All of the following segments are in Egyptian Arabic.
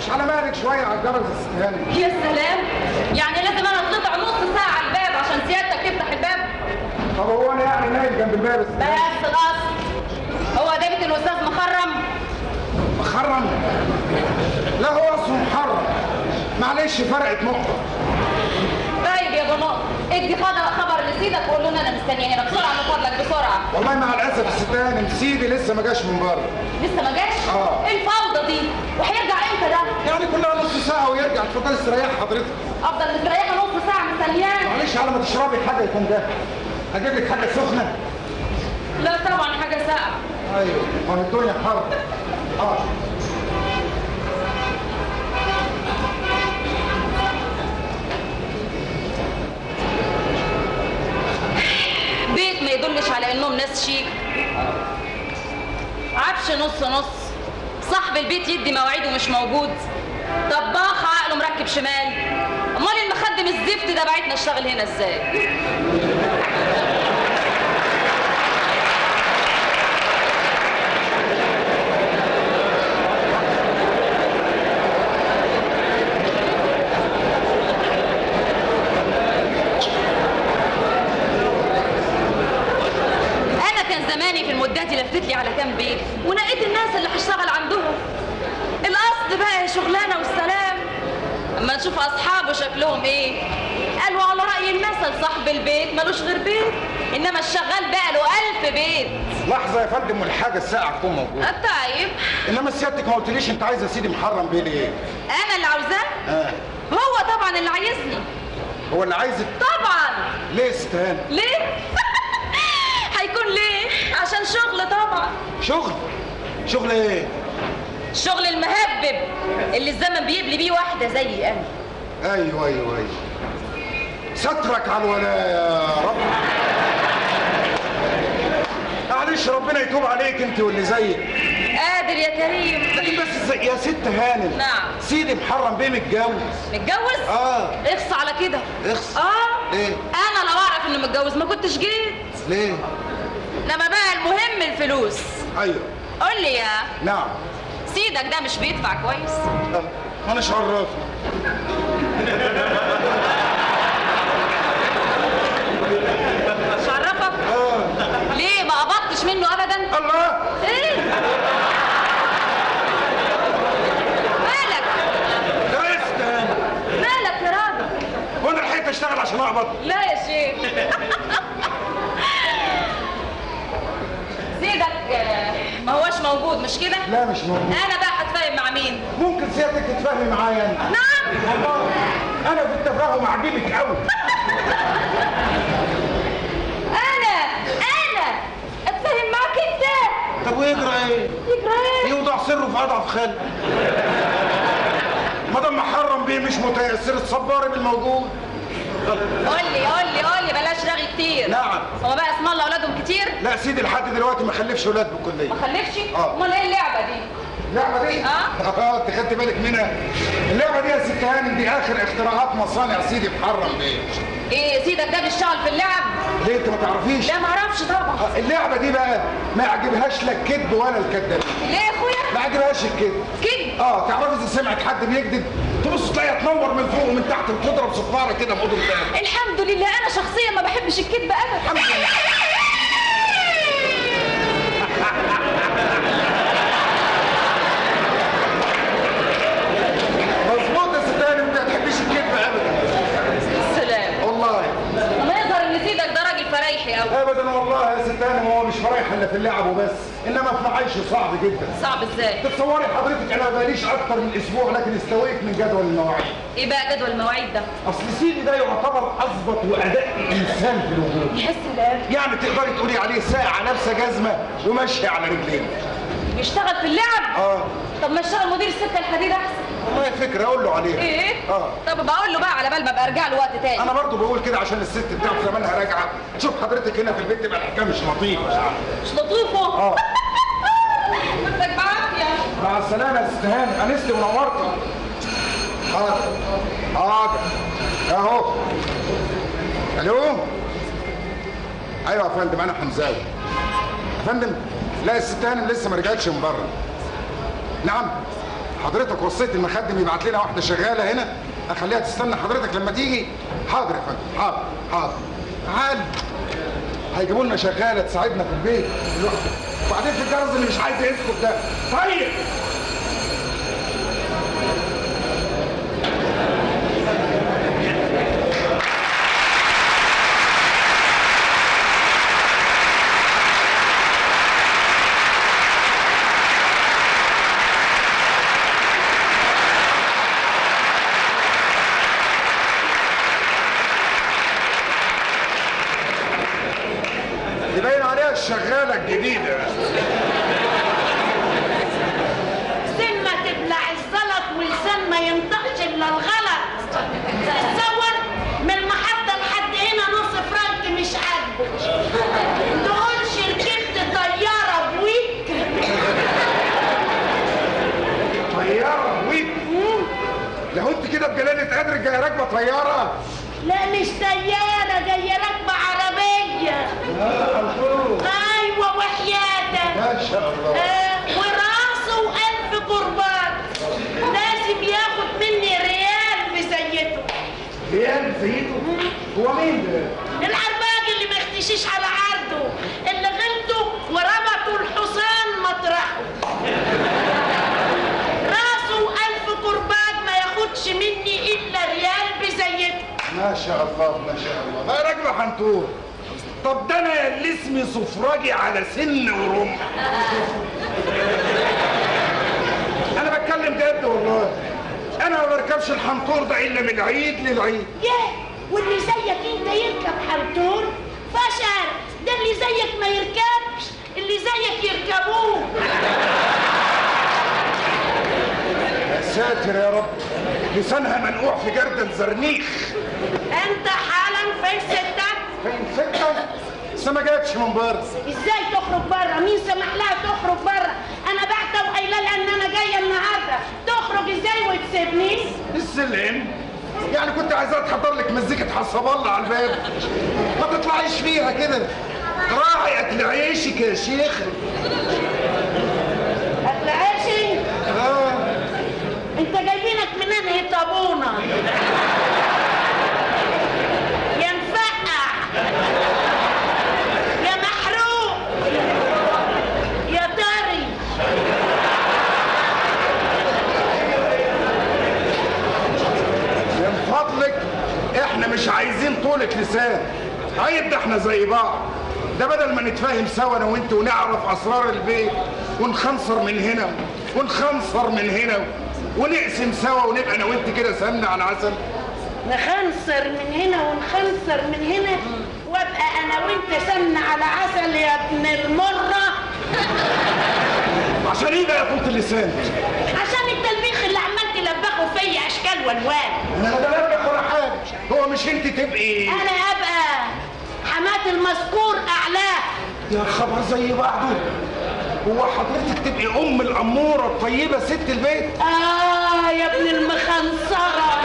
مش على مالك شويه على الجرس السهاني يا سلام يعني لازم انا اطلع نص ساعه على الباب عشان سيادتك تفتح الباب طب هو انا يعني نايم جنب الباب السهاني بس خلاص هو ده بيت الاستاذ مخرم مخرم لا هو اسمه محرم معلش فرقت نقطه طيب يا بابا ادي خبر خبر لسيدك وقول له ان انا مستنيه هنا بسرعه من فضلك بسرعه والله مع الاسف الستان سيدي لسه ما جاش من بره لسه ما جاش آه. ايه الفوضى دي وهيرجع امتى ده يعني كلها نص ساعه ويرجع اتفضلي استريح حضرتك افضل مستريحه نص ساعه مستنياه معلش على ما تشربي حاجه يكون ده هجيب لك حاجه سخنه لا طبعا حاجه ساقعه ايوه ما هي الدنيا حر اه بيت ما يدلش على انهم ناس شيك عفش نص نص صاحب البيت يدي مواعيده مش موجود طباخ عقله مركب شمال امال المخدم الزفت ده بعتنا اشتغل هنا ازاي انا كان زماني في المدة دي لفت لي على كام بيت ونقيت الناس اللي هشتغل عندهم القصد بقى شغلانه والسلام اما نشوف اصحابه شكلهم ايه قالوا على راي المثل صاحب البيت ملوش غير بيت انما الشغال بقى له الف بيت لحظه يا فندم والحاجه الساعه تكون موجوده طيب انما سيادتك ما قلتليش انت عايزه سيدي محرم بيه ليه انا اللي عاوزاه اه هو طبعا اللي عايزني هو اللي عايزك طبعا ليه استهان ليه هيكون ليه عشان شغل طبعا شغل شغل ايه الشغل المهبب اللي الزمن بيبلي بيه واحده زي انا ايوه ايوه ايوه سترك على الولاء يا رب معلش ربنا يتوب عليك انت واللي زيك قادر يا كريم لكن بس زي- يا ست هانم نعم. سيدي محرم بيه متجوز متجوز اه اخص على كده اخص اه ليه؟ انا لو اعرف انه متجوز ما كنتش جيت ليه انما بقى المهم الفلوس ايوه قول لي يا نعم سيدك ده مش بيدفع كويس آه، انا مش عرفت مش عرفك اه ليه ما قبضتش منه ابدا الله ايه مالك يا استهان مالك يا راجل وانا لحقت اشتغل عشان اقبض لا يا شيخ سيدك آه، ما هوش موجود مش كده لا مش موجود انا بقى هتفاهم مع مين ممكن سيادتك تتفاهمي معايا أنا. نعم والله انا في التفاهم عجيبك قوي انا انا اتفاهم معاك انت طب ويجرى ايه يجرى ايه يوضع سره في اضعف خلق مدام محرم بيه مش متيسر الصباري بالموجود قول لي قول لي قول لي بلاش رغي كتير نعم. هو بقى اسم الله اولادهم كتير لا سيدي لحد دلوقتي ما خلفش ولاد بالكليه ما خلفش آه. امال ايه اللعبه دي اللعبه دي آه. اه انت خدت بالك منها اللعبه دي يا ست هانم دي اخر اختراعات مصانع سيدي محرم بيه ايه سيدك ده بيشتغل في اللعب ليه انت ما تعرفيش لا ما اعرفش طبعا آه، اللعبه دي بقى ما يعجبهاش لا الكذب ولا الكذاب ليه يا اخويا ما يعجبهاش الكذب كده اه تعرفي اذا سمعت حد بيكذب تبص تلاقيها تنور من فوق ومن تحت وتضرب صفاره كده بقدر الله الحمد لله انا شخصيا ما بحبش الكذب ابدا الحمد لله مظبوط يا ست هانم انت ما تحبيش الكذب ابدا سلام والله ما يظهر ان سيدك ده راجل فريحي قوي ابدا والله يا ست هانم هو مش فرايح الا في اللعب وبس انما في معيشه صعب جدا صعب ازاي تتصوري حضرتك انا بقاليش اكتر من اسبوع لكن استويت من جدول المواعيد ايه بقى جدول المواعيد ده اصل سيدي ده يعتبر اظبط واداء انسان في الوجود يحس الان يعني تقدري تقولي عليه ساعه لابسه جزمه وماشيه على رجلين بيشتغل في اللعب اه طب ما اشتغل مدير السكه الحديد احسن والله فكره اقول له عليها ايه اه طب بقول له بقى على بال ما ابقى ارجع له وقت تاني انا برضو بقول كده عشان الست بتاعت زمانها راجعه شوف حضرتك هنا في البيت تبقى الحكايه مش لطيفه يعني مش لطيفه اه بدك بعافيه مع السلامه يا ست هانم انستي ونورتي حاضر حاضر اهو الو ايوه يا فندم انا حمزاوي يا فندم لا الست هانم لسه ما رجعتش من بره نعم حضرتك وصيت المخدم يبعت لنا واحده شغاله هنا اخليها تستنى حضرتك لما تيجي حاضر يا فندم حاضر حاضر تعال هيجيبوا لنا شغاله تساعدنا في البيت دلوقتي وبعدين في الجرس اللي مش عايز يسكت ده طيب يبين عليها الشغاله الجديده سن ما تبلع الزلط ولسان ما ينطقش الا الغلط تتصور من المحطه لحد هنا نص فرنك مش عاجبه تقولش ركبت طياره بويك طياره ويك لو انت كده بجلاله قدر جايه راكبه طياره لا مش طياره جايه راكبه عربيه ايوه وحياتك ما شاء الله آه، وراسه ألف قربان لازم ياخد مني ريال بزيته ريال زيته هو مين ده؟ العرباج اللي ما يختشيش على عرضه اللي غلطوا وربطوا الحصان مطرحه راسه ألف قربان ما ياخدش مني إلا ريال بزيته ما شاء الله ما شاء الله ما راكبه حنطور طب ده انا اللي اسمي صفراجي على سن ورمح انا بتكلم جد والله انا ما بركبش الحنطور ده الا من عيد للعيد ياه واللي زيك انت يركب حنطور فشل ده اللي زيك ما يركبش اللي زيك يركبوه يا ساتر يا رب لسانها منقوع في جردل زرنيخ انت حالا فين ستك فين ستة لسه ما جاتش من بره ازاي تخرج بره مين سمح لها تخرج بره انا بعت وقايله لها ان انا جايه النهارده تخرج ازاي وتسيبني السلم يعني كنت عايزاها تحضر لك مزيكة حسب الله على الباب ما تطلعيش فيها كده راعي اكل عيشك يا شيخ اكل عيشي آه. انت جايبينك من انهي طابونه يا مفقع يا محروق يا طري من فضلك احنا مش عايزين طولة لسان عيب ده احنا زي بعض ده بدل ما نتفاهم سوا انا وانت ونعرف اسرار البيت ونخنصر من هنا ونخنصر من هنا ونقسم سوا ونبقى انا وانت كده سمنة على عسل نخنصر من هنا ونخنصر من هنا وابقى انا وانت سمنه على عسل يا ابن المره عشان ايه بقى طولة اللسان عشان التلبيخ اللي عمال تلبخه فيا اشكال والوان انا لا بلبخ ولا حاجه هو مش انت تبقي انا ابقى حمات المذكور اعلاه يا خبر زي بعضه هو حضرتك تبقي ام الاموره الطيبه ست البيت اه يا ابن المخنصره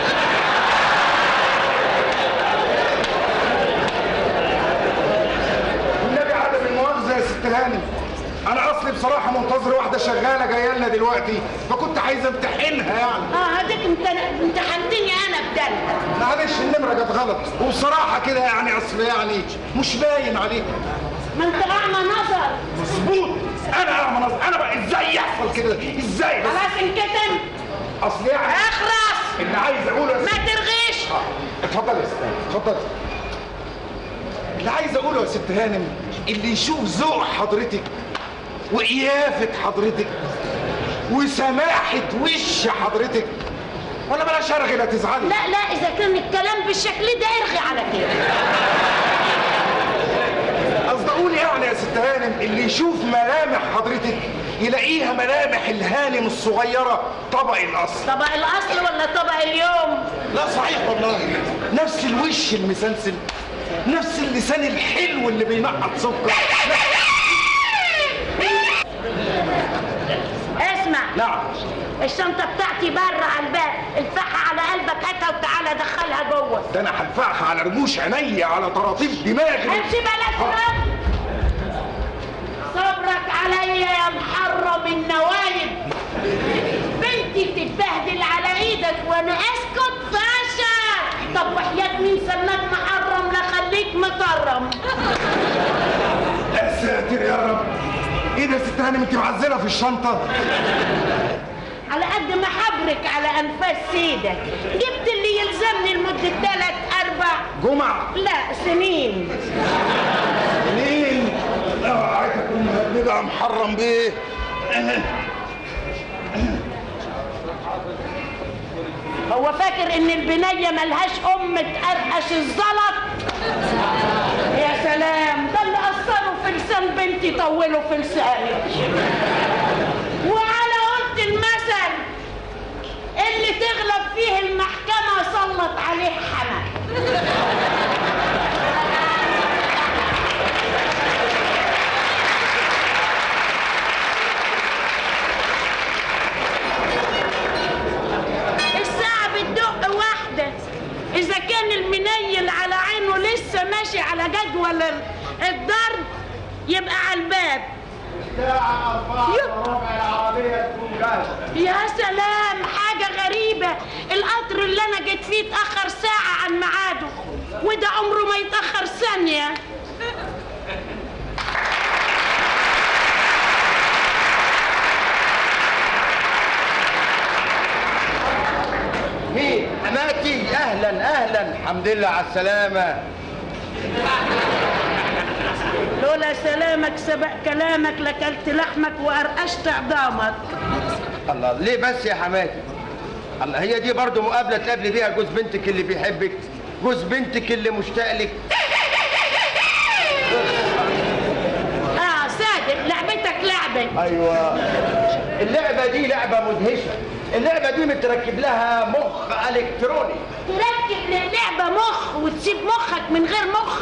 والنبي عدم المؤاخذه يا ست هانم انا اصلي بصراحه منتظر واحده شغاله جايه لنا دلوقتي فكنت عايز امتحنها يعني اه هديك انت امتحنتني انا بدلها معلش النمره جت غلط وبصراحه كده يعني اصل يعني مش باين عليك ما انت اعمى نظر مظبوط انا اعمل نظر انا بقى ازاي يحصل كده ازاي بس خلاص انكتم اصل يعني اخرس اللي عايز اقوله يا ما ست- ترغيش اتفضل يا ست اتفضل اللي عايز اقوله يا ست هانم اللي يشوف ذوق حضرتك وقيافة حضرتك وسماحة وش حضرتك ولا بلاش ارغي لا تزعلي لا لا اذا كان الكلام بالشكل ده ارغي على كده قصدي اقول يعني يا ست هانم اللي يشوف ملامح حضرتك يلاقيها ملامح الهانم الصغيرة طبق الاصل طبق الاصل ولا طبق اليوم لا صحيح والله نفس الوش المسلسل نفس اللسان الحلو اللي بينقط سكر اسمع نعم الشنطه بتاعتي بره على الباب الفحها على قلبك هاتها وتعالى دخلها جوه ده انا هلفعها على رموش عينيا على طراطيف دماغي امشي بلاش رد صبرك عليا يا محرم النوايب بنتي سيدك وانا اسكت فاشل طب وحياة مين سماك محرم لا خليك مكرم يا ساتر يا رب ايه ده يا ست هانم انت معزله في الشنطه على قد ما حبرك على انفاس سيدك جبت اللي يلزمني لمدة ثلاث اربع جمعه لا سنين مين اوعى تكون مهدده يا محرم بيه هو فاكر ان البنية ملهاش ام تقرقش الزلط يا سلام ده اللي اثروا في لسان بنتي طولوا في لسانك وعلى قلت المثل اللي تغلب فيه المحكمة سلط عليه حمى الساعة بتدق واحدة إذا كان المنيل على عينه لسه ماشي على جدول ال- الضرب يبقى على الباب يب- يا سلام حاجة غريبة القطر اللي أنا جيت فيه اتأخر ساعة عن ميعاده وده عمره ما يتأخر ثانية مين؟ حماتي اهلا اهلا الحمد لله على السلامة لولا سلامك سبق كلامك لكلت لحمك وأرقشت عظامك الله ليه بس يا حماتي؟ الله هي دي برضو مقابلة تقابلي بيها جوز بنتك اللي بيحبك جوز بنتك اللي مشتاق لك اه صادق لعبتك لعبة ايوه اللعبة دي لعبة مدهشة اللعبة دي متركب لها مخ الكتروني تركب للعبة مخ وتسيب مخك من غير مخ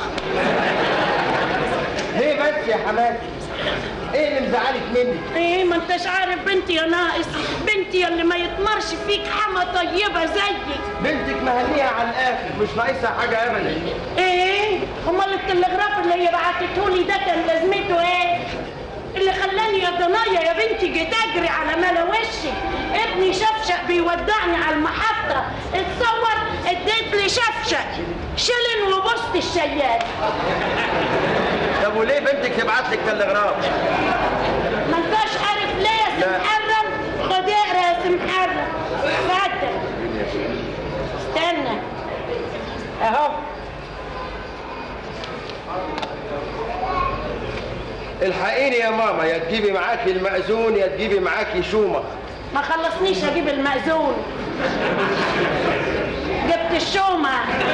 ليه بس يا حماتي؟ ايه اللي مزعلك مني؟ ايه ما انتش عارف بنتي يا ناقص بنتي اللي ما يتمرش فيك حما طيبة زيك بنتك مهنية على الاخر مش ناقصها حاجة ابدا ايه امال التلغراف اللي هي بعتتهولي ده كان لازمته ايه اللي خلاني يا ضنايا يا بنتي جيت اجري على ملا وشي ابني شفشق بيودعني على المحطة اتصور اديت لي شفشق شلن وبوست الشيال طب وليه بنتك تبعت لك تلغراف؟ ما انتش عارف ليه يا لا. سمحرم خد اقرا يا سمحرم اتفضل استنى اهو الحقيني يا ماما يا تجيبي معاكي المأذون يا تجيبي معاكي شومة ما خلصنيش اجيب المأذون جبت الشومة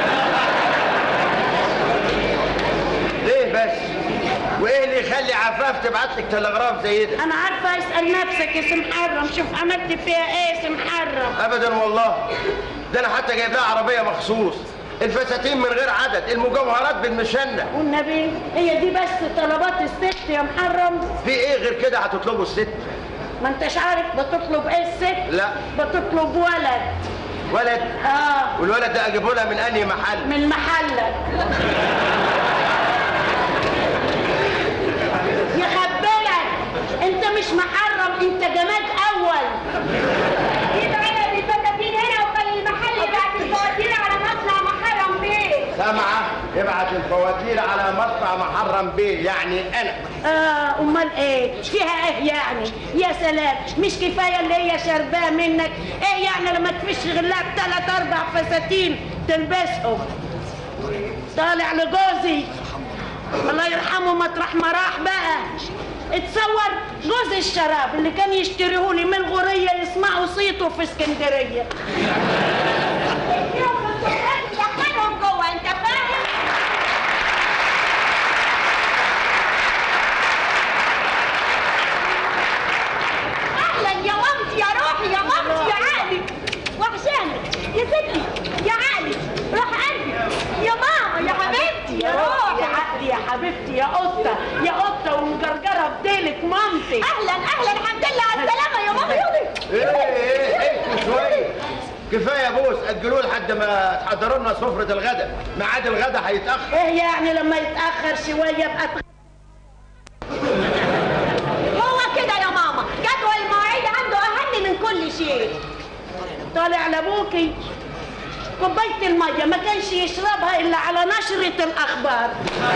ليه بس؟ وايه اللي يخلي عفاف تبعت لك تلغراف زي ده؟ انا عارفة اسأل نفسك يا سمحرم شوف عملت فيها ايه يا سمحرم ابدا والله ده انا حتى جايب لها عربيه مخصوص الفساتين من غير عدد المجوهرات بالمشنه والنبي هي دي بس طلبات الست يا محرم في ايه غير كده هتطلبوا الست ما انتش عارف بتطلب ايه الست لا. بتطلب ولد ولد اه والولد ده اجيبه لها من انهي محل من محلك يخبلك انت مش محرم انت جماد اول دي بعيدة الفساتين هنا وخلي المحل بعت الفواتير على مصنع محرم بيه سامعه ابعت الفواتير على مصنع محرم بيه يعني انا اه امال ايه فيها ايه يعني يا سلام مش كفايه اللي هي شرباه منك ايه يعني لما تفش غلاها بثلاث اربع فساتين تلبسهم طالع لجوزي الله يرحمه مطرح ما راح بقى اتصور جوز الشراب اللي كان يشتريهولي من الغورية يسمعوا صيته في اسكندرية دخلهم جوه انت فاهم اهلا يا مامتي يا روحي يا مامتي يا عقلي وحشانك يا ستي يا عقلي روح قلبي يا ماما يا حبيبتي يا يا روحي عقلي يا حبيبتي يا قطة يا قطة ومجرجرة بديلك مامتي اهلا اهلا الحمد لله على السلامه يا ماما يلا ايه ايه ايه شويه كفايه بوس اجلوه لحد ما تحضروا لنا سفره الغداء ميعاد الغداء هيتاخر ايه يعني لما يتأخر شوية بقى هو كده يا ماما جدول المواعيد عنده اهم من كل شيء طالع لابوكي كوبايه الميه ما كانش يشربها الا على نشره الاخبار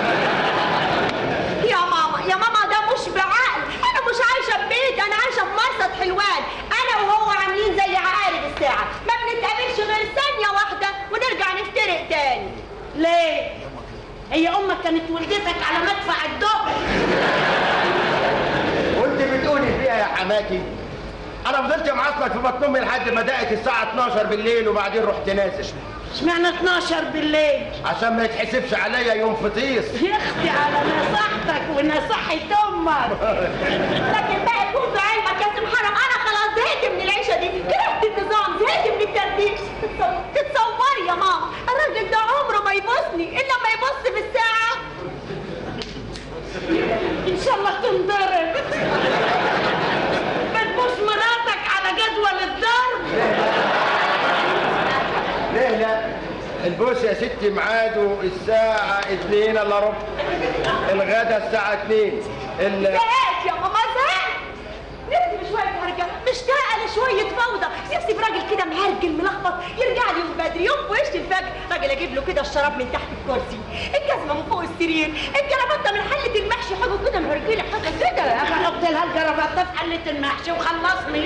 يا ماما يا ماما ده مش بعقل انا مش عايشه في بيت انا عايشه في مرصد حلوان انا وهو عاملين زي عقارب الساعه ما بنتقابلش غير ثانيه واحده ونرجع نفترق تاني ليه هي امك كانت ولدتك على مدفع الدق وانت بتقولي فيها يا حماتي انا فضلت معصلك في بطن امي لحد ما دقت الساعه 12 بالليل وبعدين رحت نازل اشمعنى 12 بالليل عشان ما يتحسبش عليا يوم فطيس يا اختي على نصيحتك ونصيحه امك لكن بقى يكون في علمك يا سي محرم انا خلاص زهقت من العيشه دي كرهت النظام زهقت من الترتيب تتصور- تتصوري يا ماما الراجل ده عمره ما يبصني الا لما يبص في الساعه ان شاء الله تنضرب بتبوس مراتك على جدول الضرب ليه لا البوس يا ستي ميعاده الساعة 2 الا ربع الغدا الساعة 2 ال... زهقت يا ماما زهقت نفسي بشوية هرجة مشتاقة لشوية فوضى نفسي براجل كده مهرجل ملخبط يرجع لي يوم بدري يوم في وش الفجر راجل اجيب له كده الشراب من تحت الكرسي الجزمة من فوق السرير الجرابطة من حلة المحشي حاجة كده مهرجلة حاجة كده احط لها الجرافطه في حله المحشي وخلصني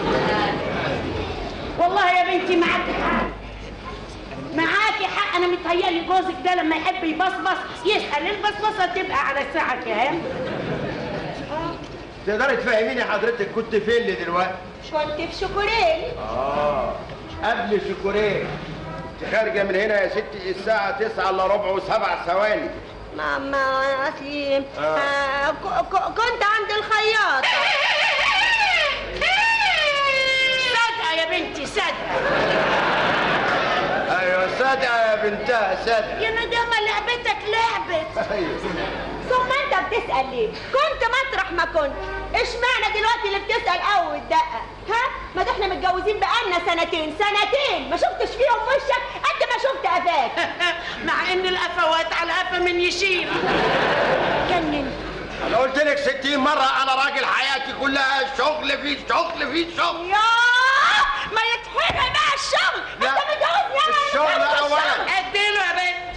والله يا بنتي معاكي حق معاكي حق انا متهيألي جوزك ده لما يحب يبصبص يسأل البصبصه تبقى على الساعه كام تقدري تفهميني حضرتك كنت فين دلوقتي؟ كنت في شوكوريل اه قبل شكورين انت خارجة من هنا يا ستي الساعة 9 الا ربع وسبع ثواني ماما اصلي آه. آه، ك- ك- كنت عند الخياط صدقه يا بنتي صدقه ايوه صدقة يا بنتها صدقة يا مدام لعبتك لعبت ايوه ثم انت بتسال ليه كنت مطرح ما كنت اشمعنى دلوقتي اللي بتسال اول دقه ها ما ده احنا متجوزين بقالنا سنتين سنتين ما شفتش فيهم وشك قد ما شفت قفاك مع ان القفوات على قفا من يشيل كان انا قلت لك 60 مرة انا راجل حياتي كلها شغل في شغل في شغل يا ما يتحرق بقى الشغل لا، انت متجوز يا الشغل أولاً. اديله يا بنت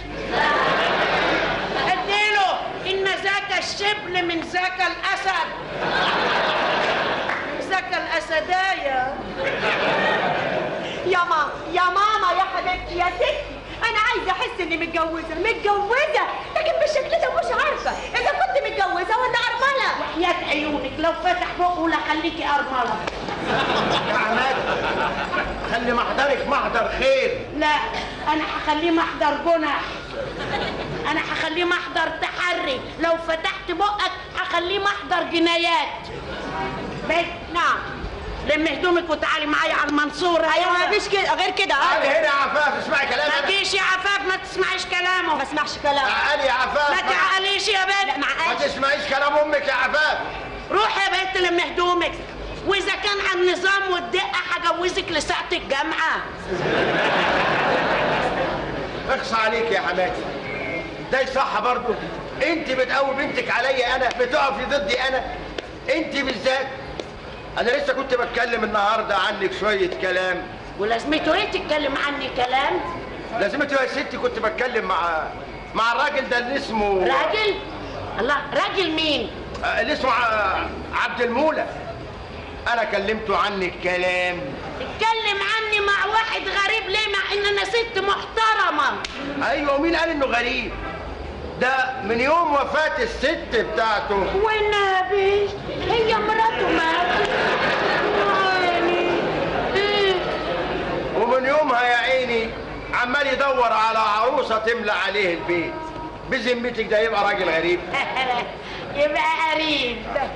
اديله ان ذاك الشبل من ذاك الاسد ذاك الاسدايا يا ماما يا ماما يا حبيبتي يا ستي انا عايزه احس اني متجوزه متجوزه لكن بالشكل ده مش عارفه اذا كنت متجوزه ولا ارمله وحياة عيونك لو فتح بقه لخليكي ارمله يا عماد خلي محضرك محضر خير لا انا هخليه محضر جنح انا هخليه محضر تحري لو فتحت بقك هخليه محضر جنايات بس نعم لم هدومك وتعالي معايا على المنصورة ايوه ما فيش كده غير كده تعالي اه هنا يا عفاف اسمعي كلام ما أنا. تجيش يا عفاف ما تسمعيش كلامه ما اسمعش كلام تعالي يا عفاف ما تعقليش يا لا بنت مع ما تسمعيش كلام امك يا عفاف روح يا بنت لم هدومك واذا كان على النظام والدقه هجوزك لساعه الجامعه اخصى عليك يا حماتي ده صح برضه انت بتقوي بنتك عليا انا بتقفي ضدي انا انت بالذات انا لسه كنت بتكلم النهارده عنك شويه كلام ولازمته ايه تتكلم عني كلام لازمته يا ستي كنت بتكلم مع مع الراجل ده اللي اسمه راجل الله راجل مين آه، اللي اسمه ع- عبد المولى انا كلمته عنك كلام اتكلم عني مع واحد غريب ليه مع ان انا ست محترمه ايوه ومين قال انه غريب ده من يوم وفاه الست بتاعته والنبي هي مراته ماتت عيني إيه؟ ومن يومها يا عيني عمال يدور على عروسه تملى عليه البيت بذمتك ده يبقى راجل غريب يبقى قريب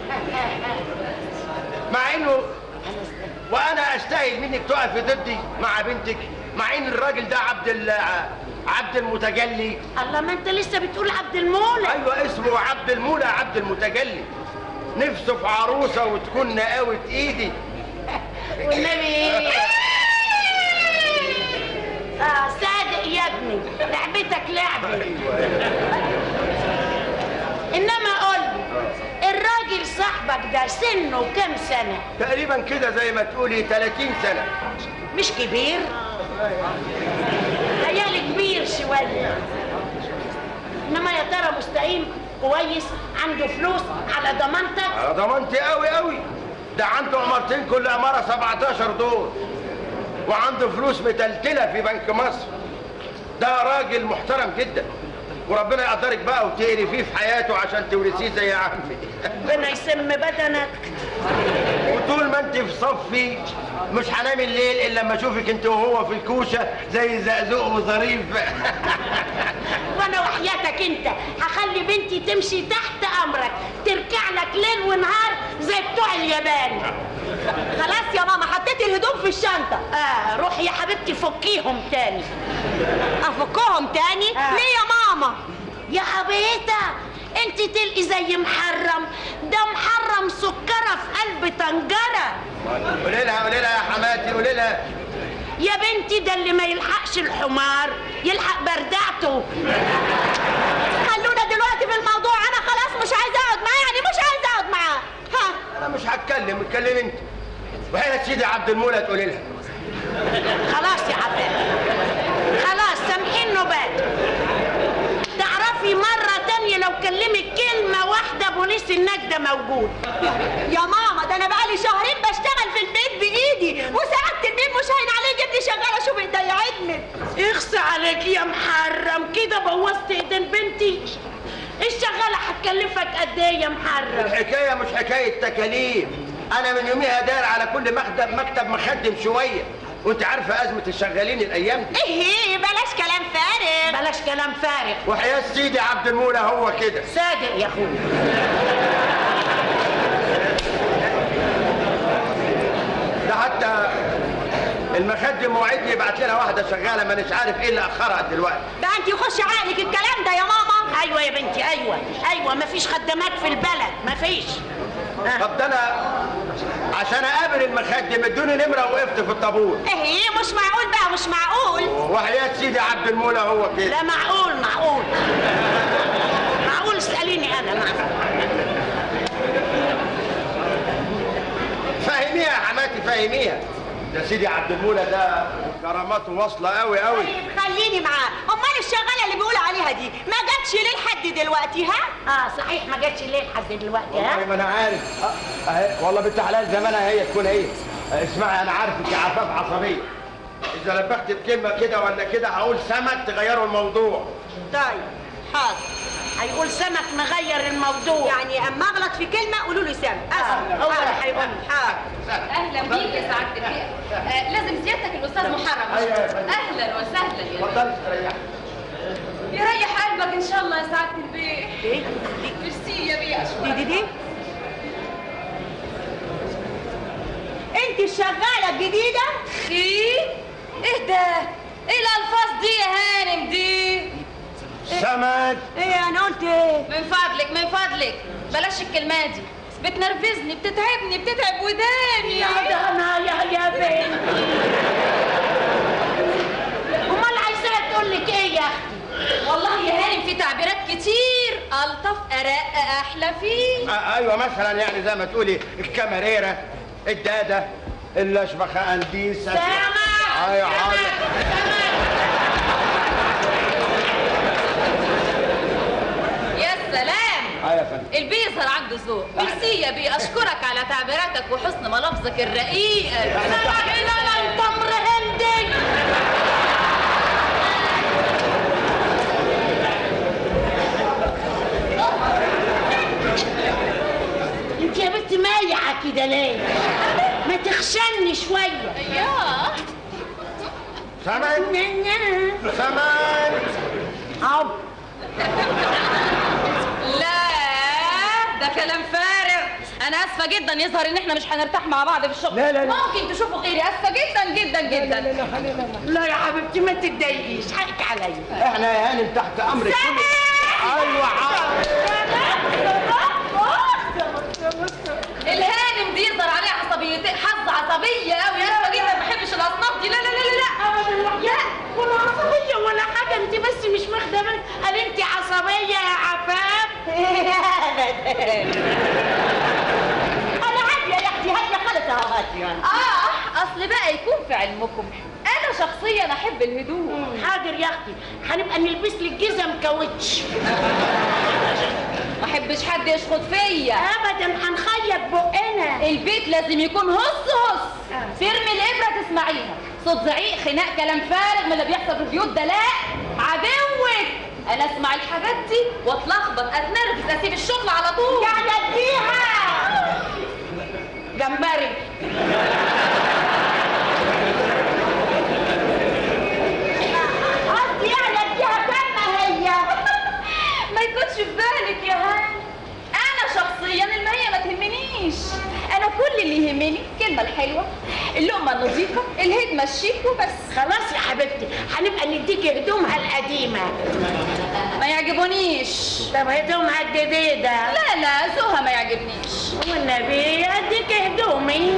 مع انه وانا استاهل منك تقفي ضدي مع بنتك مع ان الراجل ده عبد ال عبد المتجلي الله ما انت لسه بتقول عبد المولى ايوه اسمه عبد المولى عبد المتجلي نفسه في عروسه وتكون نقاوه ايدي والنبي اه صادق يا ابني لعبتك لعبه انما قول لي الراجل صاحب صاحبك ده سنه كام سنة تقريبا كده زي ما تقولي 30 سنة مش كبير خيال كبير شوية انما يا ترى مستقيم كويس عنده فلوس على ضمانتك على ضمانتي قوي قوي ده عنده عمارتين كل عمارة 17 دور وعنده فلوس متلتلة في بنك مصر ده راجل محترم جدا وربنا يقدرك بقى وتقري فيه في حياته عشان تورثيه زي عمي ربنا يسم بدنك وطول ما انت في صفي مش هنام الليل الا لما اشوفك انت وهو في الكوشه زي زقزوق وظريف وانا وحياتك انت هخلي بنتي تمشي تحت امرك تركع لك ليل ونهار زي بتوع اليابان خلاص يا ماما حطيتي الهدوم في الشنطه اه روحي يا حبيبتي فكيهم تاني افكهم تاني آه. ليه يا ماما يا حبيبتي انت تلقي زي محرم ده محرم سكره في قلب طنجره قولي لها قولي لها يا حماتي قولي لها يا بنتي ده اللي ما يلحقش الحمار يلحق بردعته خلونا دلوقتي في الموضوع انا خلاص مش عايزه اقعد معاه يعني مش عايزه اقعد معاه ها انا مش هتكلم اتكلم انت وهنا سيدي عبد المولى تقولي لها خلاص يا حبيبي خلاص سامحين نوبات تعرفي مرة تانية لو كلمك كلمة واحدة بوليس النجدة موجود يا ماما ده انا بقالي شهرين بشتغل في البيت بايدي وساعات البيت مش هين عليه يجيب لي شغاله شوف ايديا عدمت اخص عليك يا محرم كده بوظت ايدين بنتي الشغالة هتكلفك قد ايه يا محرم الحكايه مش حكايه تكاليف انا من يوميها داير على كل مكتب مكتب مخدم شويه وانت عارفه ازمه الشغالين الايام دي ايه بلاش كلام فارغ بلاش كلام فارغ وحياة سيدي عبد المولى هو كده صادق يا اخويا ده حتى المخدم موعدني يبعت لنا واحده شغاله مانيش عارف ايه اللي اخرها دلوقتي بقى انت يخش عقلك الكلام ده يا ماما ايوه يا بنتي ايوه ايوه مفيش خدامات في البلد مفيش آه. طب ده انا عشان اقابل المخدم ادوني نمره وقفت في الطابور ايه مش معقول بقى مش معقول وحياة سيدي عبد المولى هو كده لا معقول معقول معقول اساليني انا معقول فهميها يا حماتي فهميها ده سيدي عبد المولى ده كراماته واصله قوي قوي طيب خليني معاه امال الشغاله اللي بيقولوا عليها دي ما جاتش ليه لحد دلوقتي ها اه صحيح ما جاتش ليه لحد دلوقتي والله ها ما انا عارف أه، اهي والله بنت حلال زمانها هي تكون هي أه، اسمعي انا عارفك يا عفاف عصبيه اذا لبخت بكلمه كده ولا كده هقول سمك تغيروا الموضوع طيب حاضر هيقول سمك نغير الموضوع يعني اما اغلط في كلمه قولوا لي سامع آه، هو اللي هيقول. حاضر اهلا بيك يا سعاده البيئه آه لازم زيارتك الاستاذ محرم أيوة يا فندم. اهلا وسهلا يا اتفضلي استريحي يريح قلبك ان شاء الله يا سعاده البيئه ايه ميرسي يا بيئه دي دي دي انت الشغاله الجديده ايه ايه ده ايه الالفاظ دي يا هانم دي سمك ايه انا قلت ايه من فضلك من فضلك بلاش الكلمه دي بتنرفزني بتتعبني بتتعب وداني يا دهنا يا يا بنتي امال عايزاها تقول لك ايه يا اختي والله يا هانم في تعبيرات كتير الطف ارق احلى فيه آه، ايوه مثلا يعني زي ما تقولي الكاميريرا الداده الاشبخه انديس سامع ايوه حاضر يا سلام ايوه يا فندم البي يظهر عنده ذوق ميرسي يا بي اشكرك على تعبيراتك وحسن ملافظك الرقيقه لا لا لا لا التمر هندي انت يا بنت مايعه كده ليه ما تخشني شويه ياه سمك سمك عب لا ده كلام فارغ انا اسفه جدا يظهر ان احنا مش هنرتاح مع بعض في الشغل لا، لا، لا. ممكن تشوفوا غيري اسفه جدا جدا جدا لا يا حبيبتي ما تتضايقيش حقك عليا احنا يا هانم تحت امرك ايوه حاضر الهانم دي يظهر عليها عصبيتين حظ عصبيه قوي اسفه جدا ما بحبش الاصناف دي لا لا لا لا لا لا ولا عصبية ولا حاجة انت بس مش واخدة بالك قال انت عصبية يا عفاف هاتي يعني اه اصل بقى يكون في علمكم انا شخصيا احب الهدوء حاضر يا اختي هنبقى نلبس لك جزم كاوتش ما احبش حد يشخط فيا ابدا هنخيط بقنا البيت لازم يكون هص هص ترمي الابره تسمعيها صوت زعيق خناق كلام فارغ من اللي بيحصل في البيوت ده لا عدوك انا اسمع الحاجات دي واتلخبط اتنرفز اسيب الشغل على طول يعني اديها جمبري قصدي يعني اديها كم هي ما يكونش في بالك يا هاني انا شخصيا المية ما تهمنيش انا كل اللي يهمني الكلمه الحلوه اللقمه النظيفه الهدمه الشيك وبس خلاص يا حبيبتي هنبقى نديكي هدومها القديمه ما يعجبونيش طب هدومها الجديده لا لا ذوقها ما يعجبنيش والنبي اديك هدومي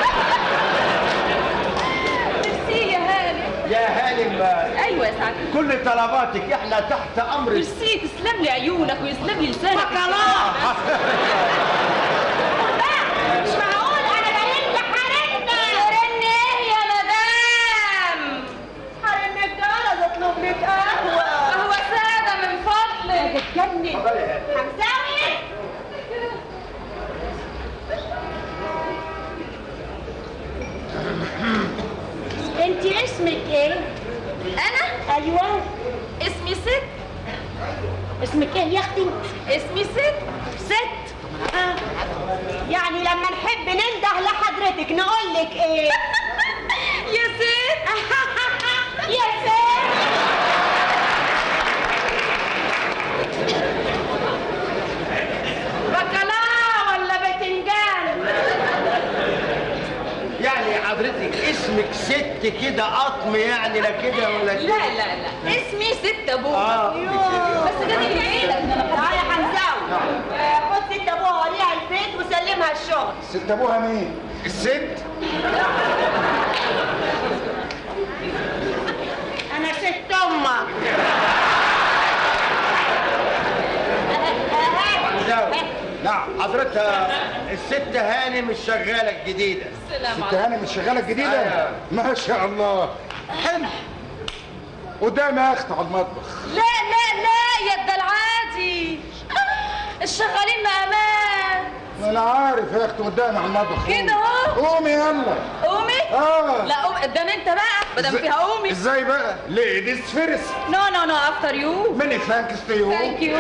ميرسي يا هاني يا هانم ايوه يا سعد كل طلباتك احنا تحت امرك ميرسي تسلم لي عيونك ويسلم لي لسانك خلاص مش معقول انا باين لك حارمنا رن ايه يا مدام حارمك ده انا اطلب لك قهوه قهوه ساده من فضلك تتجنن حمزاوي انت اسمك ايه؟ انا ايوه اسمي ست اسمك ايه يا اختي؟ اسمي ست ست آه. يعني لما نحب ننده لحضرتك نقول لك ايه؟ يا ست يا ست بكلاوه ولا باذنجان؟ يعني حضرتك اسمك ست كده قطم يعني لا كده ولا كده لا لا لا اسمي ست ابوها اه بس ده دي عيلة تعالى يا حمزاوي آه، خد ست ابوها وريها البيت وسلمها الشغل ست ابوها مين الست انا ست امك نعم حضرتها الست هانم الشغاله الجديده السلام ست عليكم هانم الشغاله الجديده أيوة. ما شاء الله حلو قدامي يا اخت على المطبخ لا لا لا يا ده العادي الشغالين مأمان ما انا عارف يا اخت قدامي على المطبخ كده اهو قومي يلا قومي اه لا قومي قدام انت بقى مادام إزاي- فيها قومي ازاي بقى ليديز فيرست نو نو نو افتر يو ماني ثانكس تو يو ثانك يو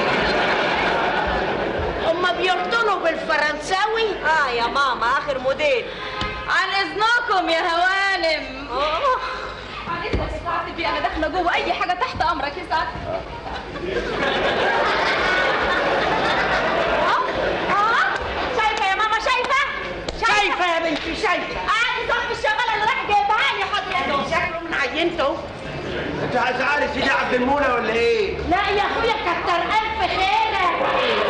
هما بيرطنوا بالفرنساوي اه يا ماما اخر موديل عن اذنكم يا هوانم عن اذنك يا سعد انا داخله جوه اي حاجه تحت امرك يا سعد اه شايفه يا ماما شايفه شايفه يا بنتي شايفه قاعد صاحب الشغاله اللي راح جايبها لي حضرتك شكله من عينته انت عايز عارف سيدي عبد المولى ولا ايه؟ لا يا اخويا كتر الف خيرك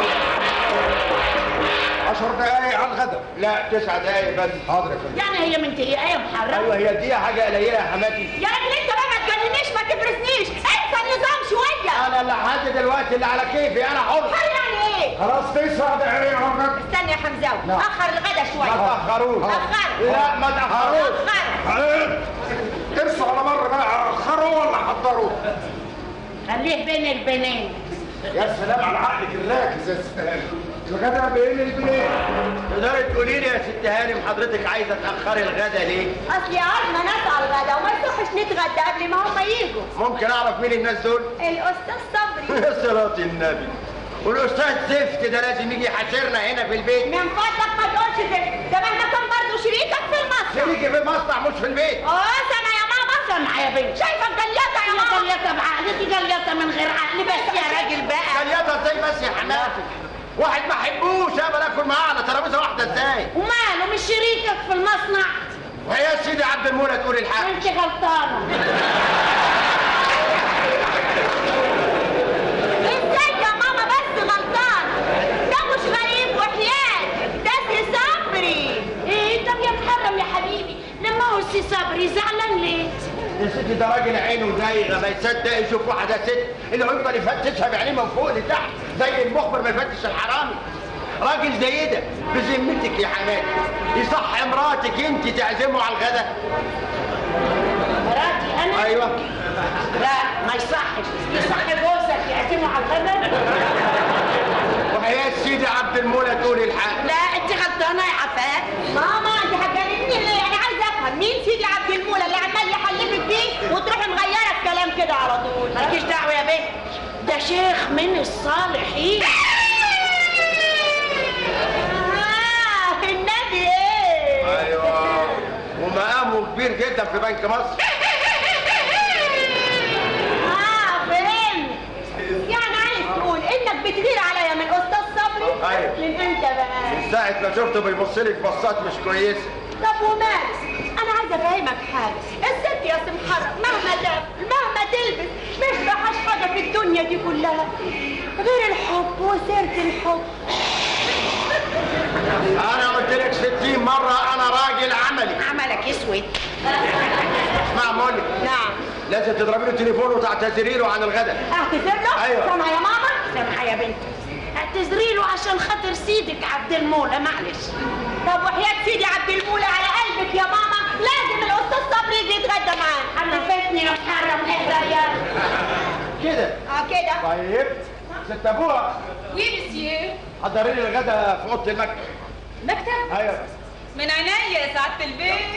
10 دقايق على الغدا لا تسع دقايق بس حاضر يا فندم يعني هي من ايه محرمه ايوه هي دي حاجه قليله يا حماتي يا راجل انت بقى ما تجننيش ما تفرسنيش انسى النظام شويه انا اللي لحد دلوقتي اللي على كيفي انا حر هل يعني ايه خلاص تسع دقايق على الغدا استنى يا حمزاوي نعم. اخر الغدا ما شويه تاخروش أخر. لا ما تاخروش اخر ارسوا على مره بقى اخروا ولا حضروا خليه بين البنين يا سلام على عقلك الراكز يا سلام الغدا بين البيت تقدري تقولي لي يا ست هانم حضرتك عايزه تاخري الغدا ليه؟ اصلي عازمه ناس على الغدا وما يصحش نتغدى قبل ما هم يجوا ممكن اعرف مين الناس دول؟ الاستاذ صبري يا صلاة النبي والاستاذ زفت ده لازم يجي يحاشرنا هنا في البيت من فضلك ما تقولش زي ده ما انت كان برضه شريكك في المصنع يجي في المصنع مش في البيت اه سامع يا ماما سامعه يا بنتي شايفه مجليته يا يا ماما جليته بعقلتي جليته من غير عقل بس يا راجل بقى خليتها ازاي بس يا حماتي واحد ما احبوش ابقى اكل معاه على ترابيزه واحده ازاي وماله مش شريكك في المصنع وهي يا سيدي عبد المولى تقول الحق انت غلطانه ازاي يا ماما بس غلطان ده مش غريب وحيان ده سي صبري ايه طب يا محرم يا حبيبي لما هو سي صبري زعلان ليه يا ستي ده راجل عينه زايغه ما يصدق يشوف واحده ست اللي هو يفضل يفتشها بعينيه من فوق لتحت زي المخبر ما يفتش الحرامي راجل زي ده بذمتك يا حماتي يصح مراتك انت تعزمه على الغدا مراتي انا ايوه لا ما يصحش يصح جوزك يعزمه على الغدا وهي سيدي عبد المولى تقول الحق لا انت غلطانه يا عفاف ماما انت هتجنني ليه انا عايزه افهم مين سيدي عبد المولى اللي عمال يحلفك بيه وتروحي مغيره الكلام كده على طول مالكيش دعوه يا بنت ده شيخ من الصالحين آه النبي ايه ايوه ومقامه كبير جدا في بنك مصر اه فهمت يعني عايز تقول انك بتغير عليا من استاذ صبري أيوة. من امتى بقى من ساعة ما شفته بيبص لك بصات مش كويسة طب ومال انا عايزه افهمك حاجه الست يا سي محرم مهما تاكل مهما تلبس مش بحاش حاجه في الدنيا دي كلها غير الحب وسيره الحب أنا قلت لك 60 مرة أنا راجل عملي عملك اسود اسمع مولي نعم لازم تضربي له تليفون وتعتذري له عن الغداء اعتذر له أيوة. سامعه يا ماما سامحه يا بنت اعتذري له عشان خاطر سيدك عبد المولى معلش طب وحياة سيدي عبد المولى على قلبك يا ماما لازم الاستاذ صبري يجي يتغدى معانا حلفتني يا محرم اهدى يا كده اه كده طيب ست أبوها وي مسيو حضري لي الغداء في أوضة المكتب مكتب أيوه من عينيا يا سعاده البيت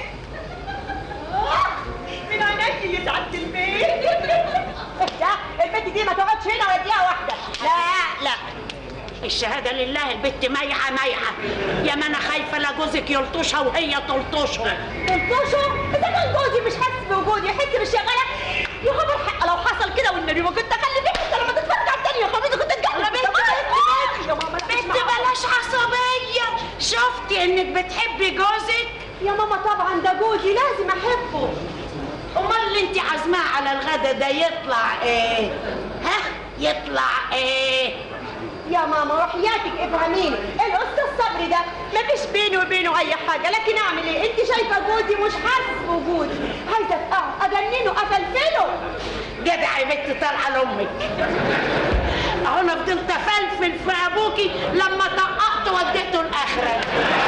من عينيك يسعد البيت لا البنت دي ما تقعدش هنا وديها واحده لا لا الشهادة لله البت مايعة مايعة يا ما أنا خايفة لا جوزك يلطشها وهي تلطشه تلطشه اذا كان جوزي مش حاسس بوجودي يحس بالشغاله يا خبر حق لو حصل كده والنبي ما كنت اخلي بيك انت لما تتفرج على التانية يا خبيثه كنت اتجوز يا بنت يا ماما أنا مش بنت معقولة. بلاش عصبية شفتي إنك بتحبي جوزك يا ماما طبعا ده جوزي لازم احبه أمال اللي أنت عازماه على الغدا ده يطلع إيه؟ ها؟ يطلع إيه؟ يا ماما وحياتك افهميني الاستاذ صبري ده مفيش بيني وبينه اي حاجه لكن اعمل ايه انت شايفه جوزي مش حاسس بوجودي عايزه افقعه اجننه افلفله جدع يا بنت طالعة لأمك أهو أنا فضلت أفلفل في أبوكي لما طققت وديته الآخرة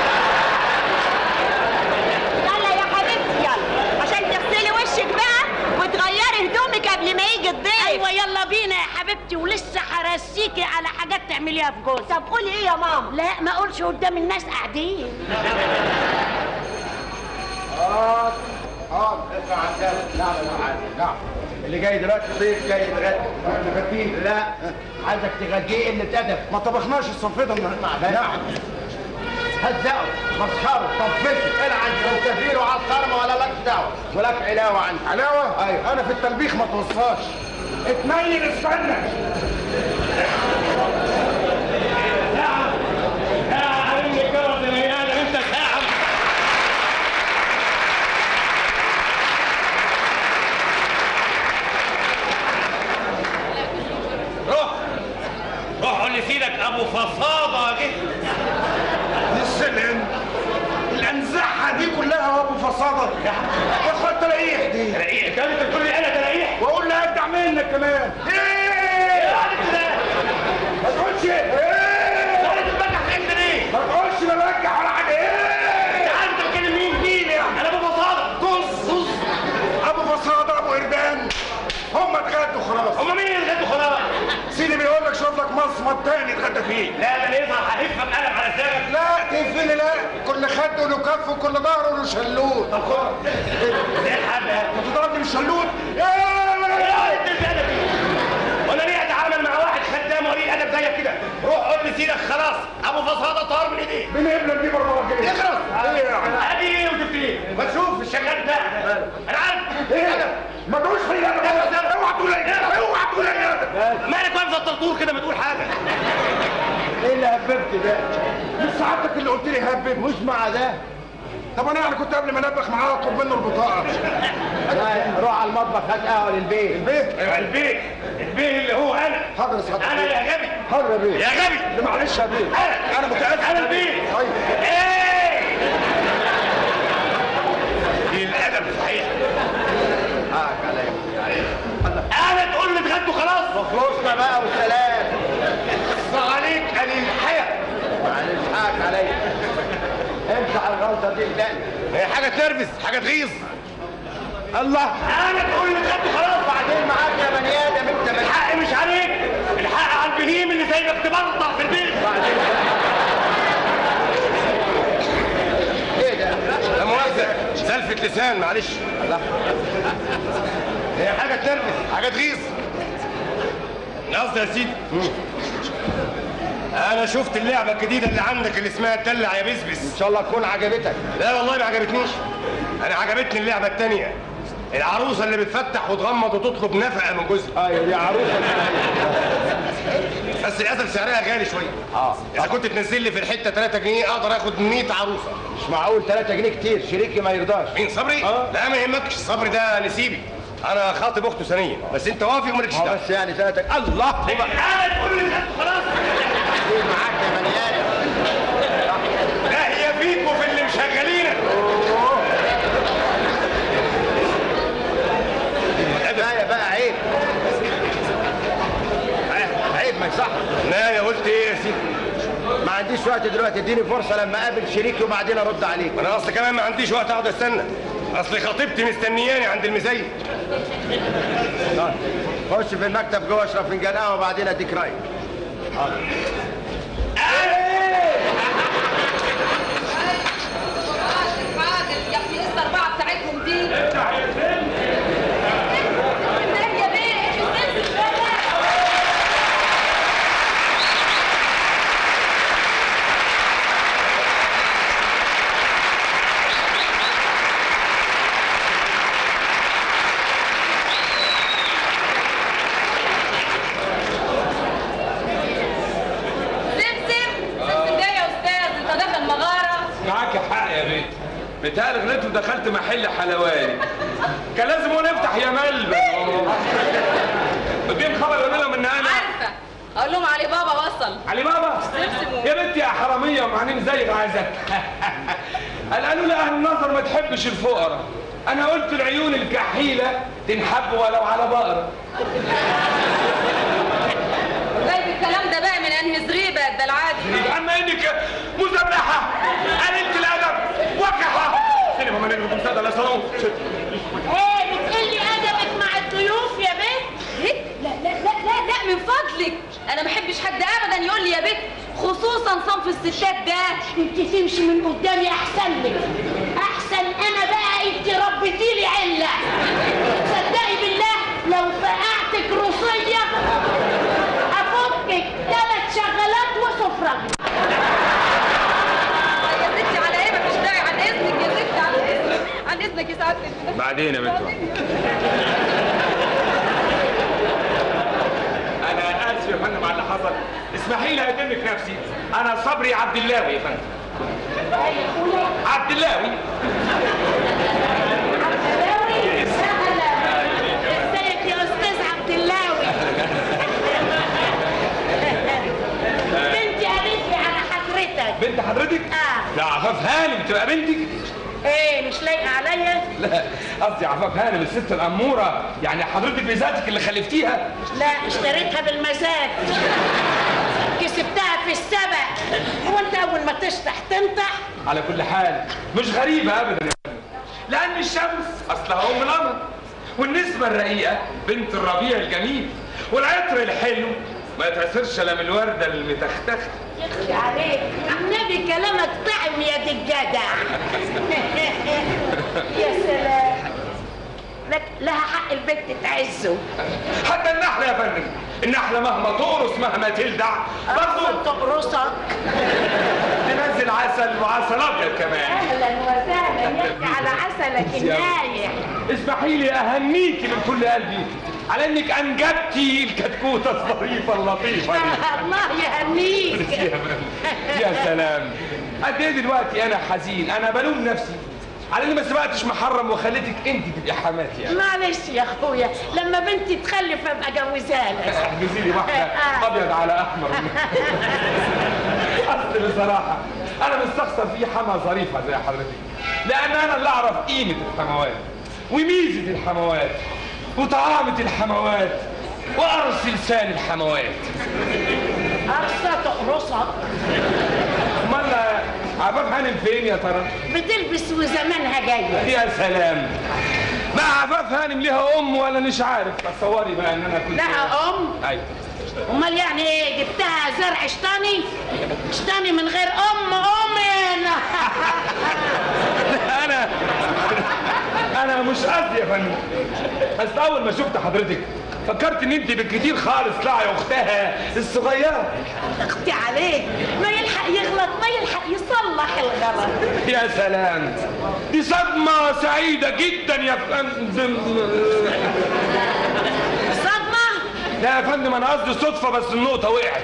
يلا يا حبيبتي يلا عشان تغسلي وشك بقى وتغيري هدومك قبل ما يجي الضيف ايوه يلا بينا يا حبيبتي ولسه هرسيكي على حاجات تعمليها في جوزك طب قولي ايه يا ماما لا ما اقولش قدام الناس قاعدين اه اه اسمع عسل نعم نعم نعم اللي جاي دلوقتي ضيف جاي يتغدى تغديه لا عايزك تغديه اللي اتأدب ما طبخناش الصنفيده النهارده نعم هزقه مسخره طفشه العن وكثير على الصرمه ولا لك دعوه ولك علاوه عنه علاوه أيوة. انا في التلبيخ ما توصاش اتنين استنى روح روح قول لسيدك ابو فصاده جه السلام الانزعه دي كلها وابو فصاده واخد تلاقيح دي تلاقيه انت انت تقول لي انا تلاقيه واقول لها ابدع منك كمان ايه ما تقولش ايه انت ليه؟ ما تقولش ببجح ولا حاجه ايه انت عارف انت بتكلم مين؟ مين يعني انا ابو فصاده طز طز ابو فصاده ابو قردان هم اتغدوا خلاص هم مين اللي خدوا خلاص؟ سيدي بيقول لك شوف لك مصمت تاني اتغدى فيه لا ده اللي يظهر ههفك قلم على دماغك لا تقفلي لا كل خد له كف وكل ظهر له شلوت طب خد زي الحبه انت تضربني بالشلوت يا ايه انت الادب ولا ليه اتعامل مع واحد خدام وليه ادب زيك كده روح قول لسيدك خلاص ابو فصاده طار من ايديه مين يبلغ دي بره وجهي اخرس ايه يعني ادي ايه وجبت ايه؟ ما تشوف الشغال ده انا عارف ايه ما تقولش في انا اوعى تقول ايه اوعى تقول ايه مالك واقف زي الطرطور كده ما تقول حاجه ايه اللي هببت ده مش سعادتك اللي قلت لي هبب مش مع ده طب انا يعني كنت قبل ما انبخ معاه اطلب منه البطاقه لا روح على المطبخ هات قهوه للبيت البيت ايوه البيه البيه اللي هو انا حاضر يا سعادتك انا يا غبي حاضر يا بيه يا غبي ده معلش يا بيه انا انا متاسف انا يا البيه طيب ايه دي الادب صحيح اه كلام انا تقول لي اتغدوا خلاص خلصنا بقى والسلام عليك قليل الحياه معلش تقلقني هي حاجه تنرفز حاجه تغيظ الله انا تقول اللي خدته خلاص بعدين معاك يا بني ادم انت من الحق مش عليك الحق على البهيم اللي سايبك تبرطع في البيت ايه ده؟ لا مؤاخذة سلفة لسان معلش الله هي حاجة تنرفز حاجة تغيظ قصدي يا سيدي أنا شفت اللعبة الجديدة اللي عندك اللي اسمها دلع يا بسبس ان شاء الله تكون عجبتك لا والله ما عجبتنيش أنا عجبتني اللعبة التانية العروسة اللي بتفتح وتغمض وتطلب نفقة من جوزها ايوه دي عروسه بس للأسف سعرها غالي شوية اه إذا كنت تنزل لي في الحتة 3 جنيه أقدر آخد 100 عروسة مش معقول 3 جنيه كتير شريكي ما يرضاش مين صبري؟ آه. لا ما يهمكش صبري ده نسيبي انا خاطب اخته ثانيه بس انت وافق ومالكش ما هو دعوه بس يعني 3 الله هو انا تقول لي خلاص ايه معاك يا بني ادم لا هي فيكوا في اللي مشغلينك كفايه بقى عيب عيب ما يصح لا يا قلت ايه يا سيدي ما عنديش وقت دلوقتي اديني فرصه لما اقابل شريكي وبعدين ارد عليك انا اصل كمان ما عنديش وقت اقعد استنى اصل خطيبتي مستنياني عند المزيد طيب. خش في المكتب جوه اشرب فنجان قهوه وبعدين اديك رايك حاضر يا ابني لسه الاربعه بتاعتهم دي انت يا بيه انت بقى سمسم سمسم جاي يا استاذ انت داخل مغاره معاك حق يا بنت بتهيألي غلطت ودخلت محل حلواني كان لازم هو نفتح يا ملبن اديهم خبر يقول لهم ان انا عارفه اقول لهم علي بابا وصل علي بابا سمسم يا بنتي يا حراميه ومعنين زيك عايزك قال قالوا لي اهل النظر ما تحبش الفقراء انا قلت العيون الكحيله تنحب ولو على بقره جايب الكلام ده بقى من انهي زريبه ده العادي اما انك مزبلحه قللت الادب وقحه سينما من انكم ساده لا صالون ايه بتقلي ادبك مع الضيوف يا بنت إيه؟ لا لا لا لا لا من فضلك انا ما بحبش حد ابدا يقول لي يا بنت خصوصا صنف الستات ده انت تمشي من قدامي احسن لك احسن انا بقى انت ربيتي لي عله صدقي بالله لو فقعتك روسيه افكك ثلاث شغلات وسفره يا ستي على ايه مفيش داعي عن اذنك يا ستي عن اذنك عن اذنك يا سعاده بعدين يا بنت انا اسف يا فندم على اللي حصل اسمحي لي اقدم لك نفسي انا صبري عبد اللاوي يا فندم عبد اللاوي ازيك يا استاذ عبد اللاوي بنتي قالت لي على حضرتك بنت حضرتك اه لا عفاف هانم تبقى بنتك ايه مش لايقه عليا لا قصدي عفاف هانم الست الاموره يعني حضرتك بذاتك اللي خلفتيها لا اشتريتها بالمزاج كسبتها في السبق هو انت اول ما تشطح تنطح على كل حال مش غريبه ابدا يا فندم لان الشمس اصلها ام القمر والنسمه الرقيقه بنت الربيع الجميل والعطر الحلو ما يتعصرش الا من الورده المتختخه يخفي عليك النبي كلامك طعم يا دي الجدع يا سلام لك لها حق البنت تعزه حتى النحله يا فندم النحله مهما تقرص مهما تلدع برضه برضه تقرصك تنزل عسل وعسل ابيض كمان اهلا وسهلا يحكي على عسلك النايح اسمحي لي اهنيكي من كل قلبي على انك انجبتي الكتكوته الظريفه اللطيفه دي الله يهنيك يا فندم. يا سلام قد ايه دلوقتي انا حزين انا بلوم نفسي على اني ما سبقتش محرم وخليتك انت تبقي حماتي يعني معلش يا اخويا لما بنتي تخلف ابقى جوزها لك احجزي لي واحده ابيض على احمر اصل بصراحه انا مستخسر في حما ظريفه زي حضرتك لان انا اللي اعرف قيمه الحموات وميزه الحموات وطعامه الحموات وقرص لسان الحموات قرصة تقرصك امال عفاف هانم فين يا ترى بتلبس وزمانها جايه يا سلام ما عفاف هانم ليها ام ولا مش عارف تصوري بقى ان انا كنت لها ام ايوه امال يعني ايه جبتها زرع شطاني شطاني من غير ام ام انا انا مش قصدي يا فندم بس اول ما شفت حضرتك فكرت ان انت بالكتير خالص طلعي اختها الصغيره اختي عليك ما يلحق يغلط ما يلحق يصلح الغلط يا سلام دي صدمه سعيده جدا يا فندم صدمه لا يا فندم انا قصدي صدفه بس النقطه وقعت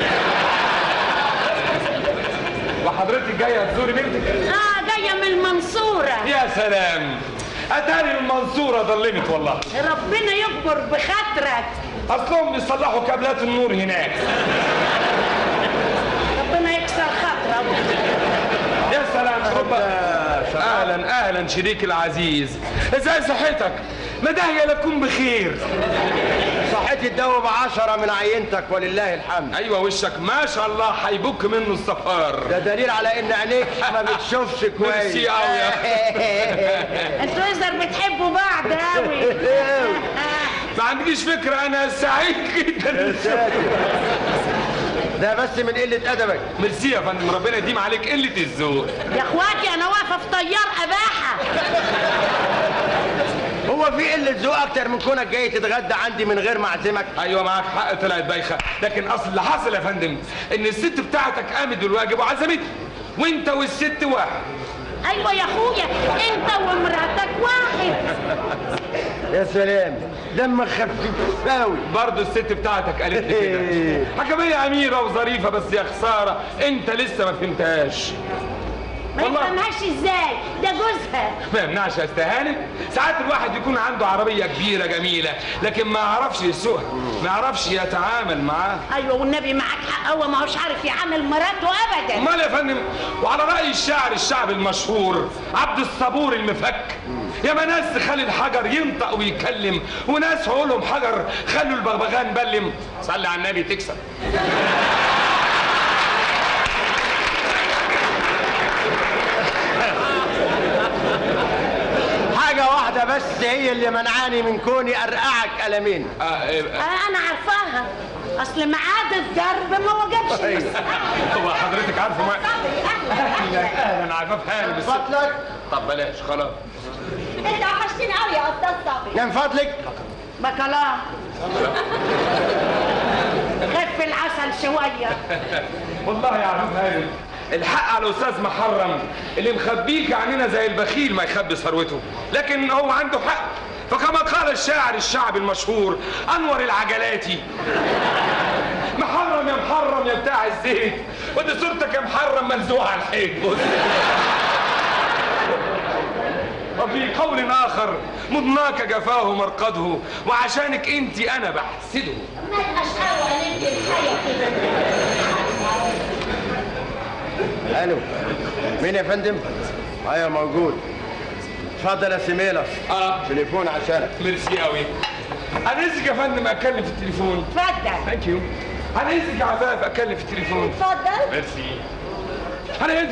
وحضرتك جايه تزوري بنتك اه جايه من المنصوره يا سلام اتاري المنصوره ظلمت والله ربنا يكبر بخاطرك اصلهم بيصلحوا كابلات النور هناك ربنا يكسر خاطرك يا سلام ربا اهلا اهلا شريكي العزيز ازاي صحتك ما داهيه لكم بخير صحتي تدوب عشرة من عينتك ولله الحمد ايوه وشك ما شاء الله هيبك منه الصفار ده دليل على ان عينيك ما بتشوفش كويس ميرسي قوي يا انتوا يظهر بتحبوا بعض قوي ما عندكيش فكره انا سعيد جدا ده بس من قلة أدبك ميرسي يا فندم ربنا يديم عليك قله الذوق يا اخواتي انا واقفه في طيار اباحه هو في قلة ذوق أكتر من كونك جاي تتغدى عندي من غير ما أعزمك ايوه معاك حق طلعت بايخه لكن اصل اللي حصل يا فندم ان الست بتاعتك قامت بالواجب وعزمتني وانت والست واحد ايوه يا اخويا انت ومراتك واحد يا سلام دمك خفيف قوي برضه الست بتاعتك قالت لي كده حكمية أميرة وظريفة بس يا خسارة أنت لسه ما فهمتهاش ما والله. يفهمهاش ازاي ده جوزها ما يمنعش يا استهانم ساعات الواحد يكون عنده عربية كبيرة جميلة لكن ما يعرفش يسوقها ما يعرفش يتعامل معاها ايوه والنبي معاك حق هو ما هوش عارف يعامل مراته ابدا امال يا فندم وعلى رأي الشاعر الشعبي المشهور عبد الصبور المفك يا ما ناس تخلي الحجر ينطق ويتكلم وناس عقولهم حجر خلوا البغبغان بلم صلي على النبي تكسب حاجة واحدة بس هي اللي منعاني من كوني أرقعك قلمين آه آه آه انا عارفاها اصل ميعاد الضرب ما وجبش لسه. هو حضرتك عارفه ما اهلا اهلا عفاف هانم من الست فضلك طب بلاش خلاص انت وحشتني قوي يا استاذ صبري من فضلك بكلا خف العسل شويه والله يا عفاف هانم الحق على الاستاذ محرم اللي مخبيك عننا زي البخيل ما يخبي ثروته لكن هو عنده حق فكما قال الشاعر الشعبي المشهور انور العجلاتي محرم يا محرم يا بتاع الزيت ودي صورتك يا محرم ملزوقه على الحيط بص وفي قول اخر مضناك جفاه مرقده وعشانك انت انا بحسده ما تبقاش قوي عليك الحياه كده ألو مين يا فندم؟ أيوة موجود اتفضل يا سميلة اه تليفون عشانك ميرسي قوي انا عايزك يا فندم اتكلم في التليفون اتفضل ثانك يو انا عايزك يا عفاف اتكلم في التليفون اتفضل ميرسي انا عايز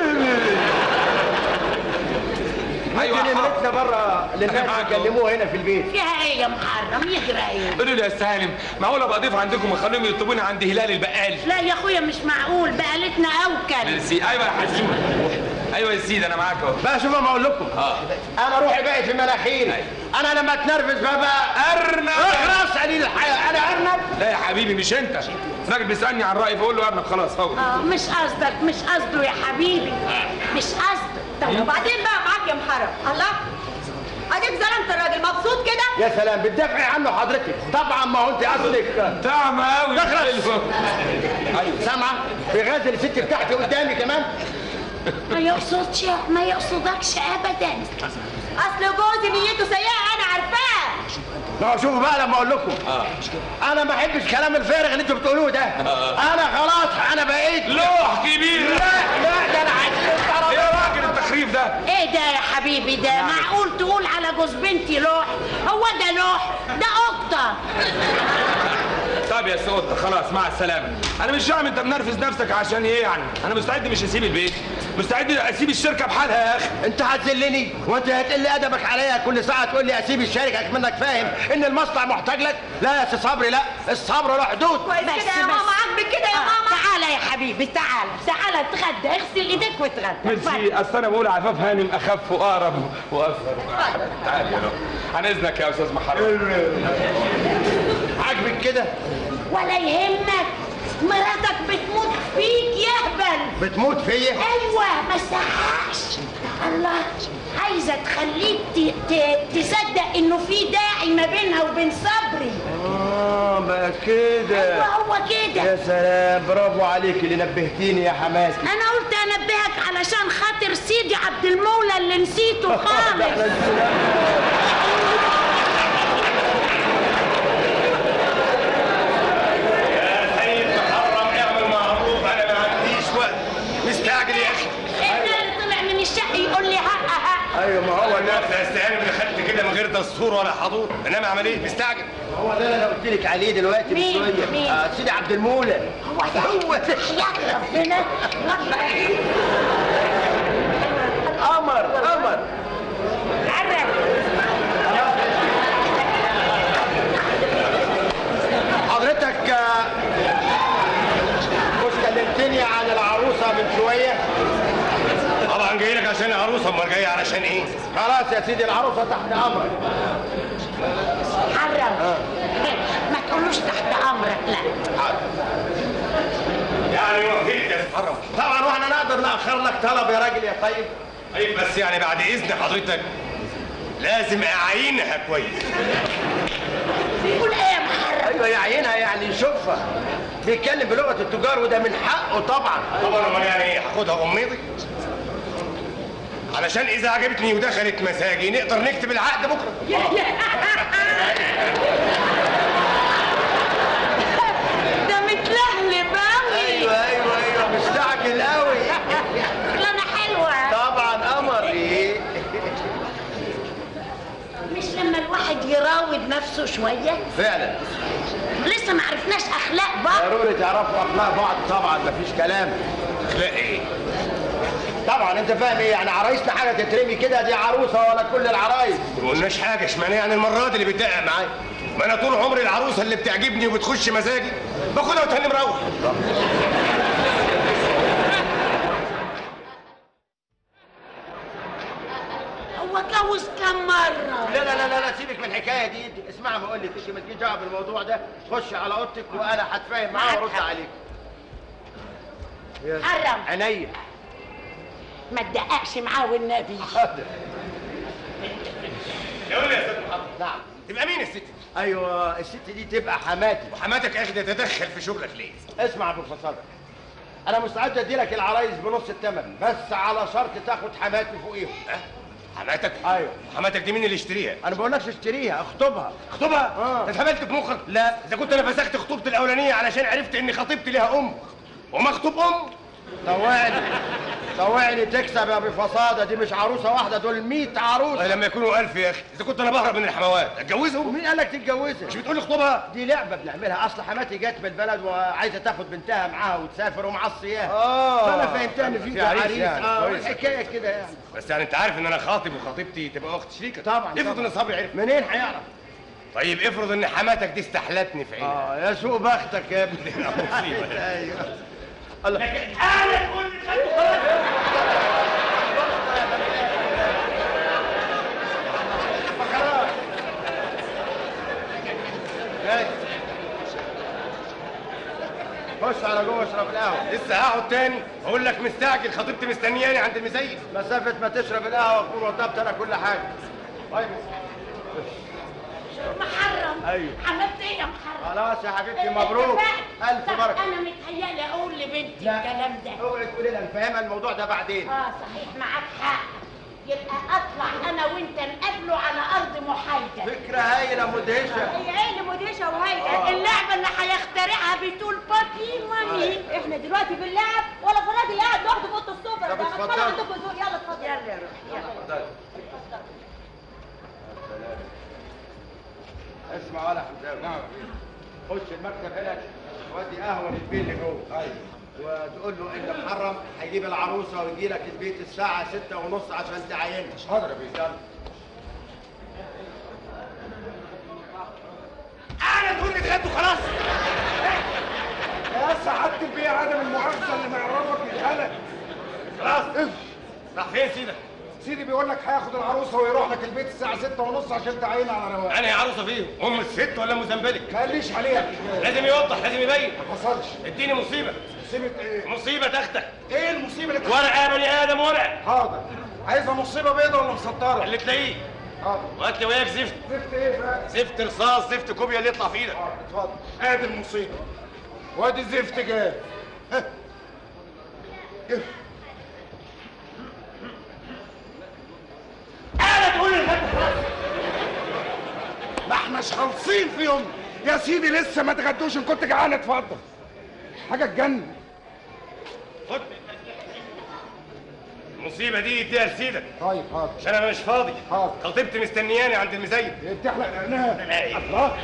ايوه ممكن حاضر. نمرتنا بره أنا للناس معاك أهو. يكلموه هنا في البيت فيها ايه يا محرم يجرى ايه قولوا لي يا استاذ هانم معقول ابقى اضيف عندكم واخليهم يطلبوني عند هلال البقال لا يا اخويا مش معقول بقالتنا اوكل ميرسي ايوه يا حسين ايوه يا سيدي انا معاك اهو بقى شوف ما اقول لكم اه انا روحي بقت في مناخيري انا لما اتنرفز بقى ارنب اخرس قليل الحياه انا ارنب لا يا حبيبي مش انت راجل بيسالني عن رايي فاقول له ارنب خلاص هو اه مش قصدك مش قصده يا حبيبي مش قصده طب وبعدين بقى معاك يا محرم الله اديك ظلمت الراجل مبسوط كده يا سلام بتدافعي عنه حضرتك طبعا ما هو انت قصدك طعمه قوي اخرس. ايوه سامعه بيغازل الست بتاعتي قدامي كمان ما يقصدش ما يقصدكش ابدا اصل جوزي نيته سيئه انا عارفاه ما هو شوفوا بقى لما اقول لكم انا ما احبش كلام الفارغ اللي انتوا بتقولوه ده انا خلاص انا بقيت لوح كبير لا لا ده انا عايز يا راجل التخريف ده ايه ده يا حبيبي ده معقول تقول على جوز بنتي لوح هو ده لوح ده قطه طب طب يا سقط خلاص مع السلامه انا مش فاهم انت منرفز نفسك عشان ايه يعني انا مستعد مش اسيب البيت مستعد اسيب الشركه بحالها يا اخي انت هتذلني وانت هتقل ادبك عليا كل ساعه تقول لي اسيب الشركه منك فاهم ان المصنع محتاج لك لا يا سي صبري لا الصبر له حدود كويس كده يا ماما عاجبك كده يا ماما تعالى يا حبيبي تعالى تعالى اتغدى اغسل ايديك واتغدى ميرسي اصل انا بقول عفاف هانم اخف واقرب واصغر تعال يا رب عن اذنك يا استاذ محمد عاجبك كده ولا يهمك مراتك بتموت فيك يهبل بتموت فيا ايوه ما تزعقش الله عايزه تخليك ت- ت- تصدق انه في داعي ما بينها وبين صبري اه بقى كده ايوه هو كده يا سلام برافو عليك اللي نبهتيني يا حماسي انا قلت انبهك علشان خاطر سيدي عبد المولى اللي نسيته خالص يا سيد محرم اعمل معروف انا ما عنديش وقت مستعجل يا اخي انت اللي طلع من الشقه يقول لي حق حق ايوه ما هو ده الناس استهاني من خدت كده من غير دستور ولا حضور انما اعمل ايه مستعجل هو ده اللي انا قلت لك عليه دلوقتي من مين؟ شويه مين؟ آه سيدي عبد المولى هو ده هو ده يا ربنا قمر قمر عرف حضرتك آه، مش كلمتني عن العروسه من شويه طبعا جاي لك عشان العروسه امال جاي علشان ايه خلاص يا سيدي العروسه تحت امرك حرم ما تقولوش تحت امرك لا يعني وفيت يا محرم طبعا واحنا نقدر ناخر لك طلب يا راجل يا طيب طيب بس يعني بعد اذن حضرتك لازم اعينها كويس قول ايه يا محرم ايوه يعينها يعني يشوفها بيتكلم بلغه التجار وده من حقه طبعا طبعا امال يعني ايه هاخدها اميضي علشان اذا عجبتني ودخلت مساجي نقدر نكتب العقد بكره ده متلهلب اوي ايوه ايوه ايوه مستعجل قوي انا حلوه طبعا قمر ايه مش لما الواحد يراود نفسه شويه فعلا لسه ما عرفناش اخلاق بعض ضروري تعرفوا اخلاق بعض طبعا مفيش كلام لا ايه طبعا انت فاهم ايه يعني عرايسنا حاجه تترمي كده دي عروسه ولا كل العرايس ما قلناش حاجه اشمعنى يعني المره دي اللي بتدقق معايا ما انا طول عمري العروسه اللي بتعجبني وبتخش مزاجي باخدها وتاني مروح هو اتجوز كم مره لا لا لا لا, لا سيبك من الحكايه دي انت اسمع ما اقول لك انت ما تجيش دعوه بالموضوع ده خش على اوضتك وانا هتفاهم معاه وارد عليك حرم عينيا ما تدققش معاه والنبي حاضر يقول لي يا استاذ محمد نعم تبقى مين الست دي؟ ايوه الست دي تبقى حماتي وحماتك اخده تتدخل في شغلك ليه؟ اسمع يا ابو فصل انا مستعد ادي لك العرايس بنص الثمن بس على شرط تاخد حماتي فوقيهم ها؟ حماتك؟ ايوه حماتك دي مين اللي يشتريها؟ انا بقول لكش اشتريها اخطبها اخطبها؟ آه. انت اتهبلت في مخك؟ لا. اذا كنت انا فسخت خطوبتي الاولانيه علشان عرفت ان خطيبتي ليها ام وما اخطب ام طوعني طوعني تكسب يا ابو فصاده دي مش عروسه واحده دول 100 والله عروسه لما يكونوا ألف يا اخي اذا كنت انا بهرب من الحموات اتجوزهم ومين قال لك تتجوزها مش بتقول لي اخطبها دي لعبه بنعملها اصل حماتي جت من البلد وعايزه تاخد بنتها معاها وتسافر ومعصياها آه. فانا فهمتها ان في في ده عريس عريس يعني. اه كويس. الحكايه كده يعني بس يعني انت عارف ان انا خاطب وخطيبتي تبقى اخت شريكه طبعا افرض طبعاً. ان صبري عرف منين هيعرف طيب افرض ان حماتك دي استحلتني في عينك اه يا سوء بختك يا ابني مصيبة. ايوه الله انا تقول لي جاي. خش على جوه اشرب القهوه لسه هقعد تاني اقول لك مستعجل خطيبتي مستنياني عند المزيف مسافه ما تشرب القهوه اكون وضبت انا كل حاجه طيب محرم أيوه. عملت ايه يا محرم خلاص يا حبيبتي مبروك اتفقت. الف طب بركه انا متهيألي اقول لبنتي لا. الكلام ده اوعي تقولي لها نفهمها الموضوع ده بعدين اه صحيح معاك حق يبقى اطلع انا وانت نقابله على ارض محايده فكره هايله مدهشه هي ايه اللي مدهشه وهايده آه. اللعبه اللي هيخترعها بتقول بابي مامي احنا دلوقتي بنلعب ولا في الراجل قاعد لوحده في اوضه السفره طب ده اتفضل. اتفضل عندكم ذوق يلا اتفضل يلا يا روح يلا اسمع ولا حمزاوي نعم خش المكتب هنا وادي قهوه للبيت اللي جوه ايوه وتقول له ان محرم هيجيب العروسه ويجي لك البيت الساعه ستة ونص عشان تعينها حاضر يا بيه يلا انا تقول لي اتغدوا خلاص يا سعادة البيه عدم المؤاخذة اللي معرفك يتقلق خلاص اف راح فين سيدك سيدي بيقول لك هياخد العروسة ويروح لك البيت الساعة ستة ونص عشان تعينها على رواق انا عروسه فيهم ام الست ولا ام زنبلك ما قاليش عليها يا بيه. لازم يوضح لازم يبين ما حصلش اديني مصيبه مصيبة ايه؟ مصيبه تختك ايه المصيبة اللي ورقه يا بني ادم ورقه حاضر عايزة مصيبة بيضة ولا مسطرة؟ اللي تلاقيه حاضر وهات لي وياك زفت زفت ايه بقى؟ زفت رصاص زفت كوبيا اللي يطلع في ايدك حاضر اتفضل ادي المصيبة وادي الزفت جاي ها. اف. انا تقول لي اتغدوا خلاص ما احناش خالصين فيهم يا سيدي لسه ما اتغدوش ان كنت جعان اتفضل حاجة تجنن خد المصيبه دي اديها لسيدك طيب حاضر عشان انا مش فاضي حاضر. خطيبتي مستنياني عند المزيد إيه بتحلق لقناها لا. الله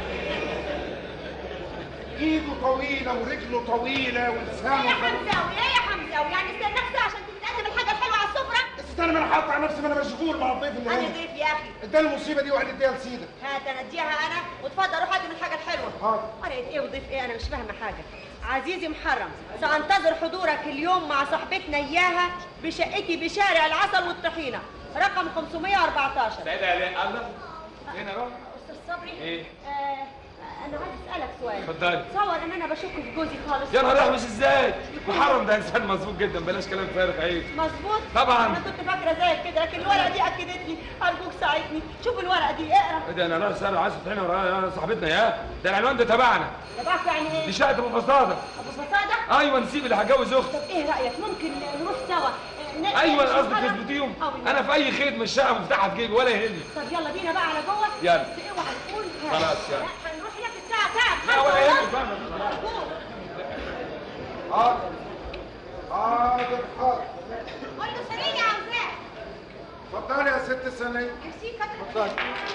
ايده طويلة ورجله طويلة ايه ولسانه يا طويل. حمزاوي ايه يا حمزاوي يعني استناك ساعه عشان تتقدم الحاجه الحلوه على السفره استنى ما انا حاطط على نفسي ما انا مشغول مع الضيف اللي انا هنا ضيف يا اخي اداني المصيبة دي وقال اديها لسيدك هات انا اديها انا واتفضل روح قدم الحاجه الحلوه حاضر. ورقه ايه وضيف ايه انا مش فاهمه حاجه عزيزي محرم سانتظر حضورك اليوم مع صاحبتنا اياها بشقتي بشارع العسل والطحينه رقم 514 سيدة يا الله هنا اهو استاذ صبري إيه؟ آه انا عايز اسالك سؤال اتفضلي. تصور ان انا بشك في جوزي خالص يا نهار مش ازاي محرم ده انسان مظبوط جدا بلاش كلام فارغ عيب مظبوط طبعاً. انا كنت فاكره زيك كده لكن الورقه دي اكدت لي ارجوك ساعدني شوف الورقه دي اقرا ايه ده انا رايح سهر عايز هنا ورايا صاحبتنا يا ده العنوان ده تبعنا تبعك يعني ايه دي شقه ابو فصاده ابو فساده ايوه نسيب اللي هتجوز اختي طب ايه رايك ممكن نروح سوا ن- ايوه نمشي قصدك مرة؟ تثبتيهم أو انا في اي خيط من الشقه مفتاحها في جيبي ولا يهمني طب يلا بينا بقى على جوه يلا. بس اوعى تقول خلاص، يلا. لا هنروح هناك الساعه كام لا ولا خمسة يهمك ونص. بقى. مظبوط. حاضر حاضر حاضر قول له سريع عاوزاه اتفضلي يا ست سنية ميرسي كتر اتفضلي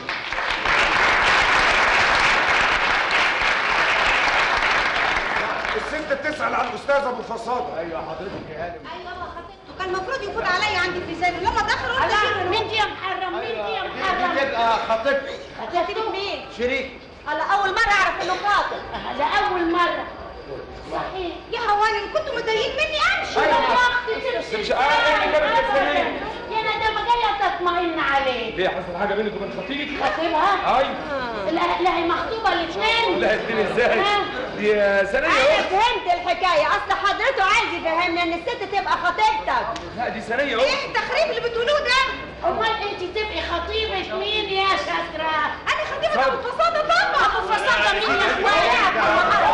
الست بتسأل عن الأستاذ أبو فصادة ايوه حضرتك يا هانم ايوه خطيبته كان المفروض يكون عليا عندي في زي لما دخلوا قلت مين دي يا محرم مين دي يا دي, دي محرم تبقى خطيبتي خطيبة مين؟ شريك على اول مره اعرف انه خاطب ده اول مره صحيح يا هواني ان كنتوا متضايقين مني امشي يا اختي بس تمشي مش عارف ايه اللي كانت بتسألني يا ندامه جايه تطمئن عليك ليه حصل حاجه بينك وبين خطيبك خطيبها ايوه لا لا هي مخطوبه الاثنين لا اديني ازاي ها؟ دي سنيه انا اخت فهمت الحكايه اصل حضرته عايز يفهمني ان الست تبقى خطيبتك لا دي سنيه ايه اخت التخريب اللي بتقولوه ده؟ امال انت تبقي خطيبه مين يا شاطره انا خطيبه ابو فصاده طبعا ابو فصاده مين يا اخويا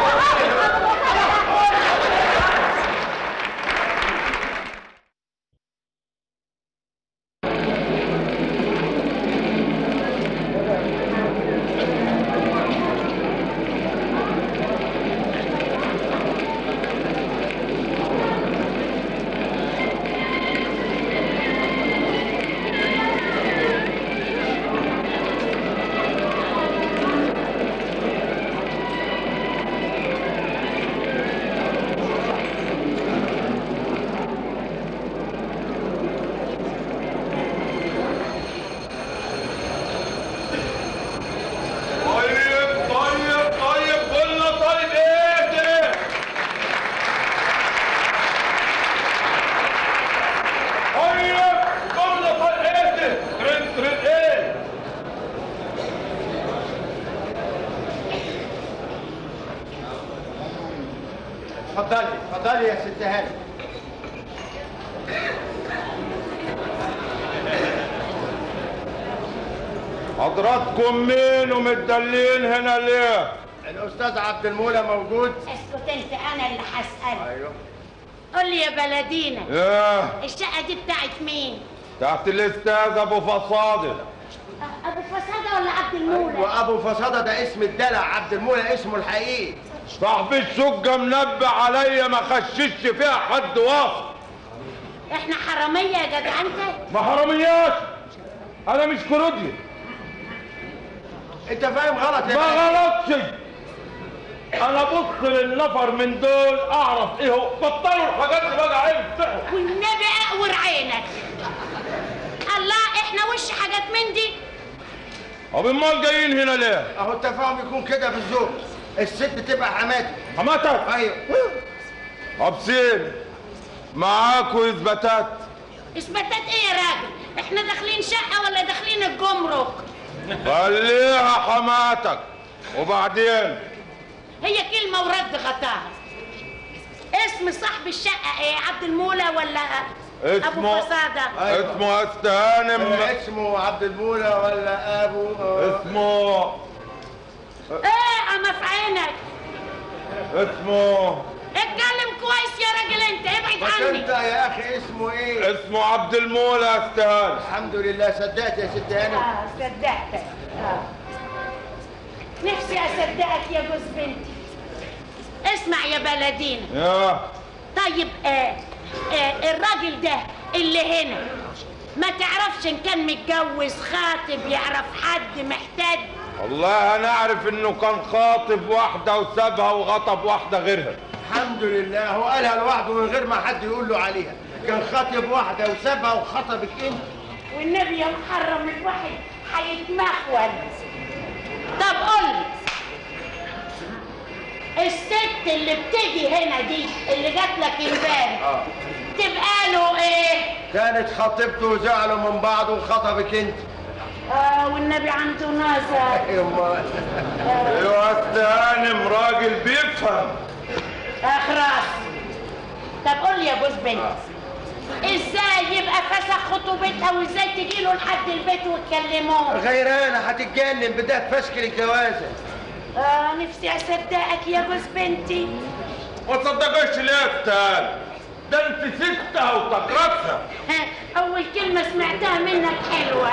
طيب طيب طيب كله طيب ايه ده طيب كله طيب ايه ده ترند ترند ايه اتفضلي اتفضلي يا ست هانم حضراتكم مين ومتدلين هنا ليه؟ الاستاذ عبد المولى موجود اسكت انت انا اللي هسالك ايوه قول لي يا بلدينا ايه الشقه دي بتاعت مين تحت الاستاذ ابو فصاده أ- ابو فساده ولا عبد المولى وابو فصاده ده اسم الدلع عبد المولى اسمه الحقيقي صاحب الشقه منبه عليا ما خشش فيها حد واثق احنا حراميه يا جدع انت ما حرامياش انا مش كرودي انت فاهم غلط يا ما هانم. غلطش انا بص للنفر من دول اعرف ايه هو بطلوا الحاجات دي بقى عيب افتحوا والنبي اقور عينك الله احنا وش حاجات من دي طب امال جايين هنا ليه؟ اهو التفاهم يكون كده في الذوق الست تبقى حماتي حماتك ايوه حبسين معاكوا اثباتات اثباتات ايه يا راجل احنا داخلين شقه ولا داخلين الجمرك خليها حماتك وبعدين هي كلمه ورد غطاها اسم صاحب الشقه ايه عبد المولى ولا ابو اسمه فساده اسمه استهانم اسمه عبد المولى ولا ابو اسمه ايه انا في عينك اسمه اتكلم كويس يا راجل انت ابعد بس عني انت يا اخي اسمه ايه اسمه عبد المولى استهان الحمد لله صدقت يا ست هانم اه صدقتك اه نفسي اصدقك يا جوز بنتي اسمع يا بلدينا يا طيب آه آه الراجل ده اللي هنا ما تعرفش ان كان متجوز خاطب يعرف حد محتاج والله انا اعرف انه كان خاطب واحده وسابها وغطب واحده غيرها الحمد لله هو قالها لوحده من غير ما حد يقول له عليها كان خاطب واحده وسابها وخطبك انت والنبي يا محرم الواحد هيتمخول طب قول لي الست اللي بتيجي هنا دي اللي جات لك امبارح اه تبقى له ايه؟ كانت خطيبته وزعلوا من بعض وخطبك انت اه والنبي عنده نظر ايوه ايوه استهانم راجل بيفهم اخرس طب قول لي يا جوز بنت ازاي يبقى فسخ خطوبتها وازاي تجي له لحد البيت وتكلموه غيرانه هتتجنن بدها تفشكل الجوازه اه نفسي اصدقك يا جوز بنتي ما تصدقش ليه يا استهان ده انت ستها وتكرتها ها، اول كلمه سمعتها منك حلوه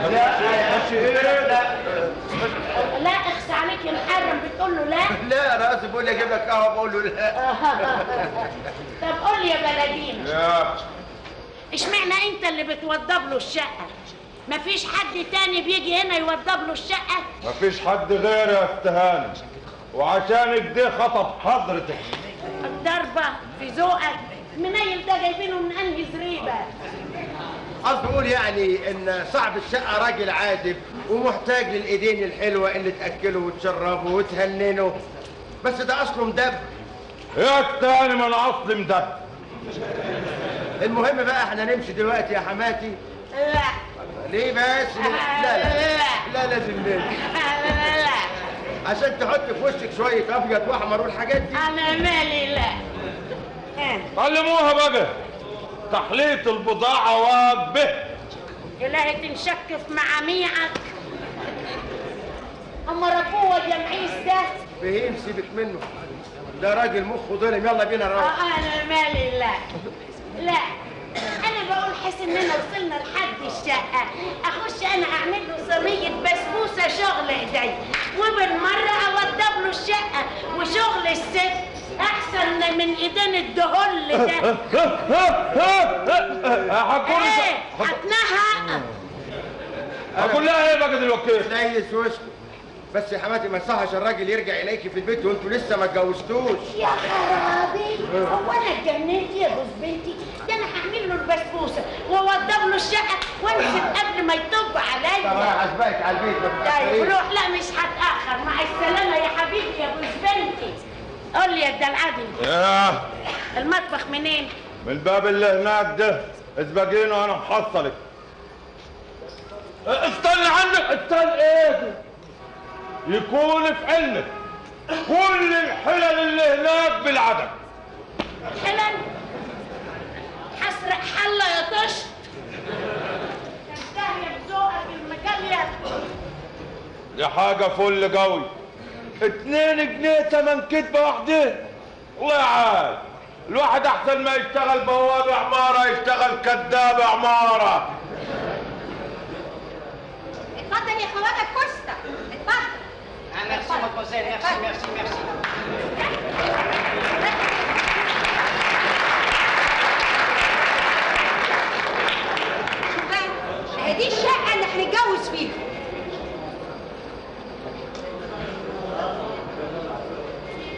لا لا اخس عليك يا محرم بتقول له لا لا انا قصدي بقول لي اجيب لك قهوه بقول له لا طب قول لي يا بلدينا يا اشمعنى انت اللي بتوضب له الشقه مفيش حد تاني بيجي هنا يوضب له الشقه مفيش حد غير يا استهانم وعشانك دي خطب حضرتك الضربه في ذوقك منيل ده جايبينه من انهي زريبه قصدي اقول يعني ان صاحب الشقه راجل عازب ومحتاج للايدين الحلوه اللي تاكله وتشربه وتهننه بس ده اصله مدب يا استهانم انا اصلي مدب المهم بقى احنا نمشي دلوقتي يا حماتي لا ليه بس لا لا لا لازم نمشي لا عشان تحط في وشك شويه ابيض واحمر والحاجات دي انا مالي لا ها، علموها بقى تحلية البضاعة واجبه الهي تنشك في معاميعك اما ربوه جمعيس ده فهيم سيبك منه ده راجل مخه ظلم يلا بينا نروح آه، انا مالي لا لا انا بقول حس اننا وصلنا لحد الشقه اخش انا اعمل له صينيه بسبوسه شغل ايدي وبالمره اوضب له الشقه وشغل الست احسن من ايدين الدهل ده هقول ايه هتنهق هقول لها ايه بقى دلوقتي تليس وشك بس يا حماتي ما يصحش الراجل يرجع اليكي في البيت وانتوا لسه ما اتجوزتوش يا خرابي هو انا اتجننت يا جوز بنتي ده انا هعمل له البسبوسه واوضب له الشقه وانزل قبل ما يطب طب عليا انا هسبقك على البيت ما طيب تتأخريش. روح لا مش هتاخر مع السلامه يا حبيبي يا جوز بنتي قول لي يا الدلعدي ياه المطبخ منين من الباب اللي هناك ده اسبقيني وانا محصلك استنى عندك استنى ايه ده؟ يكون في علمك كل الحلل اللي هناك بالعدد حلال حسرق حله يا طشت تنتهي بذوقك المجلية دي حاجة فل قوي اتنين جنيه تمن كدبة واحدة الله يعال الواحد احسن ما يشتغل بواب عمارة يشتغل كذاب عمارة اتفضل يا خواتك كوستا اتفضل Ah, merci, mademoiselle. Merci, merci, merci. شوف بقى اهي دي الشقه اللي هنتجوز فيها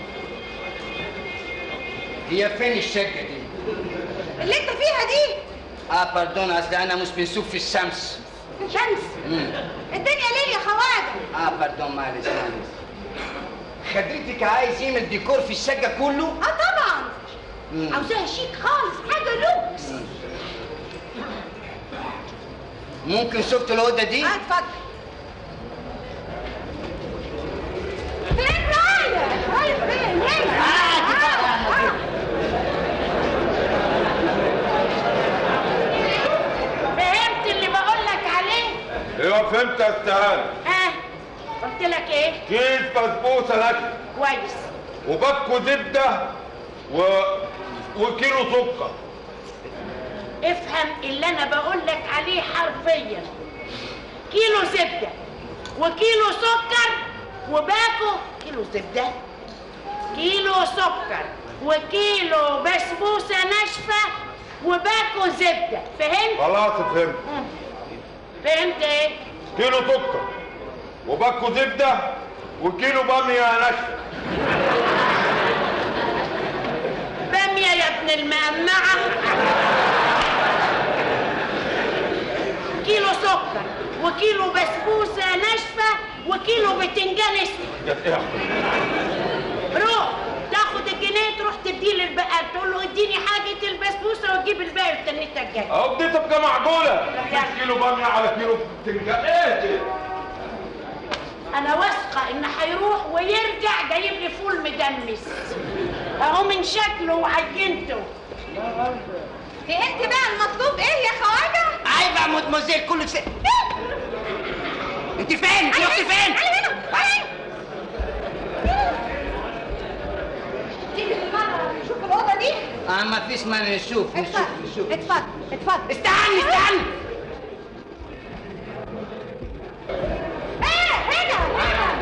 هي فين الشقه دي اللي انت فيها دي اه باردون اصل انا مش بنشوف في الشمس شمس مم. الدنيا ليل يا خواجه اه باردون معلش معلش حضرتك عايز يعمل ديكور في الشقه كله اه طبعا مم. عاوزاها شيك خالص حاجه لوكس ممكن شفت الاوضه دي اه اتفضل فين رايح رايح فين هنا آه، فهمت اللي بقول لك عليه ايوه فهمت يا استهان ها قلت لك ايه كيس بسبوسه ناشفه كويس وباكو زبده و... وكيلو سكر افهم اللي انا بقول لك عليه حرفيا كيلو زبده وكيلو سكر وباكو كيلو زبده كيلو سكر وكيلو بسبوسه ناشفه وباكو زبده فهمت خلاص فهمت فهمت ايه كيلو سكر وباكو زبده وكيلو باميه ناشفه باميه يا ابن المقمعه كيلو سكر وكيلو بسبوسه ناشفه وكيلو بتنجان اسود جت ايه روح تاخد الجنيه تروح تديه للبقال تقول له اديني حاجه البسبوسه وتجيب الباقي وتنيتها الجاي اهو دي تبقى معقوله مش كيلو باميه على كيلو بتنجان ايه دي انا واثقه ان هيروح ويرجع جايب لي فول مدمس اهو من شكله وعينته فهمت بقى المطلوب ايه يا خواجه عيب يا مدموزيل كل شيء انت فين انت رحت فين تعالي هنا تعالي تيجي بالمره نشوف الاوضه دي اه ما فيش مانع نشوف نشوف اتفضل نشوف اتفضل اتفضل استني استني ايه هنا هنا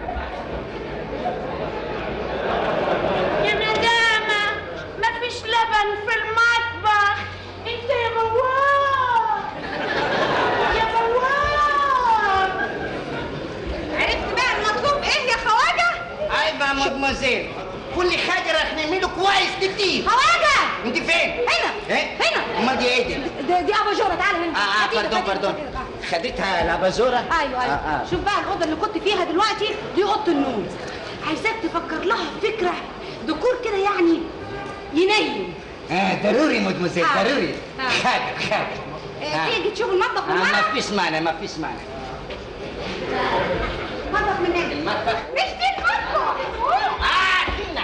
يا ندامه مفيش لبن في المطبخ انت يا بواب يا بواب عرفت بقى المطلوب ايه يا خواجه عيب يا مدموزيل كل حاجه راح نعمله كويس كتير خواجه انت فين هنا ايه هنا امال دي ايه دي دي, دي اباجوره تعالى هنا اه اه هاتيلي، باردون هاتيلي، باردون هاتيلي. خدتها الاباجوره ايوه ايوه آه آه. شوف بقى الاوضه اللي كنت فيها دلوقتي دي اوضه النوم عايزاك تفكر لها فكره ديكور كده يعني ينيم اه ضروري مدموزيل آه. ضروري آه. حاضر حاضر إيه، آه. تيجي تشوف المطبخ آه من ما بره فيش مانع ما فيش مانع المطبخ من هنا المطبخ مش دي المطبخ اه هنا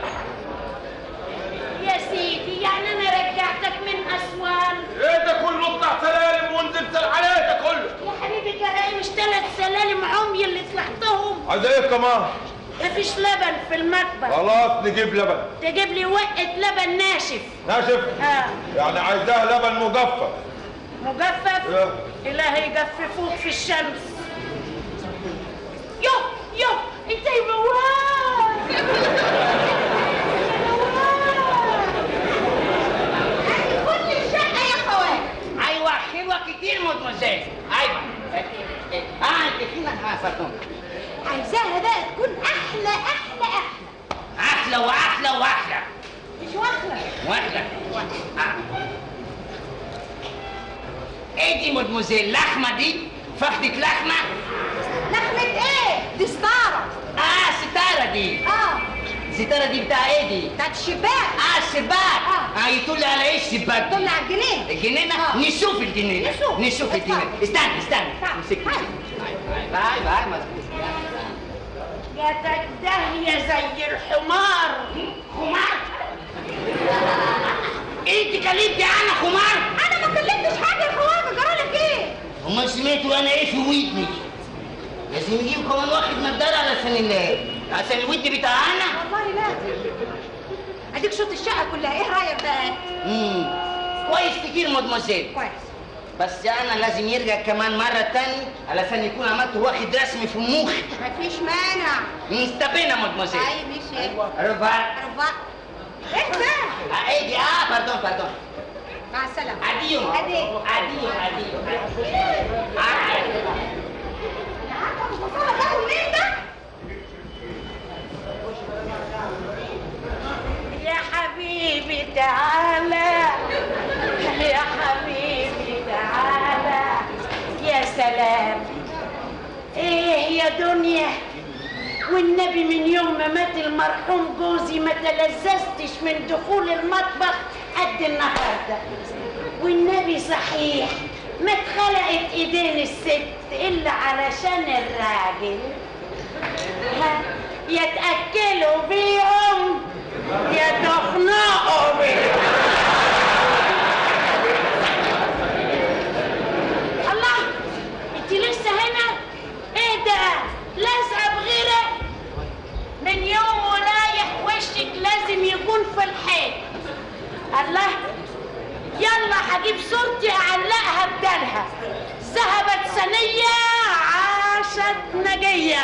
يا سيدي يعني انا رجعتك من اسوان ايه ده كله بتاع سلالم ونزلت عليه ده كله يا حبيبي كراي مش ثلاث سلالم عمي اللي طلعتهم عايز ايه كمان مفيش لبن في المطبخ خلاص نجيب لبن تجيب لي وقة لبن ناشف ناشف اه يعني عايزاه لبن مجفف مجفف إيه؟ إلهي يجففوك في الشمس يو يو انت يا بواب يا بواب كل الشقه يا خواجه ايوه حلوه كتير مدموزيل ايوه اه انت هنا اه باردون عايزاها بقى تكون احلى احلى احلى احلى واحلى واحلى مش واخله واحلى آه. ايه دي مدموزيل لحمه دي فخدة لحمه لحمه ايه دي ستاره اه ستاره دي اه الستاره دي بتاع ايه دي بتاعت الشباك اه الشباك آه. اه يطل على ايه الشباك دي؟ دول على الجنيه الجنينه آه. نشوف الجنينه نشوف. نشوف اتفضل. الجنينه استنى استنى تعال. امسك تعال. ايوه ايوه مظبوط يا تدهية زي الحمار خمار انت كلمتي انا خمار انا ما كلمتش حاجه يا خواجه جرالك ايه امال سمعتوا انا ايه في ودني لازم نجيب كمان واحد نضاره علشان ال عشان الود بتاعنا والله لازم اديك شوط الشقه كلها ايه رايك بقى امم كويس كتير مدموزيل كويس بس انا لازم يرجع كمان مره تاني علشان يكون عملت واحد رسمي في مخي مفيش مانع مستبينه مدموزيل اي ماشي ربع رفع ايه ده آه، ايه دي اه باردون باردون مع السلامه اديو اديو اديو اديو آه. عارفه المصطلح ده منين ده يا حبيبي سلام ايه يا دنيا والنبي من يوم ما مات المرحوم جوزي ما تلذذتش من دخول المطبخ قد النهارده والنبي صحيح ما اتخلقت ايدين الست الا علشان الراجل ها يتاكلوا بيهم يتخنقوا بيهم الله انت لسه هنا ايه ده لازقه بغيرك من يوم ورايح وشك لازم يكون في الحيط الله يلا هجيب صورتي اعلقها بدالها ذهبت ثانية عاشت نجية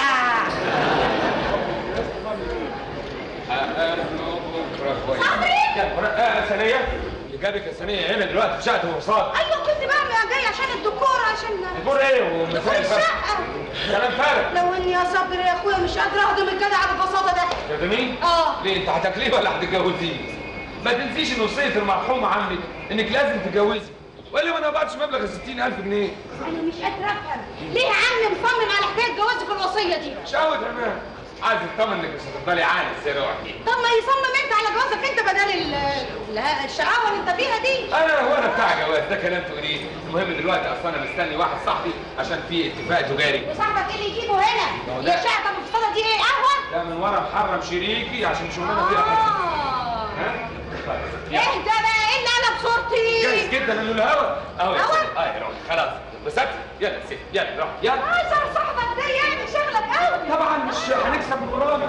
بكره كويس آه، ثانيه اللي جابك يا ثانيه هنا دلوقتي في شقه وصال ايوه كنت بقى جاي عشان الديكور عشان الدور ايه ومسائل ديكور بس الشقه كلام فارغ لو اني يا صبري يا اخويا مش قادره اهضم الجدع بالبساطه ده يا مين؟ اه ليه انت هتاكليه ولا هتتجوزيه؟ ما تنسيش ان وصيه المرحوم عمك انك لازم تتجوزي والا ما نقبضش مبلغ ال 60000 جنيه انا مش قادره افهم ليه عمي مصمم على حكايه جوازي في الوصيه دي شاوت عمام عايز اطمن انك مش هتفضلي عانس يا روحي طب ما يصمم انت على جوازك انت بدل ال- لا الشقاوه اللي انت فيها دي انا هو انا بتاع جواز ده كلام تقوليه المهم دلوقتي اصلا انا مستني واحد صاحبي عشان في اتفاق تجاري وصاحبك ايه اللي يجيبه هنا ما هو هي ده- الشقه المفصله دي ايه قهوه ده من ورا محرم شريكي عشان شغلنا فيها حاجة. اه ها؟ ايه ده بقى ايه اللي قلب صورتي جاهز جدا انه الهوا اهو يا هوا؟ سيدي. اه يا روحي خلاص بسات يلا سيب يلا روح يلا عايز صاحبك ده يعني شغلك قوي طبعا مش هنكسب من ورانا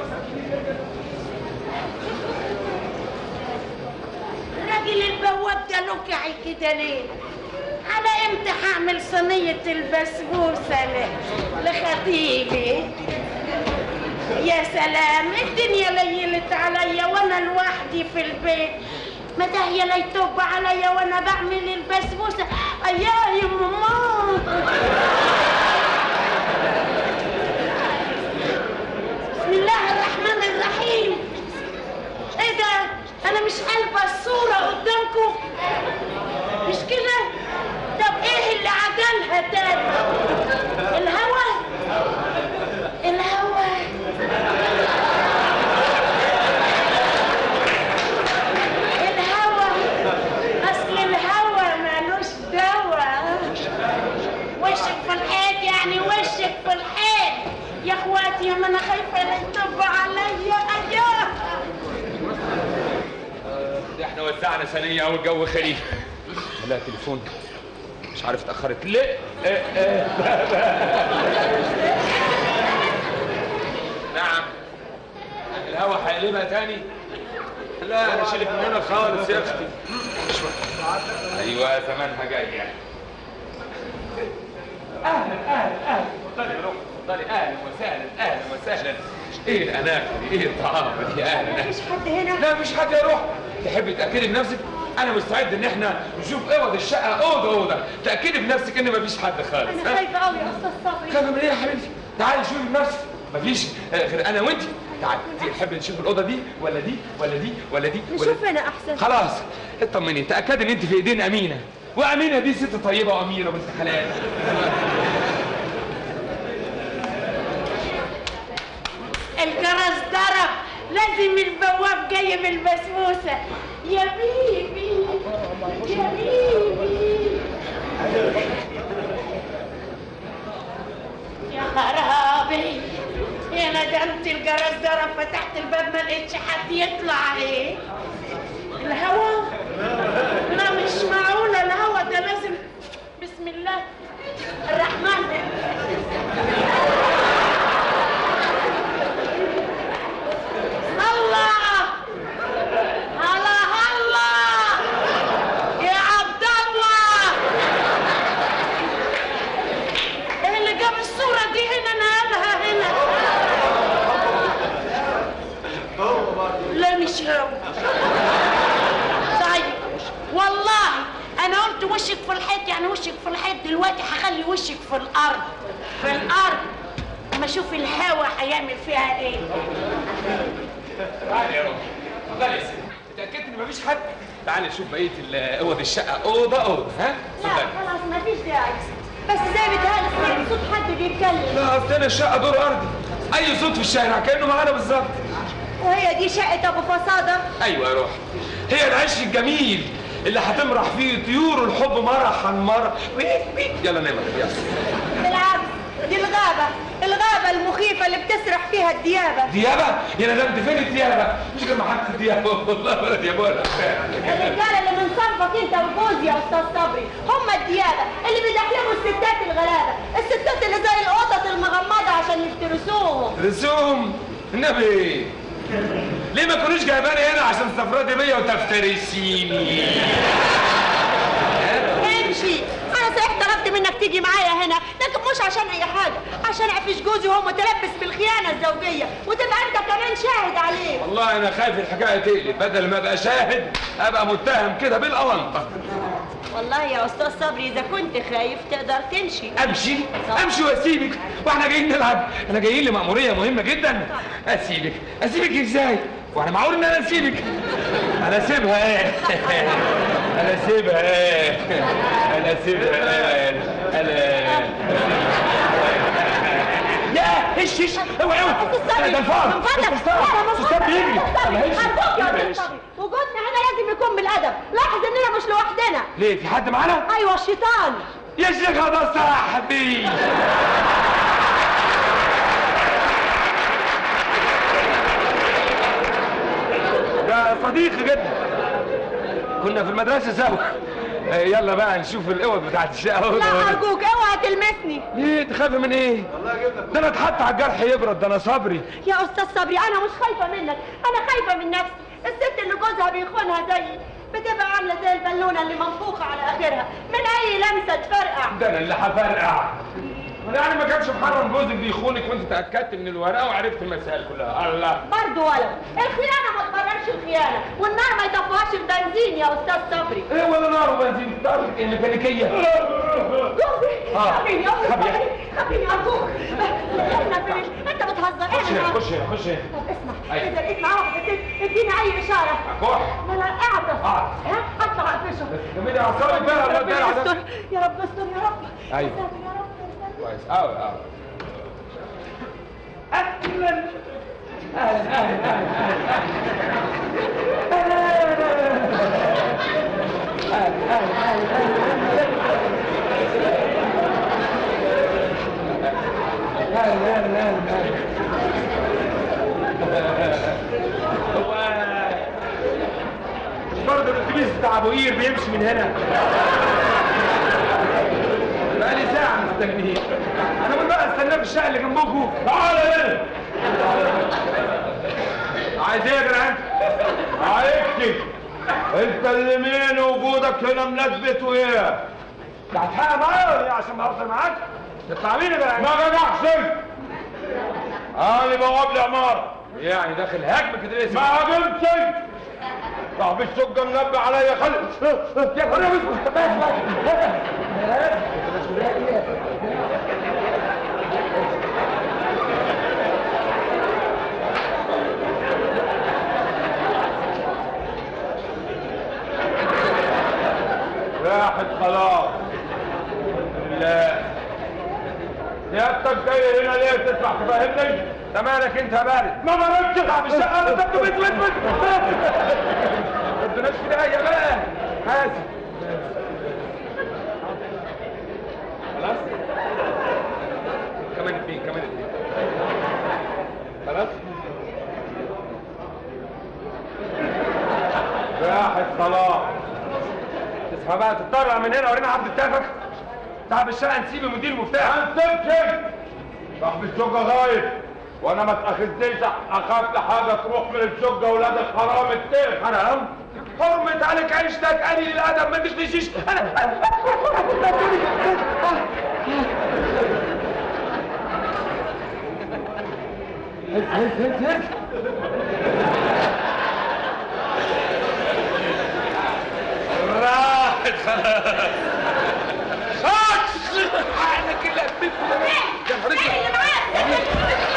الراجل البواب ده لكعي كده ليه على امتى هعمل صينية البسبوسة ل- لخطيبي يا سلام الدنيا ليلت عليا وانا لوحدي في البيت ما ده هي لا يتوب عليا وانا بعمل البسبوسة اياه يا ماما بسم الله الرحمن الرحيم ايه ده انا مش قلبة الصورة قدامكم مش كده طب ايه اللي عدلها تاني الهوا الهوا الهوا اصل الهوا مالوش دوا وشك في الحيط يعني وشك في الحيط يا اخواتي ما انا خايفه لا يطب عليا اياه ده احنا وزعنا ثانية أول جو خريف لا تليفون مش عارف اتأخرت ليه إيه إيه. نعم الهوا هيقلبها تاني لا انا شيلك من هنا خالص يا اختي ايوه زمانها جاي يعني اهلا اهلا اهلا اتفضلي يا روح اتفضلي اهلا وسهلا اهلا وسهلا ايه الاناقه دي ايه الطعام دي اهلا مفيش حد هنا لا مش حد يروح تحبي تاكدي بنفسك انا مستعد ان احنا نشوف اوض الشقه اوضه اوضه تاكدي بنفسك ان مفيش حد خالص انا ها؟ خايفه قوي يا استاذ صبري خايفه من ايه يا حبيبتي تعالي شوفي بنفسك مفيش آه، غير انا وانت تعالي انت تحبي نشوف الاوضه دي ولا دي ولا دي ولا دي ولا نشوف دي هنا احسن خلاص اطمني تاكدي ان انت في ايدين امينه وامينه دي ست طيبه واميره بنت حلال الجرس ضرب لازم البواب جاي بالبسبوسه يا بيبي يا بيبي يا خرابي يا ندمت الجرس ضرب فتحت الباب ما لقيتش حد يطلع عليه الهوا لا مش معقولة الهوا ده لازم بسم الله الرحمن الله الله الله يا عبد الله ايه اللي جاب الصورة دي هنا نقلها هنا لا مش هو طيب والله انا قلت وشك في الحيط يعني وشك في الحيط دلوقتي هخلي وشك في الارض في الارض اما اشوف الهوا هيعمل فيها ايه تعالي يا روح اتفضلي يا سيدي اتاكدت ان مفيش حد تعالي نشوف بقيه ال- اوض الشقه اوضه اوضه ها لا اتفضلي خلاص مفيش داعي بس زي بيتهيألي صوت حد بيتكلم لا اصل انا الشقه دور ارضي اي صوت في الشارع كانه معانا بالظبط وهي دي شقة ابو فصادة ايوه يا روح هي العش الجميل اللي هتمرح فيه طيور الحب مرحا مرة بيك بيك يلا نمر يلا بالعكس دي الغابة الغابة المخيفة اللي بتسرح فيها الديابة ديابة يا ندمت فين الديابة مش غير محطة الديابة والله ولا ديابة ولا بتاع الرجالة اللي من صنفك انت وجوزي يا استاذ صبري هم الديابة اللي بيدحلموا الستات الغلابة الستات اللي زي القطط المغمضة عشان يفترسوهم رسوم النبي ليه ما كنوش جايباني هنا عشان تستفردي بيا وتفترسيني امشي انا صحيح طلبت منك تيجي معايا هنا لكن مش عشان اي حاجة عشان اعفش جوزي وهو متلبس بالخيانة الزوجية وتبقى انت كمان شاهد عليه والله انا خايف الحكايه تقلب بدل ما ابقى شاهد ابقى متهم كده بالاونطه والله يا استاذ صبري اذا كنت خايف تقدر تمشي امشي امشي واسيبك واحنا جايين نلعب انا جايين لمأمورية مهمة جدا اسيبك اسيبك ازاي وانا معقول ان انا اسيبك انا اسيبها ايه انا اسيبها ايه انا اسيبها ايه انا يا ايش ايش اوعى اوعى ده الفار من فضلك الفار بيجري انا هيش أرجوك يا أستاذ صبري وجودنا هنا لازم يكون بالادب لاحظ اننا مش لوحدنا ليه في حد معانا ايوه الشيطان يا شيخ ده صاحبي ده صديقي جدا كنا في المدرسة سوا آه، يلا بقى نشوف الاوض بتاعت الشقة لا ارجوك اوعى تلمسني ليه تخافي من ايه؟ ده انا اتحط على الجرح يبرد ده انا صبري يا استاذ صبري انا مش خايفه منك انا خايفه من نفسي الست اللي جوزها بيخونها زيي بتبقى عامله زي البالونه اللي منفوخه على اخرها من اي لمسه تفرقع ده انا اللي هفرقع انا يعني ما كانش محرم جوزك بيخونك وانت تاكدت من الورقه وعرفت المسائل كلها الله برضه ولو الخيانه ما تبررش الخيانه والنار ما يطفوهاش البنزين يا استاذ صبري ايه ولا نار وبنزين دارك الميكانيكيه جوزي آه. خبيني يا خبي. صبري خبيني ارجوك احنا فين انت بتهزر خش احنا هنا خش هنا خش هنا طب اسمع أيوة. اذا لقيت معاه واحده ست اديني اي اشاره كح لا لا اعطف أعطف. ها اطلع اقفشه جميل يا عصام بقى ربنا الدلع ده يستر يا رب استر يا رب أيوة. يا ساتر يا رب يا ساتر. كويس قوي قوي اهلا اهلا اهلا هو مش برضه الاتوبيس بتاع ابو قير بيمشي من هنا بقالي ساعة مستنيه انا من بقى استناه في الشقة اللي جنبكم تعالى هنا عايز ايه يا جدعان؟ عايزتي انت اللي مين وجودك هنا مناسبته ايه؟ انت هتحقق معايا ولا ايه عشان بهزر معاك؟ تطلع مين يا جدعان؟ ما جدعش انا بواب العمارة يعني داخل هجم كده ليه؟ ما هاجمتش صاحب الشقة منبه عليا خلي يا اخويا بس بس راحت خلاص لا سيادتك جاي هنا ليه تسمع تفهمني؟ ده مالك انت يا بارد ما مرضتش صاحب الشقة انا طب بس بس بس ما تدوناش في داهية بقى حاسب خلاص كمان اتنين كمان اتنين خلاص راحت خلاص تصحى بقى تتطلع من هنا ورينا عبد التافك صاحب الشقة نسيب مدير المفتاح هنسيبك صاحب الشقة غايب وانا ما تاخذنيش اخاف لحاجه تروح من الشقه ولاد الحرام التيف حرام حرمة عليك عيشتك قليل الادب ما تشتشيش انا هز هز هز هز راحت خلاص انا كده يا نهار اسود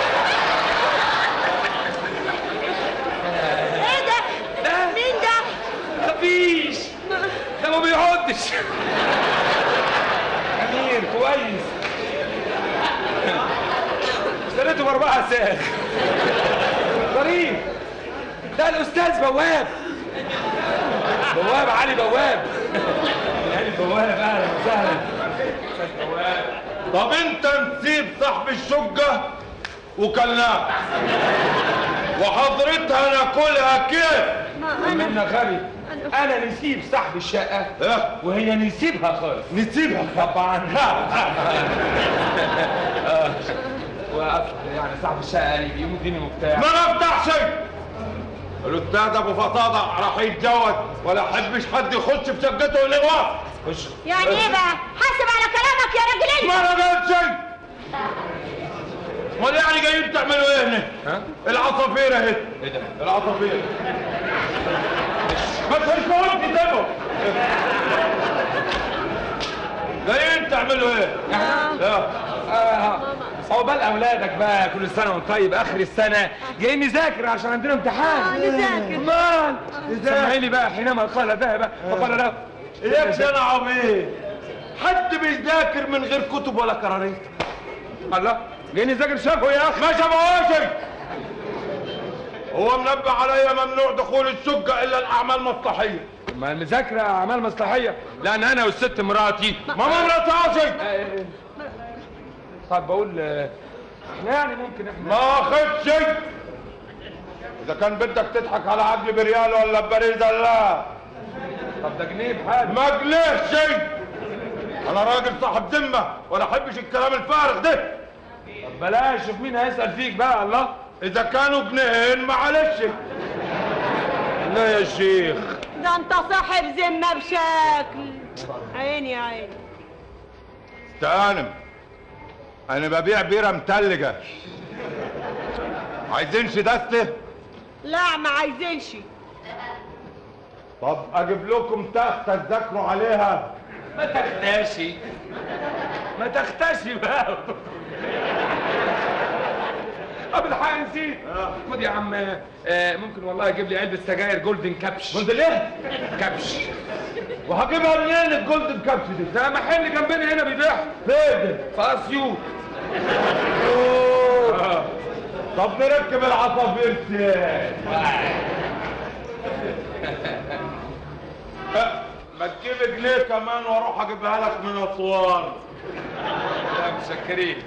ايه ده ده مين ده مفيش ده ما بيعدش امير كويس باربعه ساخ ظريف ده الاستاذ بواب بواب علي بواب علي بواب اهلا وسهلا استاذ بواب طب انت نسيب صاحب الشقة وكلناها وحضرتها ناكلها كيف ما انا منا غبي انا نسيب صاحب الشقه اه وهي نسيبها خالص نسيبها طبعا آه. وقفت يعني صاحب الشقه قال لي بيمديني مفتاح ما نفتح شيء الاستاذ ابو فطاطا راح يتجوز ولا يحبش حد يخش في شقته الا واقف خش يعني ايه بقى حاسب على كلامك يا راجل ما انا قلت شيء امال يعني جايين تعملوا ايه هنا؟ ها؟ العصافير اهي ايه ده؟ العصافير ما تهركوش تسيبهم جايين تعملوا ايه؟ لا آه. عقبال اولادك بقى كل سنه وانت طيب اخر السنه جايين نذاكر عشان عندنا امتحان آه، نذاكر. مال سامعيني بقى حينما قال ذهب فقال له يا ابني انا عبيط حد بيذاكر من غير كتب ولا كراريس الله جايين نذاكر شافوا يا اخي ما شافوهاش هو منبه عليا ممنوع دخول الشقة الا الاعمال مصلحية ما المذاكره اعمال مصلحيه لان انا والست مراتي ما مرتاش آه، طب بقول آه، احنا يعني ممكن احنا ما خدش اذا كان بدك تضحك على عقلي بريال ولا ببريزة لا طب ده جنيه بحاجه ما قليش شيء انا راجل صاحب ذمة ولا احبش الكلام الفارغ ده طب بلاش شوف مين هيسال فيك بقى الله اذا كانوا جنيهين معلش لا يا شيخ ده انت صاحب ذمه بشكل عيني يا عيني استهانم انا ببيع بيره متلجه عايزين دستة لا ما عايزينش طب اجيب لكم تخته تذاكروا عليها ما تختاشي ما تختاشي بقى طب الحق نسيت خد يا عم آه، ممكن والله اجيب لي علبه سجاير جولدن كابش قلت ليه كابش وهجيبها منين الجولدن كابس دي ده محل جنبنا هنا بيبيعها فين في اسيوط أوه. طب نركب العصافير تاني أه، ما تجيب جنيه كمان واروح اجيبها لك من اسوان لا مشكرين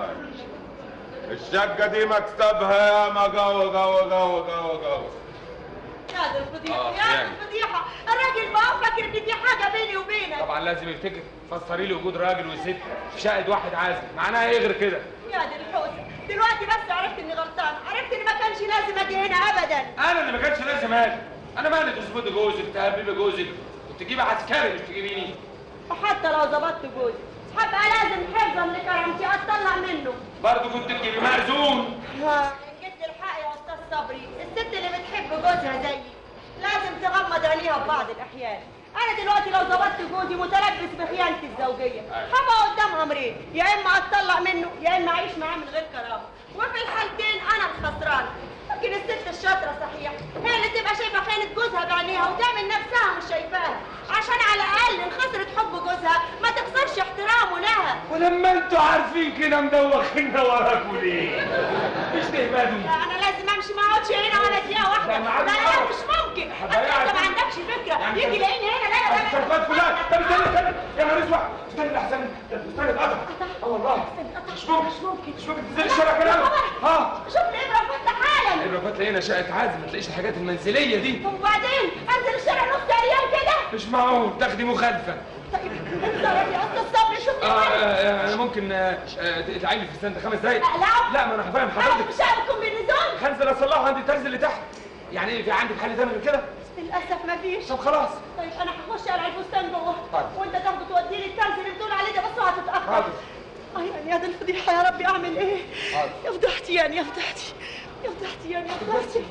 الشقه دي مكسبها يا ما جو جو جو جو جو يا دي الفضيحه آه، يا دي يعني. الفضيحه الراجل بقى فاكر ان دي حاجه بيني وبينك طبعا لازم يفتكر فسري لي وجود راجل وست في شقه واحد عازب معناها ايه غير كده يا دي الحوسه دلوقتي بس عرفت اني غلطان عرفت ان ما كانش لازم اجي هنا ابدا انا اللي ما كانش لازم اجي انا مالي تظبطي جوزك تهببي جوزك وتجيبي عسكري مش تجيبيني وحتى لو ظبطت جوزي هبقى لازم حفظا لكرامتي اتطلع منه برضه كنت تجيبي مأذون ها، إن جيت الحق يا استاذ صبري الست اللي بتحب جوزها زيي لازم تغمض عينيها في بعض الاحيان انا دلوقتي لو ظبطت جوزي متلبس بخيانتي الزوجيه هبقى قدام امرين يا اما اتطلق منه يا اما اعيش معاه من غير كرامه وفي الحالتين انا الخسران لكن الست الشاطره صحيح هي اللي تبقى شايفه خيانه جوزها بعينيها وتعمل نفسها مش شايفاها عشان على الاقل ان خسرت حب جوزها ما تخسرش احترامه لها ولما انتوا عارفين كده مدوخينا وراكوا ليه؟ مش تهبدوا لا انا لازم امشي ما اقعدش هنا ولا دقيقه واحده لا، معاك لا لا حق. مش ممكن هضيعك. انت ما عندكش فكره يعني يجي كده. يلاقيني هنا لا لا لا الشرطات كلها طب استنى استنى يا نهار اسود استنى احسن استنى اتقطع اه والله مش ممكن مش ممكن مش ممكن تنزل الشارع كده ها شوف لي ابره فتح حالا الرفات لقينا شقه عازم ما تلاقيش الحاجات المنزليه دي وبعدين انزل الشارع نص ايام كده مش معقول تاخدي مخالفه طيب اتصرف يا استاذ صبري شوف لي اه حل. آه، انا ممكن آه، آه، تعالي في السنة خمس دقايق أقلعه؟ لا ما انا فاهم انا حضرتك مش هعمل بالنظام هنزل اصلحه عند الترز اللي تحت يعني ايه في عندك حل تاني غير كده للاسف ما فيش طب خلاص طيب انا هخش على البستان جوه طيب. وانت تاخده توديه لي الترز اللي بتقول عليه ده بس وهتتاخر حاضر. اه يعني يا دي الفضيحه يا ربي اعمل ايه حاضر. يا فضحتي يعني يا فضحتي يا فضحتي يعني يا فضحتي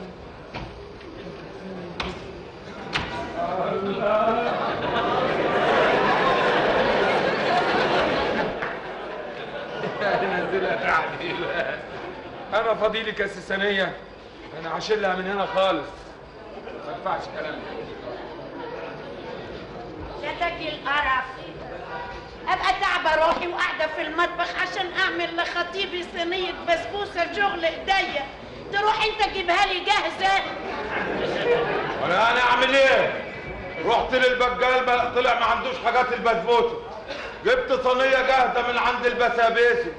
نزلها تحت انا فضيلي كاس ثانيه انا عاشلها من هنا خالص ما ينفعش الكلام ده شتكي القرف ابقى تعبه روحي وقاعده في المطبخ عشان اعمل لخط خطيبي صينيه بسبوسه شغل ايديا تروح انت تجيبها لي جاهزه وانا انا اعمل ايه رحت للبقال ما طلع ما عندوش حاجات البسبوسه جبت صينيه جاهزه من عند البسابيسي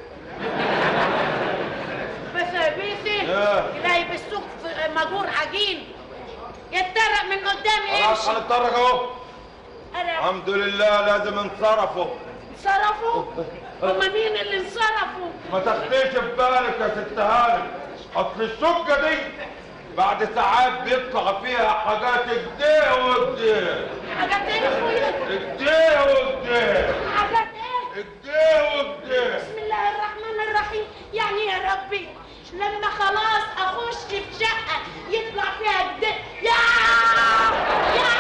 بسابيسي آه. تلاقي بالسوق في- مجور عجين يتطرق من قدامي خلاص امشي هنتطرق اهو انا الحمد لله لازم انصرفوا انصرفوا هما مين اللي انصرفوا ما تاخديش في بالك يا ست هانم اصل السكه دي بعد ساعات بيطلع فيها حاجات كده وكده حاجات ايه يا اخويا كده وكده حاجات ايه كده وكده بسم الله الرحمن الرحيم يعني يا ربي لما خلاص اخش في شقه يطلع فيها كده يا يا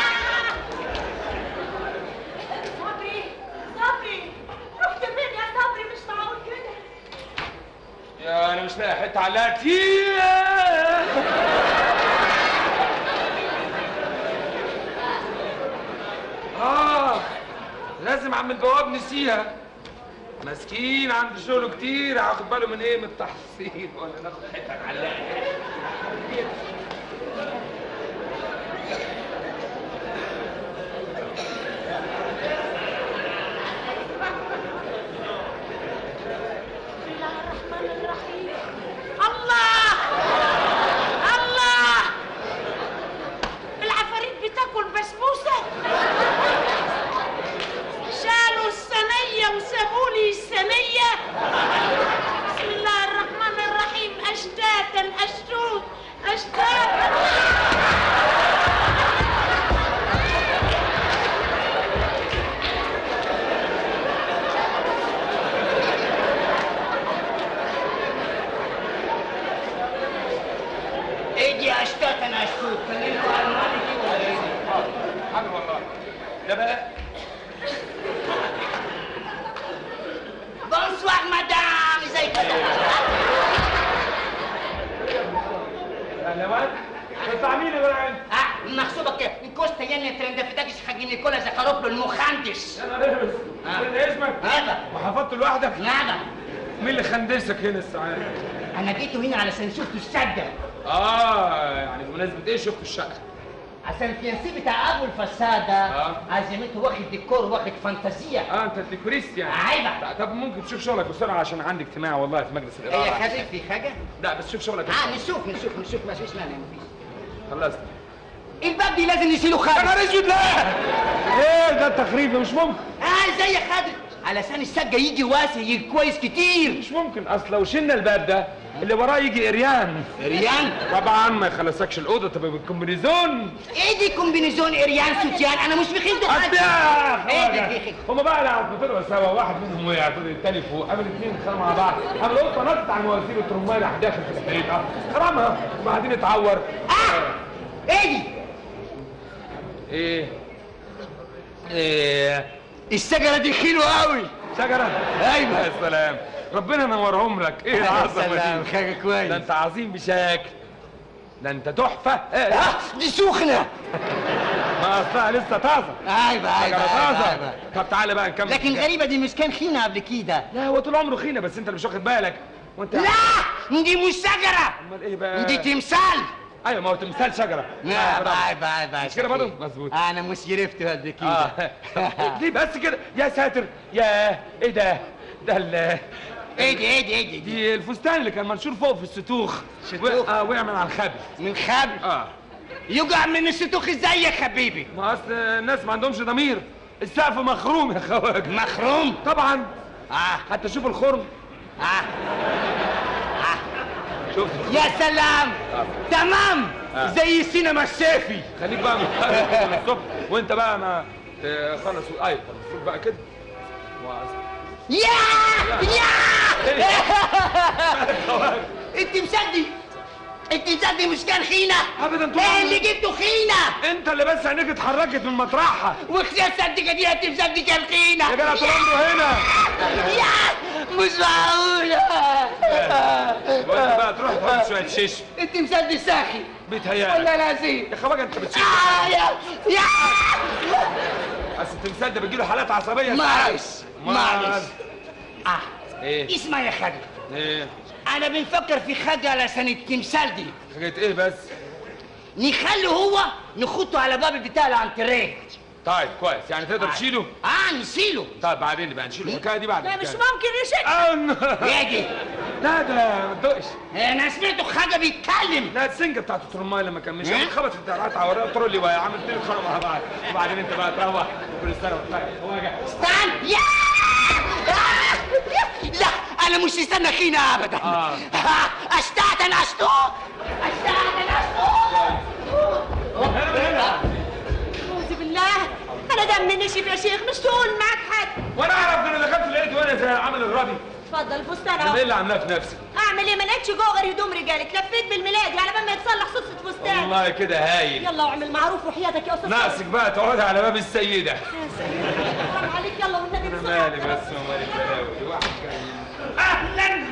صبري صبري رحت فين يا صبري مش معقول كده يا انا مش لاقي حته علقت فيها اه لازم عم البواب نسيها مسكين عنده شغل كتير هاخد باله من ايه من التحصيل ولا ناخد حته علقت بسم الله الرحمن الرحيم الله الله العفاريت بتاكل بسبوسه شالوا الصينيه وسابوا لي الصينيه بسم الله الرحمن الرحيم اشتاتا اشتوت اشتاتا ايه دي اشتات انا اشتوت كلمتوا الماني دي ولا ايه؟ حاجه والله ده بقى بونسوار مدام ازيك يا اهلا واد تطلع مين يا جدعان اه محسوبك in costa jenny 33 حاجة نيكولا زكاروبلو المخندس يا نهار اسود انت اسمك هذا وحفظت لوحدك نعم مين اللي خندسك هنا السعاده انا جيت هنا علشان شفت السدة اه يعني بمناسبه ايه شفت الشقه عشان الفيانسي بتاع ابو الفسادة آه. عزمته واخد ديكور واخد فانتازيا اه انت الديكوريست يعني عيبة طب ممكن تشوف شغلك بسرعه عشان عندي اجتماع والله في مجلس ايه الاداره يا خالد في حاجة؟ لا بس شوف شغلك اه نشوف نشوف نشوف ما فيش مانع مفيش خلصت الباب دي لازم نشيله يا خالد نهار اسود لا ايه ده التخريب ده مش ممكن اه ازاي يا خالد علشان السجة يجي واسع يجي كويس كتير مش ممكن اصل لو شلنا الباب ده اللي وراه يجي اريان ريان طبعا ما يخلصكش الاوضه تبقى بالكومبينيزون ايه دي كومبينيزون اريان سوتيان انا مش بخيل ده ايه دي في هما بقى لما طلعوا سوا واحد منهم وقع التاني فوق قاموا الاثنين اتخانقوا مع بعض قام القطه نطت على مواسير الترمايه راح داخل في الحيطه رمها وبعدين اتعور اه ايه دي ايه ايه الشجرة دي حلوة قوي شجره أيوة. يا سلام ربنا نورهم لك ايه العظمه سلام دي حاجة ده كويس انت عظيم بشكل ده انت تحفه إيه؟ اه دي سخنة ما اصلها لسه طازه ايوه شجره ايوه طازه ايوه طب تعالى بقى نكمل لكن الحكاية. غريبة دي مش كان خينة قبل كده لا هو طول عمره خينه بس انت اللي مش واخد بالك وانت لا دي مش شجرة امال ايه بقى دي تمثال ايوه ما هو تمثال شجره لا آه، باي باي باي مش كده برضه؟ مظبوط. انا مش عرفت قبل كده اه ليه بس كده يا ساتر يا ايه ده ده ال ايه دي ايه دي ايه دي, دي دي الفستان اللي كان منشور فوق في الستوخ ستوخ؟ و- اه وقع من على الخبز من خبل اه يقع من الشتوخ ازاي يا حبيبي ما اصل الناس ما عندهمش ضمير السقف مخروم يا خواجه مخروم طبعا اه حتى شوف الخرم اه شفت يا سلام آه. تمام آه. زي السينما الشافي خليك بقى من الصبح وانت بقى ما تخلص ايوه خلص بقى كده وأص- يا يا خواجه. انت مصدق انت مصدق مش كان خينه ابدا طول ايه عمري. اللي جبته خينه انت اللي بس عينيك اتحركت من مطرحها وخسيت صدقه دي انت مصدق كان خينه يا جدع طول عمره هنا يا مش معقوله وانت بقى تروح تحط شويه شيش انت مصدق ساخي بيتهيألك ولا لازم يا خواجه انت بتشيل آه يا يا اصل التمثال ده بيجيله حالات عصبيه معلش ما- معلش اه ايه اسمع يا خالد ايه انا بنفكر في حاجه على سنه التمثال دي حاجه ايه بس نخلي هو نخطه على باب بتاع الانتريه طيب كويس يعني تقدر تشيله اه نشيله طيب بعدين بقى نشيل الحكايه دي بعد لا مش الحكاية. ممكن يشك أم- يجي لا ده ما تدقش انا سمعته حاجه بيتكلم لا السنجه بتاعت الترمايه لما كان مشي إيه؟ اتخبط في الدرعات عوريه ترولي وعملت لي خانه مع بعض وبعدين انت بقى تروح كل سنه وانت طيب هو جاي استنى يا لا انا مش استنى خينا ابدا آه. اشتعت انا اشتو اشتعت انا اشتو اعوذ بالله انا دمي نشف يا شيخ مش تقول معاك حد وانا اعرف ان انا دخلت لقيت وانا زي عامل الربي اتفضل الفستان انا ايه اهو اللي عاملاه في نفسي اعمل ايه ما لقيتش جوه غير هدوم رجالك لفيت بالميلادي على بال ما يتصلح صوصة فستان والله كده هايل يلا واعمل معروف وحياتك يا استاذ ناقصك بقى تقعدي على باب السيده حرام عليك يلا والنبي انا بسرعة. مالي بس ومالي البلاوي دي واحد جاي اهلا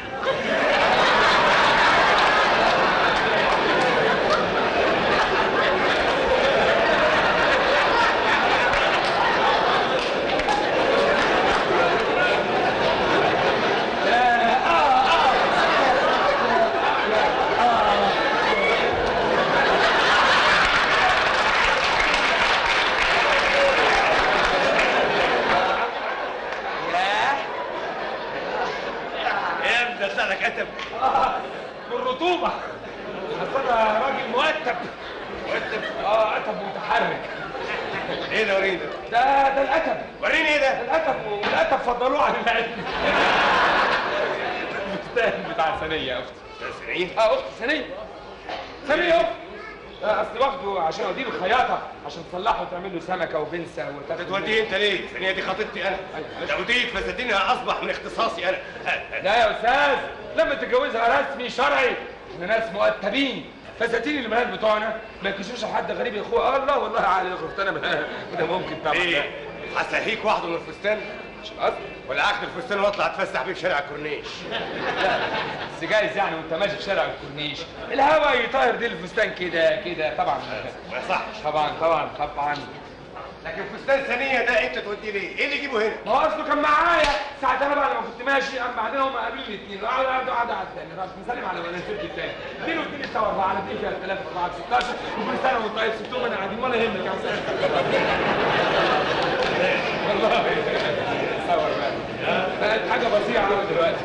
يا ابني اطلع لك اتم بالرطوبه اصل انا راجل مؤتب مؤتب اه اتب متحرك ايه ده وريني ده ده الاتب وريني ايه ده الاتب والاتب فضلوه عن العلم الفستان بتاع ثانيه يا اختي ثانيه اه اختي ثانيه ثانيه يا اختي آه، اصل واخده عشان اوديه له الخياطه عشان تصلحه وتعمل له سمكه وبنسه وتاكل بتوديه انت ليه؟ ثانيه دي خطيبتي انا توديه فساتينها اصبح من اختصاصي انا لا يا استاذ لما تتجوزها رسمي شرعي احنا ناس مؤدبين فساتين البنات بتوعنا ما يكشفوش حد غريب يا اخويا الله والله عالي اخت انا ده ممكن طبعا ايه؟ هسهيك واحده من الفستان مش قصدي ولا اخد الفستان واطلع اتفسح بيه في شارع الكورنيش بس جايز يعني وانت ماشي في شارع الكورنيش الهوا يطير دي الفستان كده كده طبعا ما يصحش طبعا طبعا طبعا لكن فستان ثانيه ده انت توديه ليه؟ ايه اللي يجيبه هنا؟ ما هو اصله كان معايا ساعة انا بقى لما كنت ماشي قام بعدين هم قابلين الاثنين قعدوا قعدوا قعدوا على الثاني راح مسلم على وناسيرتي الثاني اديله اديني سوا اربعه على اتنين فيها 3000 4 16 وكل سنه وانتم طيب سبتهم انا قاعدين ولا يهمك يا حسين والله صور بقى بقت حاجه بسيطه قوي دلوقتي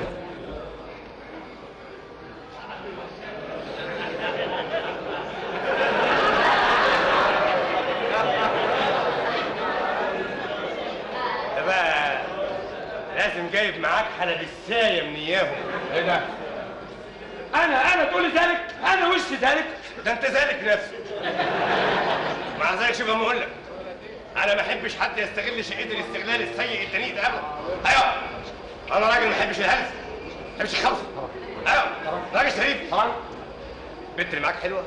ده بقى لازم جايب معاك حلبسايه من اياهم ايه ده؟ انا انا تقول لي ذلك؟ انا وش ذلك؟ ده انت ذلك نفسه مع ذلك شوف اما اقول لك انا ما احبش حد يستغل شقتي الاستغلال السيء الدنيء ده ابدا ايوه انا راجل ما احبش الهلس ما احبش الخبث ايوه راجل شريف طبعا البنت اللي معاك حلوه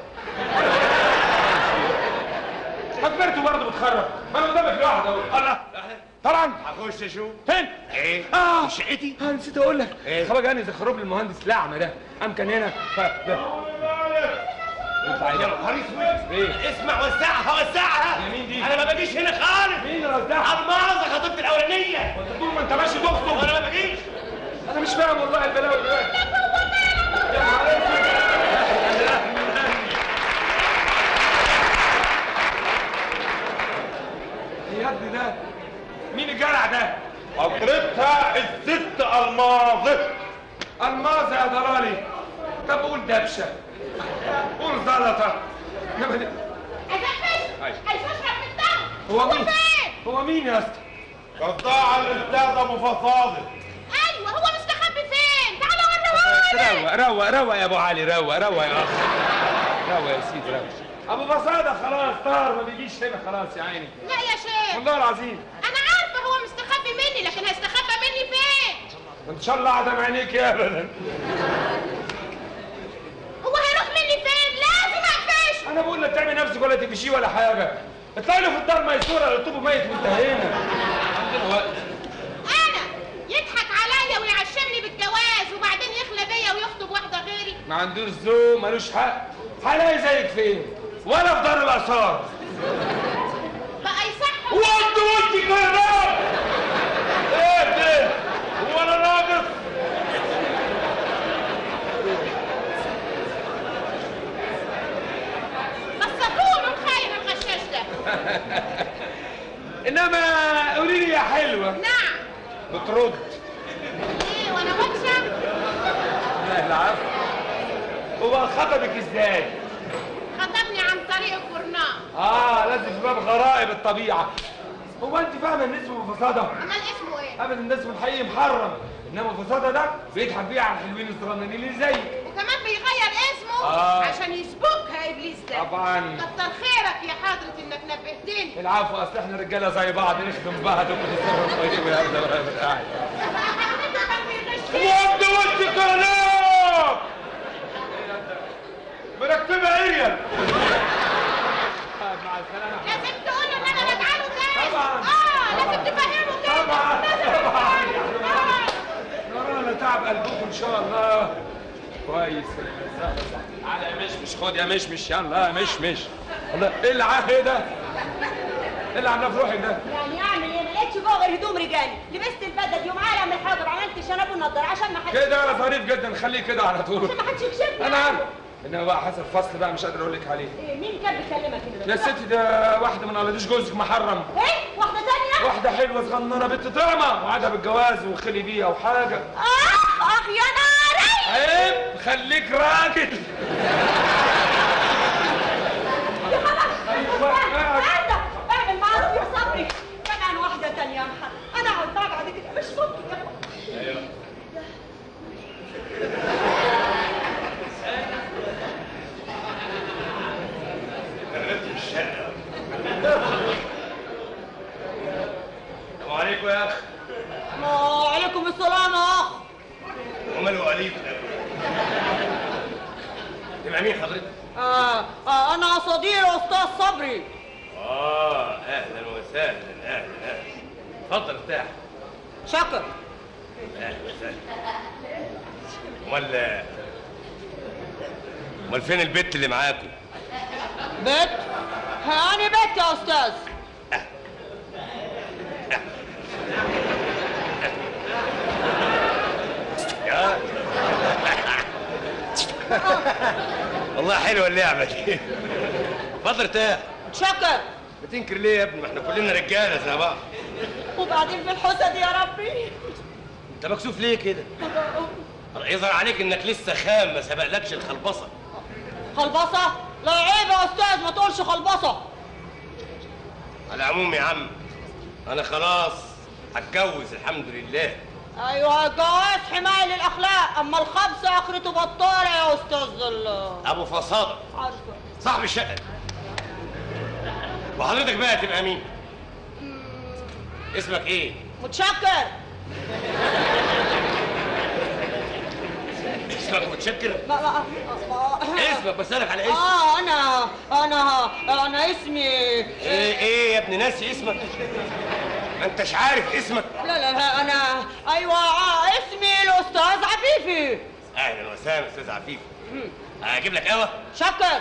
فكبرته برضه بتخرب ما انا قدامك لوحده اهو الله طبعا هخش اشوف فين؟ ايه اه شقتي اه نسيت اقول لك إيه؟ خبر جاني زخرب لي المهندس لعمه ده قام كان هنا ف انت عايز يا نهار اسود ايه؟ اسمع وزعها وزعها يا مين دي؟ انا ما باجيش هنا خالص مين اللي وزعها؟ المعظه خطيبتي الاولانيه وانت طول ما انت ماشي تخطب وانا ما باجيش انا مش فاهم والله البلاوي دلوقتي يا نهار اسود إيه يا ابني ده مين الجرع ده؟ حضرتها الست الماظه الماظة يا ضلالي طب قول دبشة قول زلطة إنما ده- أيوة. هو مين؟ هو مين يا اسطى؟ قطاع الاستاذ ابو فصاده ايوه هو مستخبي فين تعالى وريهولي روق روق روق يا ابو علي روق روق يا اخ روق يا سيدي روق ابو بساطة خلاص طار ما بيجيش هنا خلاص يا عيني لا يا شيخ والله العظيم انا عارفه هو مستخبي مني لكن هيستخبى مني فين ان شاء الله عدم عينيك يا ابدا هو هيروح مني فين لازم اقفشه انا بقول لك تعمل نفسك ولا تمشي ولا حاجه اطلع له في الدار ميسوره الطوب ميت وانتهينا عندنا وقت انا يضحك عليا ويعشمني بالجواز وبعدين يخلى بيا ويخطب واحده غيري ما عندوش ذوق ملوش حق هلاقي زيك فين ولا في دار الاثار بقى يصح وانت وانت كده ايه ده هو انا ناقص انما قولي لي يا حلوه نعم بترد ايه وانا وحشه لا العفو هو خطبك ازاي خطبني عن طريق الكورنار اه لازم في باب غرائب الطبيعه هو انت فاهمه ان اسمه فصاده امال اسمه ايه ابدا الناس من الحقيقي محرم انما فصاده ده بيضحك بيها على الحلوين الصغننين اللي زيك وكمان بيغير اسمه آه. عشان يسبقها ابليس ده طبعا كتر خيرك يا حضرة انك نبهتني العفو اصل احنا رجاله زي بعض نخدم بعض وكل طيب يا ابدا قاعد وانت وانت كلام مركبه اريال مع السلامه لازم تقول ان انا راجعه له تاني طبعا. اه لازم تفهمه كده طبعا. لازم طبعا. تفهمه. آه. ورانا تعب قلبكم ان شاء الله كويس على يا مشمش خد يا مشمش يلا يا مشمش الله ايه العه ده؟ ايه اللي عاملاه في روحك ده؟ يعني اعمل ايه ما لقيتش جوه غير هدوم رجالي لبست البدل يوم عالم الحاضر عملت شنب والنضاره عشان ما حدش كده انا ظريف جدا خليه كده على طول عشان ما حدش يكشفني انا عارف انما بقى حسب فصل بقى مش قادر اقول لك عليه إيه، مين كان بيكلمك كده يا ستي ده واحده من قلاديش جوزك محرم ايه واحده ثانيه واحده حلوه صغننه بنت طعمه وعدها بالجواز وخلي بيها وحاجه اخ اخ يا ناري عيب خليك راجل هذا اعمل معروف يا صبري كمان واحده ثانيه يا محمد انا اقعد معاك بعد كده مش ممكن السلام عليكم يا اخ وعليكم السلام يا اخ وماله قليل تبقى مين حضرتك؟ آه آه انا صديق استاذ صبري اه اهلا وسهلا اهلا اهلا اتفضل ارتاح شكر اهلا وسهلا امال امال فين البت اللي معاكم؟ بيت هاني بيت يا استاذ يا والله حلوه اللعبه دي اتفضل ارتاح شكر بتنكر ليه يا ابني ما احنا كلنا رجاله زي بعض وبعدين في الحسد يا ربي انت مكسوف ليه كده يظهر عليك انك لسه خام ما سبقلكش الخلبصه خلبصه لا عيب يا استاذ ما تقولش خلبصه على العموم يا عم انا خلاص هتجوز الحمد لله ايوه الجواز حمايه للاخلاق اما الخبز اخرته بطاله يا استاذ ال- ابو فصاده عارفه صاحب الشقه وحضرتك بقى تبقى مين اسمك ايه متشكر اسمك متشكر ما ما ما اسمك بسالك على اسمك اه انا انا انا اسمي ايه ايه يا ابني ناسي اسمك ما انتش عارف اسمك لا لا لا انا ايوه آه، اسمي الاستاذ عفيفي اهلا وسهلا استاذ عفيف هجيب لك قهوه شكر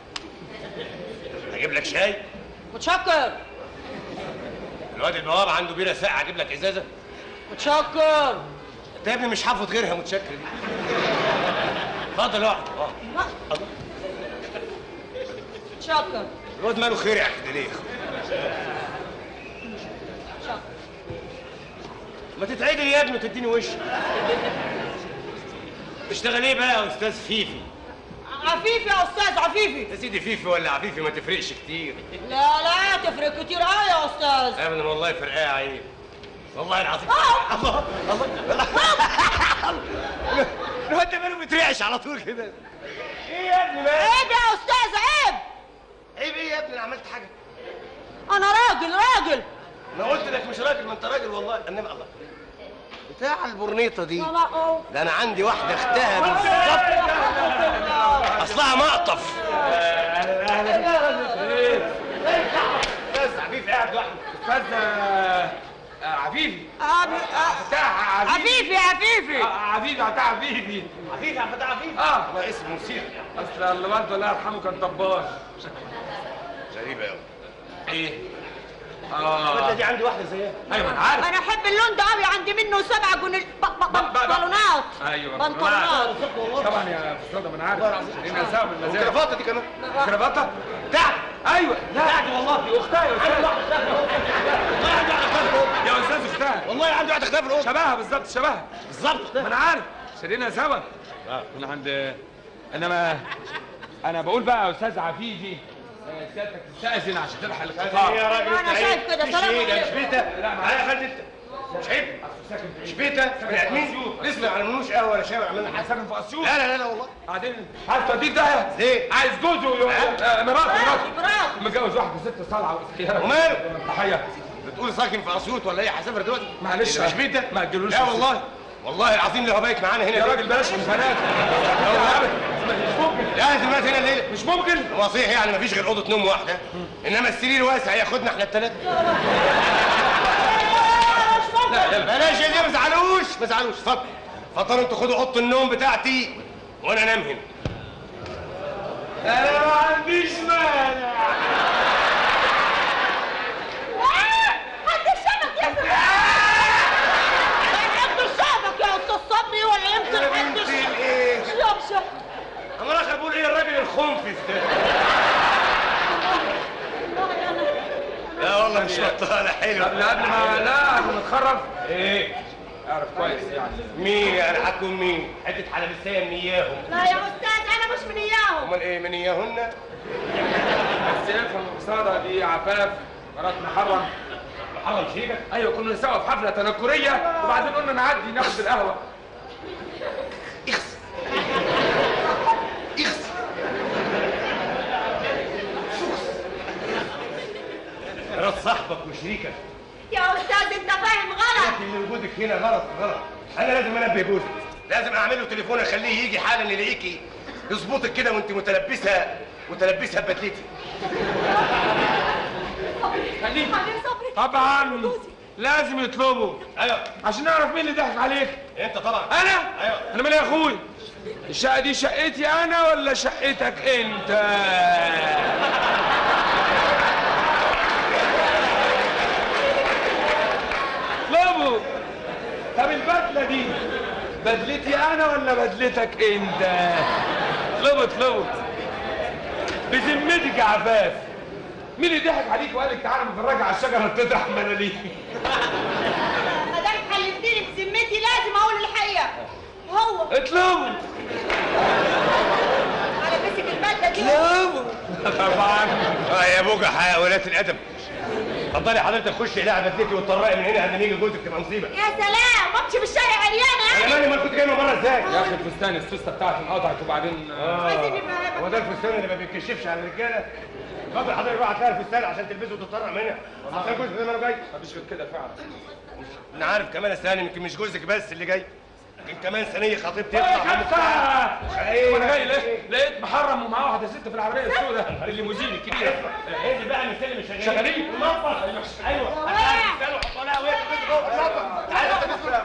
هجيب لك شاي متشكر الواد البواب عنده بيره ساقعه اجيب لك ازازه متشكر انت يا ابني مش حافظ غيرها متشكر دي اتفضل اقعد اقعد. متشكر الواد ماله خير كده ليه شكر ما تتعدل يا ابني وتديني وش تشتغل ايه بقى يا استاذ فيفي عفيفي يا استاذ عفيفي يا سيدي فيفي ولا عفيفي ما تفرقش كتير لا لا تفرق كتير قوي يا استاذ ابدا والله فرقاها عيب والله العظيم آه. الله الله الواد ده ماله بيترعش على طول كده ايه يا ابني بقى عيب يا استاذ عيب عيب ايه يا ابني انا عملت حاجه انا راجل راجل انا قلت لك مش راجل ما انت راجل والله انما الله بتاع البرنيطه دي لا لا أوه. ده انا عندي واحده اختها بالظبط اصلها مقطف استاذ عفيف قاعد لوحده استاذ آه، آه، عفيفي عبي- آه، بتاع عفيفي عفيفي آه، عفيفي بتاع عفيفي عفيف يا فتى عفيف اه والله اسمه مثير اصل اللي والده الله يرحمه كان طباخ غريبه قوي ايه الواد اه دي عندي واحده زيها ايوه انا عارف انا احب اللون ده قوي عندي منه سبع جنيه ب- ب- ب- ب- بنطلونات ايوه بنطلونات طبعا يا استاذ ما انا عارف لان ساعه من المزاج الكرافته دي كمان كرافته تعال ايوه لا والله دي اختها يا استاذ يا استاذ اختها والله عنده واحد اختها في الاوضه شبهها بالظبط شبهها بالظبط ما انا عارف شرينا سوا كنا عند انما انا بقول بقى يا استاذ عفيفي آه، سيادتك تستأذن عشان تلحق يا القطار راجل أنا انت شايف عيب. كده، مش سلام ايه ده عليكم. مش بيتك لا، تعالى يا خالد انت مش عيب مش بيتك بني ادمين نسمع على منوش قهوه ولا شاي ولا عملنا حاجه ساكن في اسيوط لا لا لا لا والله بعدين عايز توديه ده ليه؟ عايز جوزه يو- آه، مراته مراته برافو متجوز واحده ست صلعه وسخيره وماله؟ تحيه بتقول ساكن في اسيوط ولا ايه هسافر دلوقتي معلش إيه ده مش بيتك ما تجيلوش لا والله والله العظيم لو بايت معانا هنا يا ليه؟ راجل بلاش البنات مش ممكن لازم نبات هنا الليله مش ممكن هو صحيح يعني مفيش غير اوضه نوم واحده انما السرير واسع ياخدنا احنا الثلاثه لا يلا بلاش يا دي ما تزعلوش ما تزعلوش اتفضل اتفضلوا انتوا خدوا اوضه النوم بتاعتي وانا انام هنا انا ما عنديش مانع حد الشبك يا سلام حد الشبك يا استاذ صبري ولا يمكن حد الشبك ايه شبشب اما الاخر بقول ايه الراجل الخنفس ده لا والله مش بطاله حلو قبل قبل ما لا قبل ما نتخرج ايه اعرف كويس يعني مين يعني هتكون مين حته حلبسيه من اياهم لا يا استاذ انا مش من اياهم امال ايه من اياهن بس يفهم المقصادة دي عفاف مرات محرم محرم شيكك ايوه كنا سوا في حفله تنكريه وبعدين قلنا نعدي ناخد القهوه مرات صاحبك وشريكك يا استاذ انت فاهم غلط لكن وجودك هنا غلط غلط انا لازم انبه جوزك لازم اعمل له تليفون اخليه يجي حالا يلاقيكي يظبطك كده وانت متلبسه متلبسه ببدلتي خليك حبيبي صبري طبعا لازم يطلبوا ايوه عشان نعرف مين اللي ضحك عليك انت طبعا انا ايوه انا مالي يا اخوي الشقه دي شقتي انا ولا شقتك انت اطلبوا طب البدله دي بدلتي انا ولا بدلتك انت اطلبوا اطلبوا بذمتك يا عفاف مين اللي ضحك عليك وقال لك تعالى نتفرج على الشجره تطرح مناليك ما دام حلفتني بذمتي لازم اقول الحقيقه هو اطلبوا على مسك البدله دي طبعا اه يا بوجع حيوانات الادب اتفضلي حضرتك خشي اقلعي بدلتي واتطرقي من هنا قبل ما يجي جوزك تبقى مصيبه يا سلام امشي في الشارع عريانه انا يعني مالي ما كنت جاي من بره ازاي يا اخي الفستان السوسته بتاعتي انقطعت وبعدين عايزين يبقى- هو ده الفستان اللي ما بيتكشفش على الرجاله اتفضل حضرتك روح هتلاقي الفستان عشان تلبسه وتتطرق منها عشان جوزك زي ما انا جاي مفيش غير كده فعلا انا عارف كمان يا سالم يمكن مش جوزك بس اللي جاي يمكن كمان ثانيه خطيبتي يا يطلع من خمسة ايه وانا جاي لقيت لقيت محرم ومعاه واحده ست في العربيه السوداء الليموزين الكبيره انزل بقى من السلم الشغالين شغالين المطبخ ايوه هتلاقي الفستان وحطوا لها وهي بتنزل جوه في المطبخ تعالى انت تدخل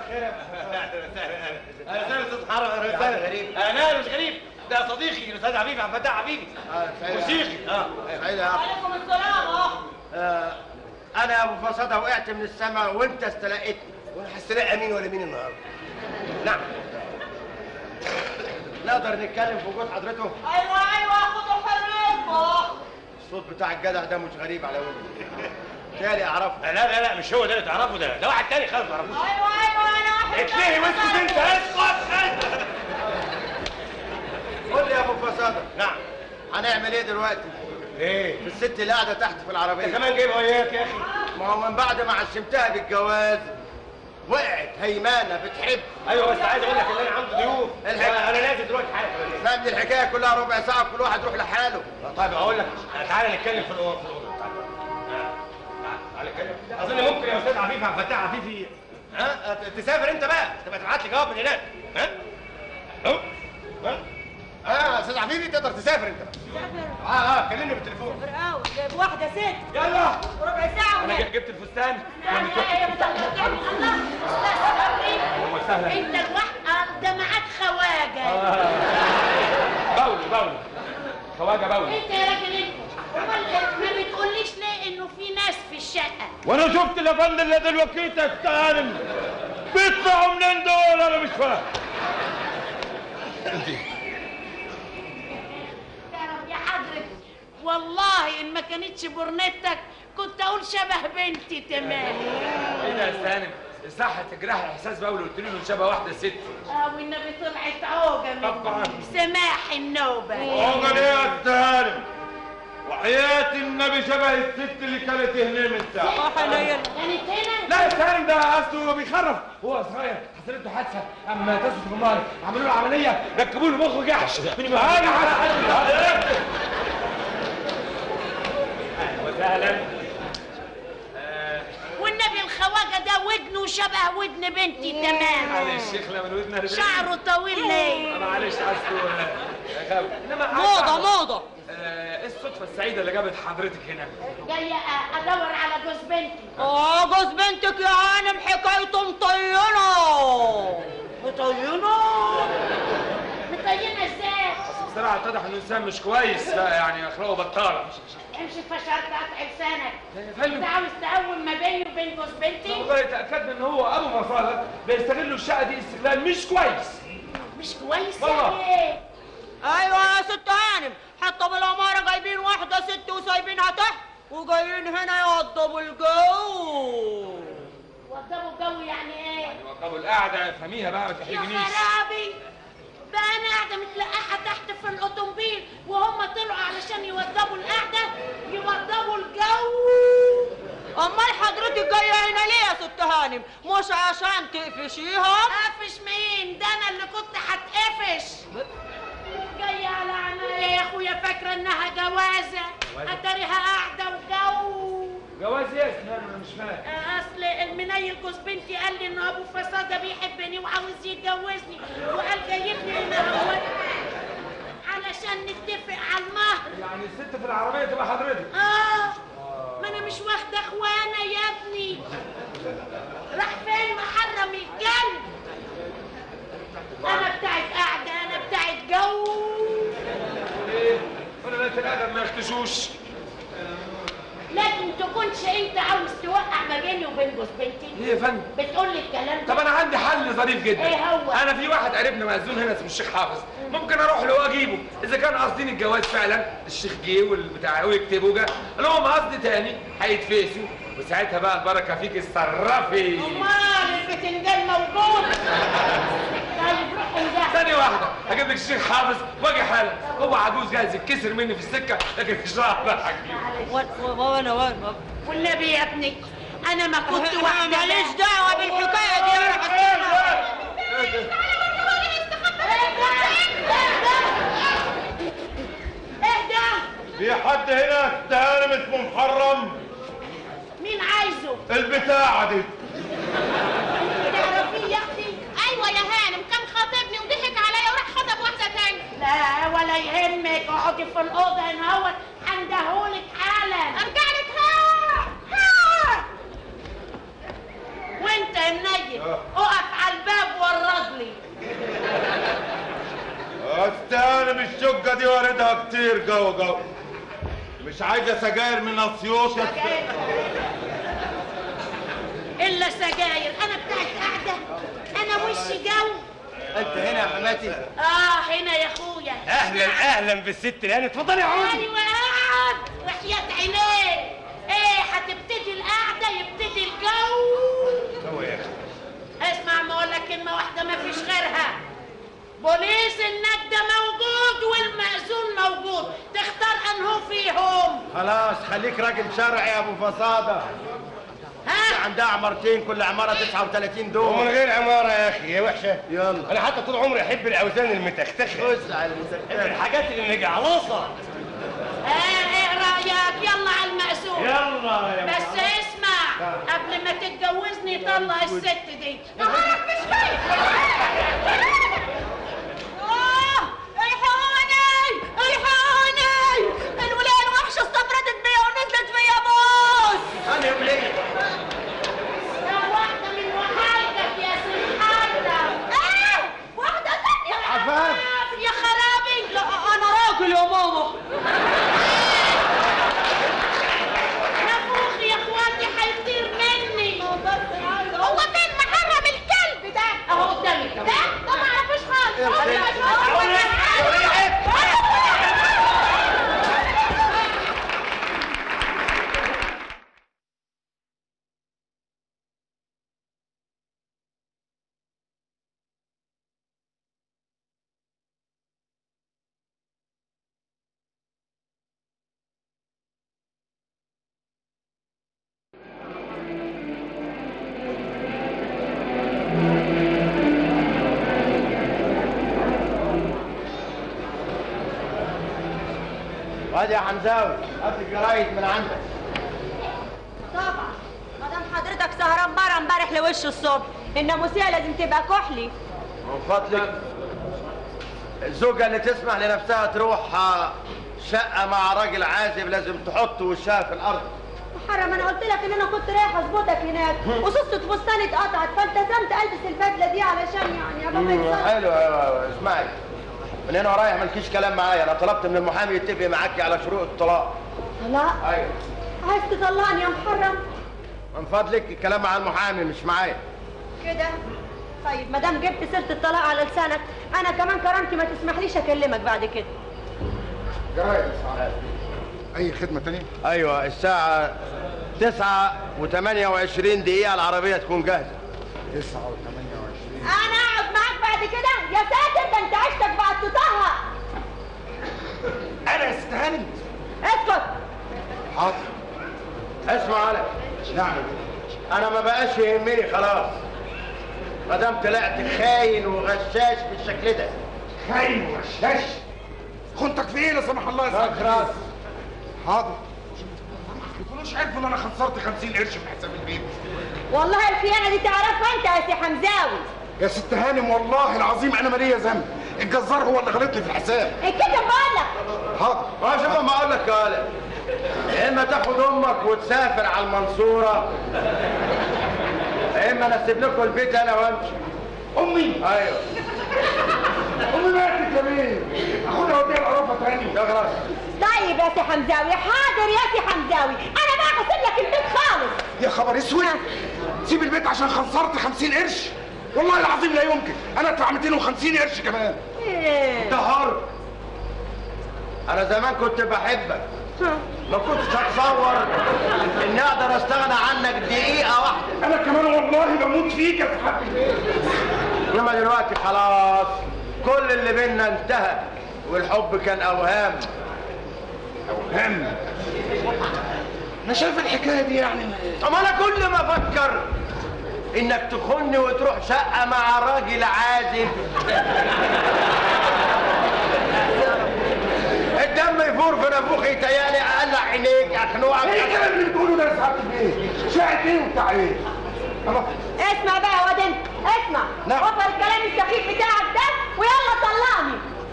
اهلا وسهلا استاذ محرم اهلا وسهلا غريب انا مش غريب ده صديقي الاستاذ حبيبي عبد الفتاح حبيبي موسيقي اه عليكم السلام اهو انا يا ابو فصاده وقعت من السماء وانت استلقيتني وانا هستلاقي مين ولا مين النهارده نعم نقدر نتكلم في وجود حضرته ايوه ايوه خدوا حريتكم الصوت بتاع الجدع ده مش غريب على ودني تالي اعرفه لا لا لا مش هو ده اللي تعرفه ده ده واحد تاني خالص ما اعرفوش ايوه ايوه انا واحد اتلهي واسكت انت اسكت قول لي يا ابو فصاده نعم هنعمل ايه دلوقتي ايه في الست اللي قاعده تحت في انت العربيه كمان جايبها وياك يا اخي ما هو من بعد ما عشمتها بالجواز وقعت هيمانه بتحب ايوه بس عايز اقول لك ان انا عندي ضيوف الحق. انا نازل دلوقتي حالا فاهم دي الحكايه كلها ربع ساعه كل واحد يروح لحاله طيب اقول لك تعالى نتكلم في الاوضه في الاوضه تعالى تعالى نتكلم اظن ممكن يا استاذ عفيف عبد الفتاح عفيفي ها تسافر انت بقى تبقى تبعت لي جواب من هناك ها أهو. ها اه يا استاذ عفيفي تقدر تسافر انت اه اه كلمني بالتليفون فرقاوي جايب واحده ست يلا وربع ساعه انا ونص جبت الفستان لا لا يا مساء تعمل الله استاذ وسهلا. صبري انت الواحد ده معاك خواجه بولي بولي خواجه بولي انت يا راجل انت امال ما بتقوليش ليه انه في ناس في الشقه وانا شفت الافندي اللي دلوقتي تستعلم بيطلعوا منين دول انا مش فاهم تعرف يا حضرتك والله ان ما ما كانتش برنتك كنت اقول شبه بنتي تمام ايه ده يا سالم صح تجرح الاحساس بقى ولو قلت له شبه واحده ست اه والنبي طلعت عوجه مني طبعاً. سماح النوبه عقل ايه يا سالم وحياة النبي شبه الست اللي كانت هنا من ساعة كانت هنا لا يا سالم ده اصله بيخرف هو صغير حصلت له حادثه اما تصف في النار عملوا له عمليه ركبوا له مخه جحش من وسهلا والنبي الخواجه ده ودنه شبه ودن بنتي تمام معلش يخلى من ودنا رجلين. شعره طويل ليه معلش اصله آه، غبي انما موضة موضة آه، ايه الصدفه السعيده اللي جابت حضرتك هنا جايه أ- ادور على جوز بنتي اه جوز بنتك يا عالم حكايته مطينة مطينة مطينه ازاي بصراحه اتضح انه انسان مش كويس بقى يعني اخلاقه بطاله امشي فشرت قطع لسانك يا فندم. انت عاوز تقوم ما بيني وبين جوز بنتي والله تاكدنا ان هو ابو مصالح بيستغلوا الشقه دي استغلال مش كويس مش كويس والله. يعني ايه ايوه يا ست هانم حتى بالعمارة جايبين واحدة ست وسايبينها تحت وجايين هنا يوضبوا الجو وضبوا جو يعني ايه وقبوا القعده فهميها بقى ما يا تحرجنيش خرابي بقى انا قاعده متلقحه تحت في الاوتومبيل وهم طلعوا علشان يوضبوا القعده يوضبوا الجو امال حضرتك جاية هنا ليه يا ست هانم مش عشان تقفشيها قافش مين ده انا اللي كنت هتقفش جايه على عماية يا اخويا فاكره انها جوازه اتاريها قاعده وجو جواز ايه يا سنان انا مش فاهم اصل المنيل جوز بنتي قال لي ان ابو فساده بيحبني وعاوز يتجوزني وقال جايبني هنا هو علشان نتفق على المهر يعني الست في العربيه تبقى حضرتك اه ما انا مش واخده اخوانا يا ابني راح فين محرم الجن انا بتاعت قاعده انا بتاعت جو ايه ولا لا الادب ما يختشوش لكن تكونش انت عاوز توقع ما بيني وبين جوز بنتي ايه يا فندم بتقول لي الكلام ده طب انا عندي حل ظريف جدا ايه هو؟ انا في واحد قريبنا مأذون هنا اسمه الشيخ حافظ ممكن اروح له واجيبه اذا كان قاصدين الجواز فعلا الشيخ جه والبتاع ويكتبوا جه لهم قصد تاني هيتفقسوا وساعتها بقى البركه فيك اتصرفي امال البتنجان موجود طيب روحوا ده ثانية واحدة هجيب لك الشيخ حافظ واجي حالا هو عجوز جاهز يتكسر مني في السكة لكن مش راح بقى هجيبه وانا وانا والنبي يا ابني انا ما كنت واحده ماليش دعوة بالحكاية دي انا هستنى اهدى في حد هنا يا ست هانم اسمه محرم مين عايزه البتاعة دي تعرفيه يا اختي ايوه يا هانم كان خاطبني وضحك عليا وراح خطب واحده تانية لا ولا يهمك اقعدي في الاوضه هنا هو هندهولك حالا ارجع لك ها ها وانت يا منيل اقف على الباب ورد لي يا ست هانم الشقة دي واردها كتير جو جو مش عايزة سجاير من اسيوط يا ست الا سجاير انا بتاعت قاعده انا وشي جو انت هنا يا حماتي اه هنا يا اخويا اهلا اهلا بالست الهانم اتفضلي يا عودي ايوه قاعد وحياة عينيك ايه هتبتدي القعده يبتدي الجو هو يا اخي اسمع ما اقول لك كلمه واحده ما فيش غيرها بوليس النجدة موجود والمأذون موجود تختار انه فيهم خلاص خليك راجل شرعي يا ابو فصاده ها عندها عمارتين كل عماره 39 ومن دور غير عماره يا اخي يا وحشه يلا انا حتى طول عمري احب الاوزان المتختخه خش على المسكتة الحاجات اللي مجعلصه ها ايه رايك يلا على المأذون يلا يا بس اسمع قبل ما تتجوزني طلع الست دي نهارك مش كويس آه، الحقوني الحقوني الولاية الوحشة استفردت بيا ونزلت فيا بوس انا يا وليه يا واحدة من وحالتك يا سي حاتم ايه واحدة تانية عفاف يا خرابي لا انا راجل يا ماما نفوخ يا اخواتي هيطير مني هو فين محرم الكلب ده اهو قدامي ده ده ما اعرفوش خالص وادي يا حمزاوي هات الجرايد من عندك طبعا ما دام حضرتك سهران بره امبارح لوش الصبح الناموسيه لازم تبقى كحلي من فضلك الزوجة اللي تسمح لنفسها تروح آه، شقة مع راجل عازب لازم تحط وشها في الأرض محرم انا قلت لك ان انا كنت رايح اظبطك هناك وصوصة فستاني اتقطعت فالتزمت البس البدله دي علشان يعني ابقى ما مم، يتصلش. حلو أيوة، أيوة، اسمعي من هنا ورايح مالكيش كلام معايا انا طلبت من المحامي يتفق معاكي على شروط الطلاق لا ايوه عايز تطلقني يا محرم من فضلك الكلام مع المحامي مش معايا كده طيب ما دام جبت سيره الطلاق على لسانك انا كمان كرامتي ما تسمحليش اكلمك بعد كده جرايد يا سعاد. اي خدمه تانية ايوه الساعة 9 و28 دقيقة العربية تكون جاهزة 9 و28 انا اقعد معاك بعد كده يا ساتر ده انت عشتك بعد تطهق انا استهنت اسكت حاضر اسمع انا نعم انا ما بقاش يهمني خلاص ما دام طلعت خاين وغشاش بالشكل ده خاين وغشاش خنتك في ايه لا سمح الله يا سعاد راس حاضر ما يكونوش عرفوا ان انا خسرت 50 قرش في حساب البيت والله الخيانه دي تعرفها انت يا سي حمزاوي يا ست هانم والله العظيم انا مالية ذنب الجزار هو اللي غلطني في الحساب الكتب بقول لك حاضر ما شوف ما اقول لك يا ولد يا اما تاخد امك وتسافر على المنصوره يا اما انا اسيب لكم البيت انا وامشي امي ايوه امي ماتت يا بيه اخدها اوديها العرفه تاني يا خلاص طيب يا سي حمزاوي حاضر يا سي حمزاوي انا بقى هسيب لك البيت خالص يا خبر اسود سيب البيت عشان خسرت 50 قرش والله العظيم لا يمكن انا ادفع 250 قرش كمان انت حر انا زمان كنت بحبك ما كنتش اتصور اني اقدر استغنى عنك دقيقه واحده انا كمان والله بموت فيك يا صاحبي انما دلوقتي خلاص كل اللي بينا انتهى والحب كان اوهام اوهام انا شايف الحكايه دي يعني طب انا كل ما افكر انك تخني وتروح شقه مع راجل عازب الدم يفور في نافوخي تيالي اقلع عينيك اخنوقك ايه الكلام اللي بتقوله ده يا صاحبي ايه شاهد ايه وبتاع ايه خلاص اسمع بقى يا واد انت اسمع نعم. وفر الكلام السخيف بتاعك ده ويلا طلعني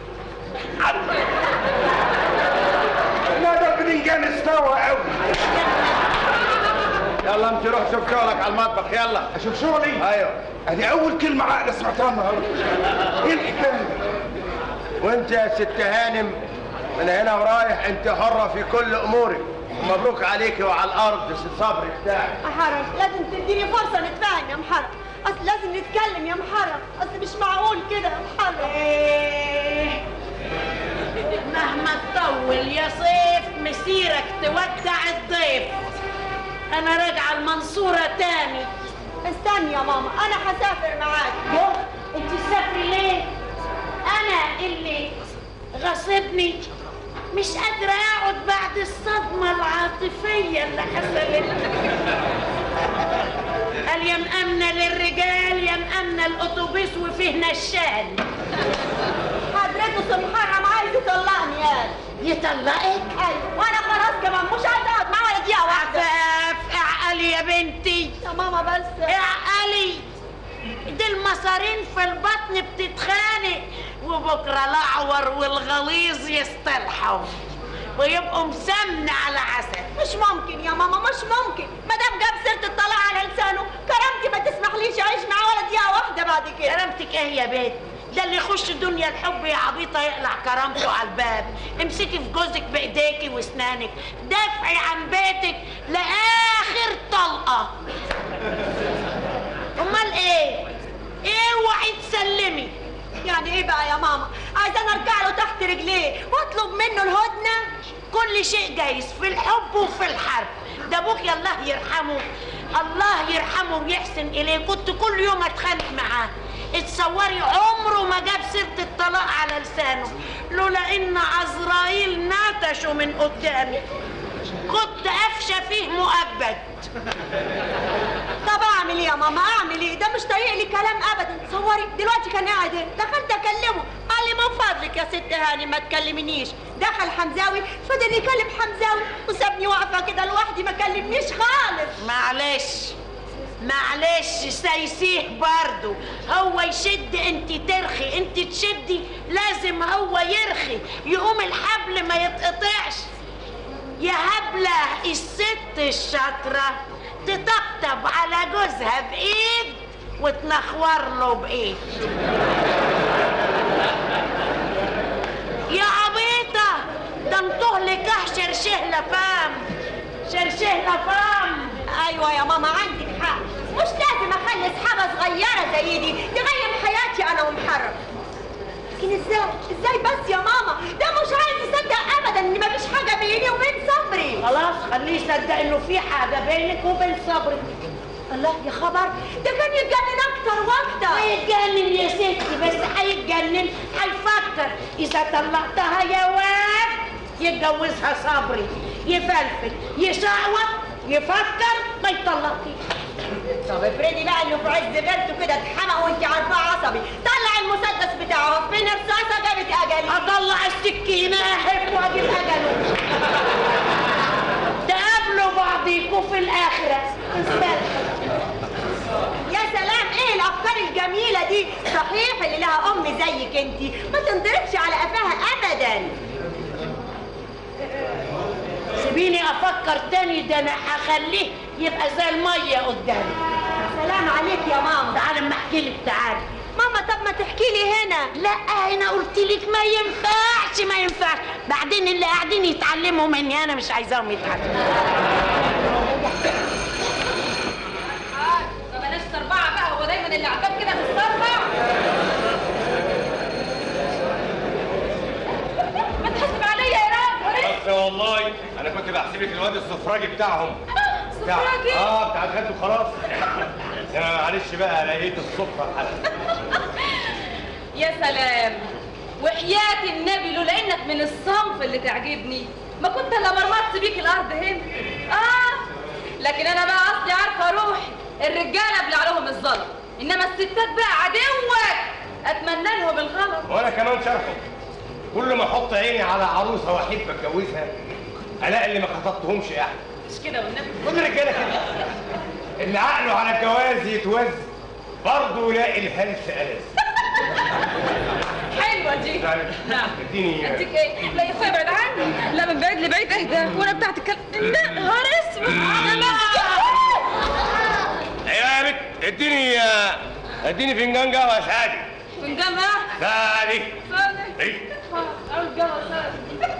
لا ده البدنجان استوى قوي يلا انت روح شوف شغلك على المطبخ يلا اشوف شغلي ايوه ادي اول كلمه عقله سمعتها النهارده ايه الحكايه وانت يا ست هانم من هنا ورايح انت حره في كل امورك مبروك عليكي وعلى الارض ست صبري بتاعك محرم لازم تديني فرصة نتفاهم يا محرم أصل لازم نتكلم يا محرم أصل مش معقول كده يا محرم إيه مهما تطول يا صيف مسيرك تودع الضيف انا راجعه المنصوره تاني استني يا ماما أنا هسافر معاك يوه انت تسافري ليه انا اللي غصبني مش قادرة اقعد بعد الصدمة العاطفية اللي حصلت قال يا مأمنة للرجال يا مأمنة الأتوبيس وفيه نشال حضرته سي محرم عايز يطلقني قال يطلقك أيوة وأنا خلاص كمان مش عايزة أقعد معاه ولا دقيقة واحدة عفاف اعقلي يا بنتي يا ماما بس اعقلي دي المصارين في البطن بتتخانق وبكره الاعور والغليظ يصطلحوا ويبقوا مسمن على عسل مش ممكن يا ماما مش ممكن ما دام جاب سيرة الطلاق على لسانه كرامتي ما تسمحليش أعيش معاه ولا دقيقة واحدة بعد كده كرامتك ايه يا بنت ده اللي يخش دنيا الحب يا عبيطه يقلع كرامته على الباب امسكي في جوزك بايديكي واسنانك دافعي عن بيتك لاخر طلقه امال ايه اوعي تسلمي يعني ايه بقى يا ماما عايزة أنا ارجع له تحت رجليه واطلب منه الهدنة كل شيء جايز في الحب وفي الحرب ده ابوك يا الله يرحمه الله يرحمه ويحسن اليه كنت كل يوم اتخانق معاه اتصوري عمره ما جاب سيره الطلاق على لسانه لولا ان عزرائيل نتشه من قدامي كنت قفشه فيه مؤبد طب اعمل ايه يا ماما اعمل ايه ده مش طايق لي كلام ابدا تصوري دلوقتي كان قاعد هنا دخلت اكلمه قال لي من فضلك فضلك يا ست هاني ما تكلمنيش دخل حمزاوي فضل يكلم حمزاوي وسابني واقفه كده لوحدي ما كلمنيش خالص معلش معلش سيسيه برضو هو يشد انت ترخي انت تشدي لازم هو يرخي يقوم الحبل ما يتقطعش يا هبلة الست الشاطرة تطبطب على جوزها بإيد وتنخور له بإيد يا عبيطة ده انتوه لكه شرشه لفام شرشه لفام ايوه يا ماما عندك حق مش لازم اخلي اصحابها صغيره زي دي تغير حياتي انا ومحرم لكن ازاي ازاي بس يا ماما ده مش عايز يصدق ابدا ان مفيش حاجه بيني وبين صبري خلاص خليه يصدق انه في حاجة بينك وبين صبري الله يا خبر ده كان يتجنن اكتر واكتر هيتجنن يا ستي بس هيتجنن هيفكر اذا طلقتها يا واد يتجوزها صبري يفلفل يشعوط يفكر ما يطلقكيش طب افرضي بقى انه في عز غيرته كده اتحمق وانت عارفاه عصبي طلع المسدس بتاعه فين الرصاصه جابت اجلي اطلع السكينه احب واجيب اجله تقابلوا بعضيكوا في الاخره استنى يا سلام ايه الافكار الجميله دي صحيح اللي لها ام زيك انت ما تنضربش على قفاها ابدا سيبيني افكر تاني ده انا هخليه يبقى زي الميه قدامي سلام عليك يا ماما تعالى اما احكي لك تعالى ماما طب ما تحكي لي هنا لا انا قلت لك ما ينفعش ما ينفعش بعدين اللي قاعدين يتعلموا مني انا مش عايزاهم يتعلموا ما بلاش سربعه بقى هو دايما اللي عباب كده مستربع ما تحسب عليا يا راجل بس والله انا كنت بحسب لك الواد السفراجي بتاعهم بتاع- سفراجي؟ اه بتاع الخد وخلاص يا معلش بقى لقيت السفره حد يا سلام وحياة النبي لولا انك من الصنف اللي تعجبني ما كنت الا مرمطت بيك الارض هنا اه لكن انا بقى اصلي عارفه روحي الرجاله ابلع لهم الظلم انما الستات بقى عدوك اتمنى لهم الغلط وانا كمان شرحه كل ما احط عيني على عروسه واحب اتجوزها الاقي اللي ما خطبتهمش احد مش كده والنبي كل الرجاله كده اللي عقله على الجواز يتوز برضه يلاقي الهلس ألس حلوه دي يعني نعم اديني اديك ايه لا يا اخويا ابعد عني لا من بعيد لبعيد اهدى وانا بتاعت الكلام لا نهار اسود انا يا بنت اديني اديني فنجان قهوه سادي فنجان ها سادي صالح ايه اول قهوه صالح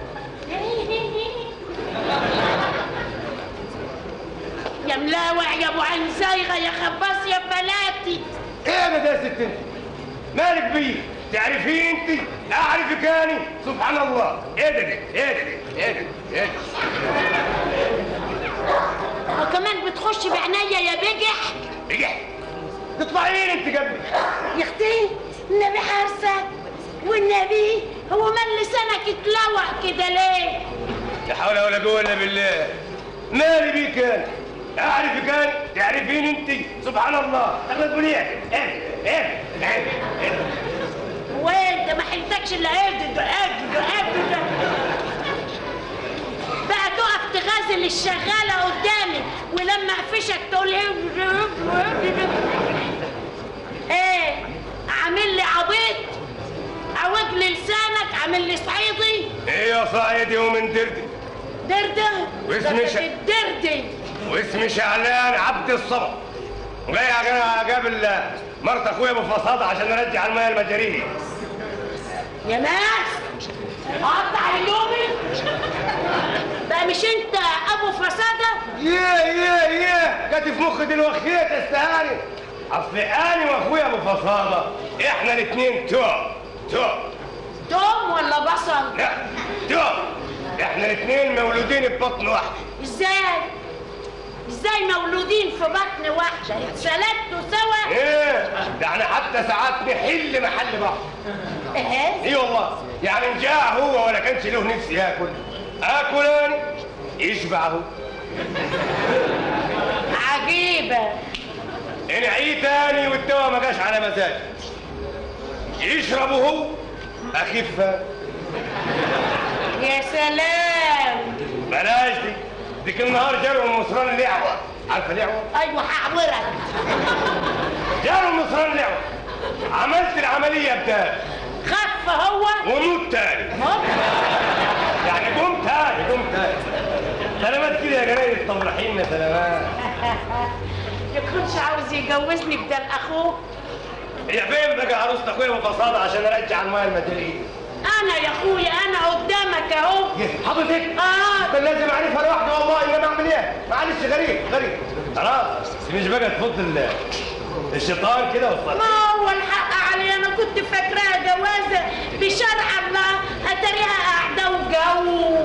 يا ملاوع يا ابو عين زايغه يا خباص يا بلاتي ايه انا ده يا ست انت مالك بيه تعرفيه انت اعرفك اني سبحان الله ايه ده ده ايه ده ده ايه ده ايه ده وكمان بتخش بعناية يا بجح بجح تطلعين انت قبلي يا اختي النبي حارسك والنبي هو مال لسانك اتلوع كده ليه لا حول ولا قوه الا بالله مالي بيك انا اعرفك انا تعرفين انت سبحان الله تاخذ بنيه ايه ايه ايه ايه وانت ما حلتكش الا قد ده قد ده قد ده بقى تقف تغازل الشغاله قدامي ولما اقفشك تقول ايه ايه عامل لي عبيط عوج لي لسانك عامل لي صعيدي ايه يا صايدي ومن دردي دردة واسمي ش- الدردي واسمي شعلان عبد الصبر جاي اقابل مرت اخويا ابو فصاده عشان ارجع الميه المجاريه يا ناس قطع هدومي بقى مش انت ابو فساده ياه ياه ياه جت في مخي دلوقتي تستهاني اصل انا واخويا ابو فصاده احنا الاثنين توم توم توم ولا بصل لا توم احنا الاثنين مولودين ببطن واحده ازاي ازاي مولودين في بطن واحده اتسلدتوا سوا ايه ده احنا حتى ساعات نحل محل بعض ايه ايه والله يعني إن جاع هو ولا كانش له نفس ياكل اكل انا يشبع هو عجيبه ان عيه تاني والدواء ما جاش على مزاجه يشربه هو اخفه يا سلام بلاش دي ديك النهار جروا المصران لعوه عارفه لعوه ايوه هعورك جروا المصران لعوه عملت العمليه بتاعي خف هو وموت تاني يعني قوم تاني قوم تاني سلامات كده يا جرايد طمرحين يا سلامات يكونش عاوز يجوزني بدل اخوه هي فين بقى عروسة اخويا وفصاده عشان ارجع المايه المدريه انا يا اخويا انا قدامك اهو حضرتك اه كان لازم اعرفها لوحدي والله انا بعمل ايه معلش غريب غريب خلاص مش بقى تفض ال- الشيطان كده والصلاة ما هو الحق علي انا كنت فاكراها جوازه بشرع الله اتريها قاعده وجو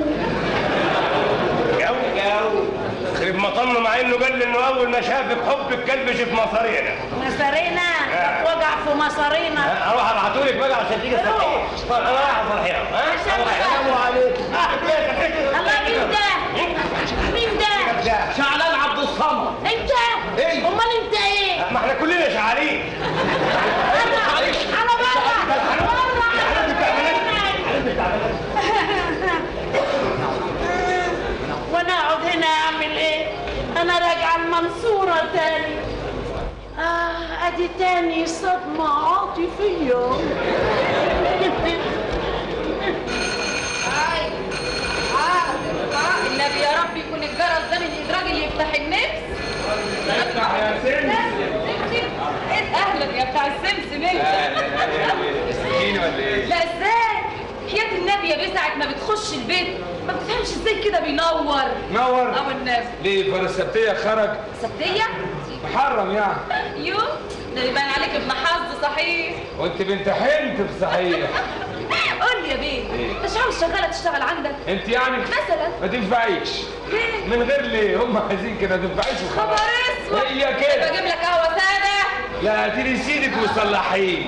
جو جو خرب مطنه مع انه قال لي انه اول ما شافك حبك كلبش في مصارينا مصارينا وجع في مصارينا اروح ابعتهولك بقى عشان تيجي تصحيح انا رايح اصحيها ها السلام عليكم الله مين ده؟ مين ده؟ شعلان عبد الصمد انت؟ إيه؟ امال انت ايه؟ ما احنا كلنا شعارين انا انا بره وانا اقعد هنا اعمل ايه؟ انا راجعه المنصوره تاني اه ادي تاني صدمه عاطفيه النبي يا رب يكون الجرس ده من الادراج اللي يفتح النفس افتح يا سمسم إيه اهلا يا بتاع السمسم انت سكينة ولا ايه؟ لا ازاي حياة النبي يا بيه ساعة ما بتخش البيت ما بتفهمش ازاي كده بينور نور او النبي ليه فرسبتية خرج سبتية محرم يعني يو ده يبان عليك ابن حظ صحيح وانت بنت حنت بصحيح قول لي يا بيه انت مش عاوز شغالة تشتغل عندك انت يعني مثلا ما تنفعيش ليه؟ من غير ليه هم عايزين كده ما تنفعيش خبر وخلاص اسود هي كده بجيب لك قهوة سادة لا هاتي لي سيدك وصلحيه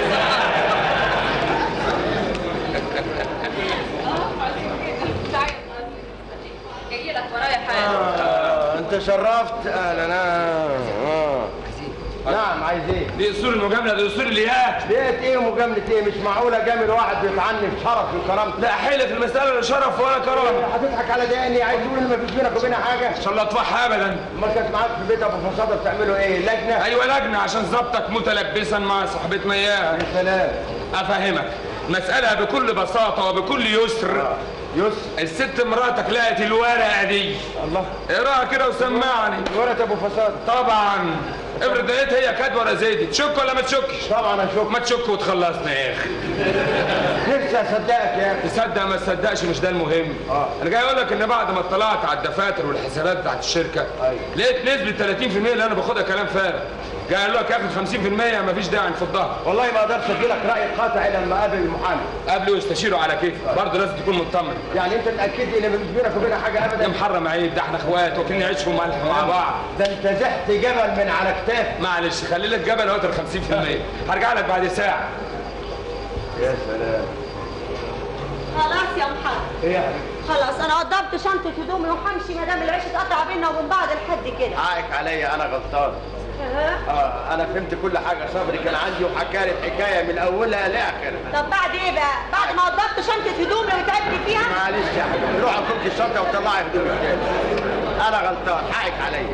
جاي لك ورايا حاجة آه انت شرفت اهلا آه. آه. نعم عايز ايه؟ دي اصول المجامله دي اصول الياه ديت ايه ومجاملة ايه؟ مش معقولة جامل واحد بيطعني في شرفي وكرامتي لا حيلة في المسألة لا شرف ولا كرامة هتضحك على دقني عايز تقول ان مفيش بينك وبينها حاجة؟ ان شاء الله اطفحها ابدا امال كانت معاك في بيت ابو فصاده بتعملوا ايه؟ لجنة؟ ايوه لجنة عشان ظبطك متلبسا مع صاحبتنا اياها يا سلام افهمك مسألة بكل بساطة وبكل يسر يس الست مراتك لقت الورقة دي الله اقراها كده وسمعني ورقة ابو فصاده طبعا افرض لقيت هي كاتبه ورقة زي دي تشك ولا ما تشكش طبعا اشوف ما تشك وتخلصنا يا اخي نفسي اصدقك يا اخي تصدق ما تصدقش مش ده المهم آه. انا جاي اقول لك ان بعد ما اطلعت على الدفاتر والحسابات بتاعت الشركه أيوة. لقيت نسبه 30% اللي انا باخدها كلام فارغ جاي اقول لك ياخد 50% مفيش داعي نفضها والله ما اقدرش ادي لك راي قاطع الا لما اقابل المحامي قبله يستشيروا على كيف برضه لازم تكون مطمن يعني انت متاكد لي ان مفيش بينك وبينها حاجه يا ابدا محرم عيب ده احنا اخوات وكلنا عيش وملح مع بعض ده انت زحت جبل من على كتافي معلش خلي لك جبل وقت ال 50% هرجع لك بعد ساعه يا سلام خلاص يا محمد ايه يا حبيبي خلاص انا وضبت شنطه هدومي وهمشي ما دام العيش اتقطع بينا وبين بعض لحد كده حقك عليا انا غلطان اه انا فهمت كل حاجه صبري كان عندي وحكى لي الحكايه من اولها لاخرها طب بعد ايه بقى بعد ما وضبت شنطه هدومي وتعبت فيها معلش يا حبيبي روح فك الشنطه وطلعي هدومك تاني انا غلطان حقك عليا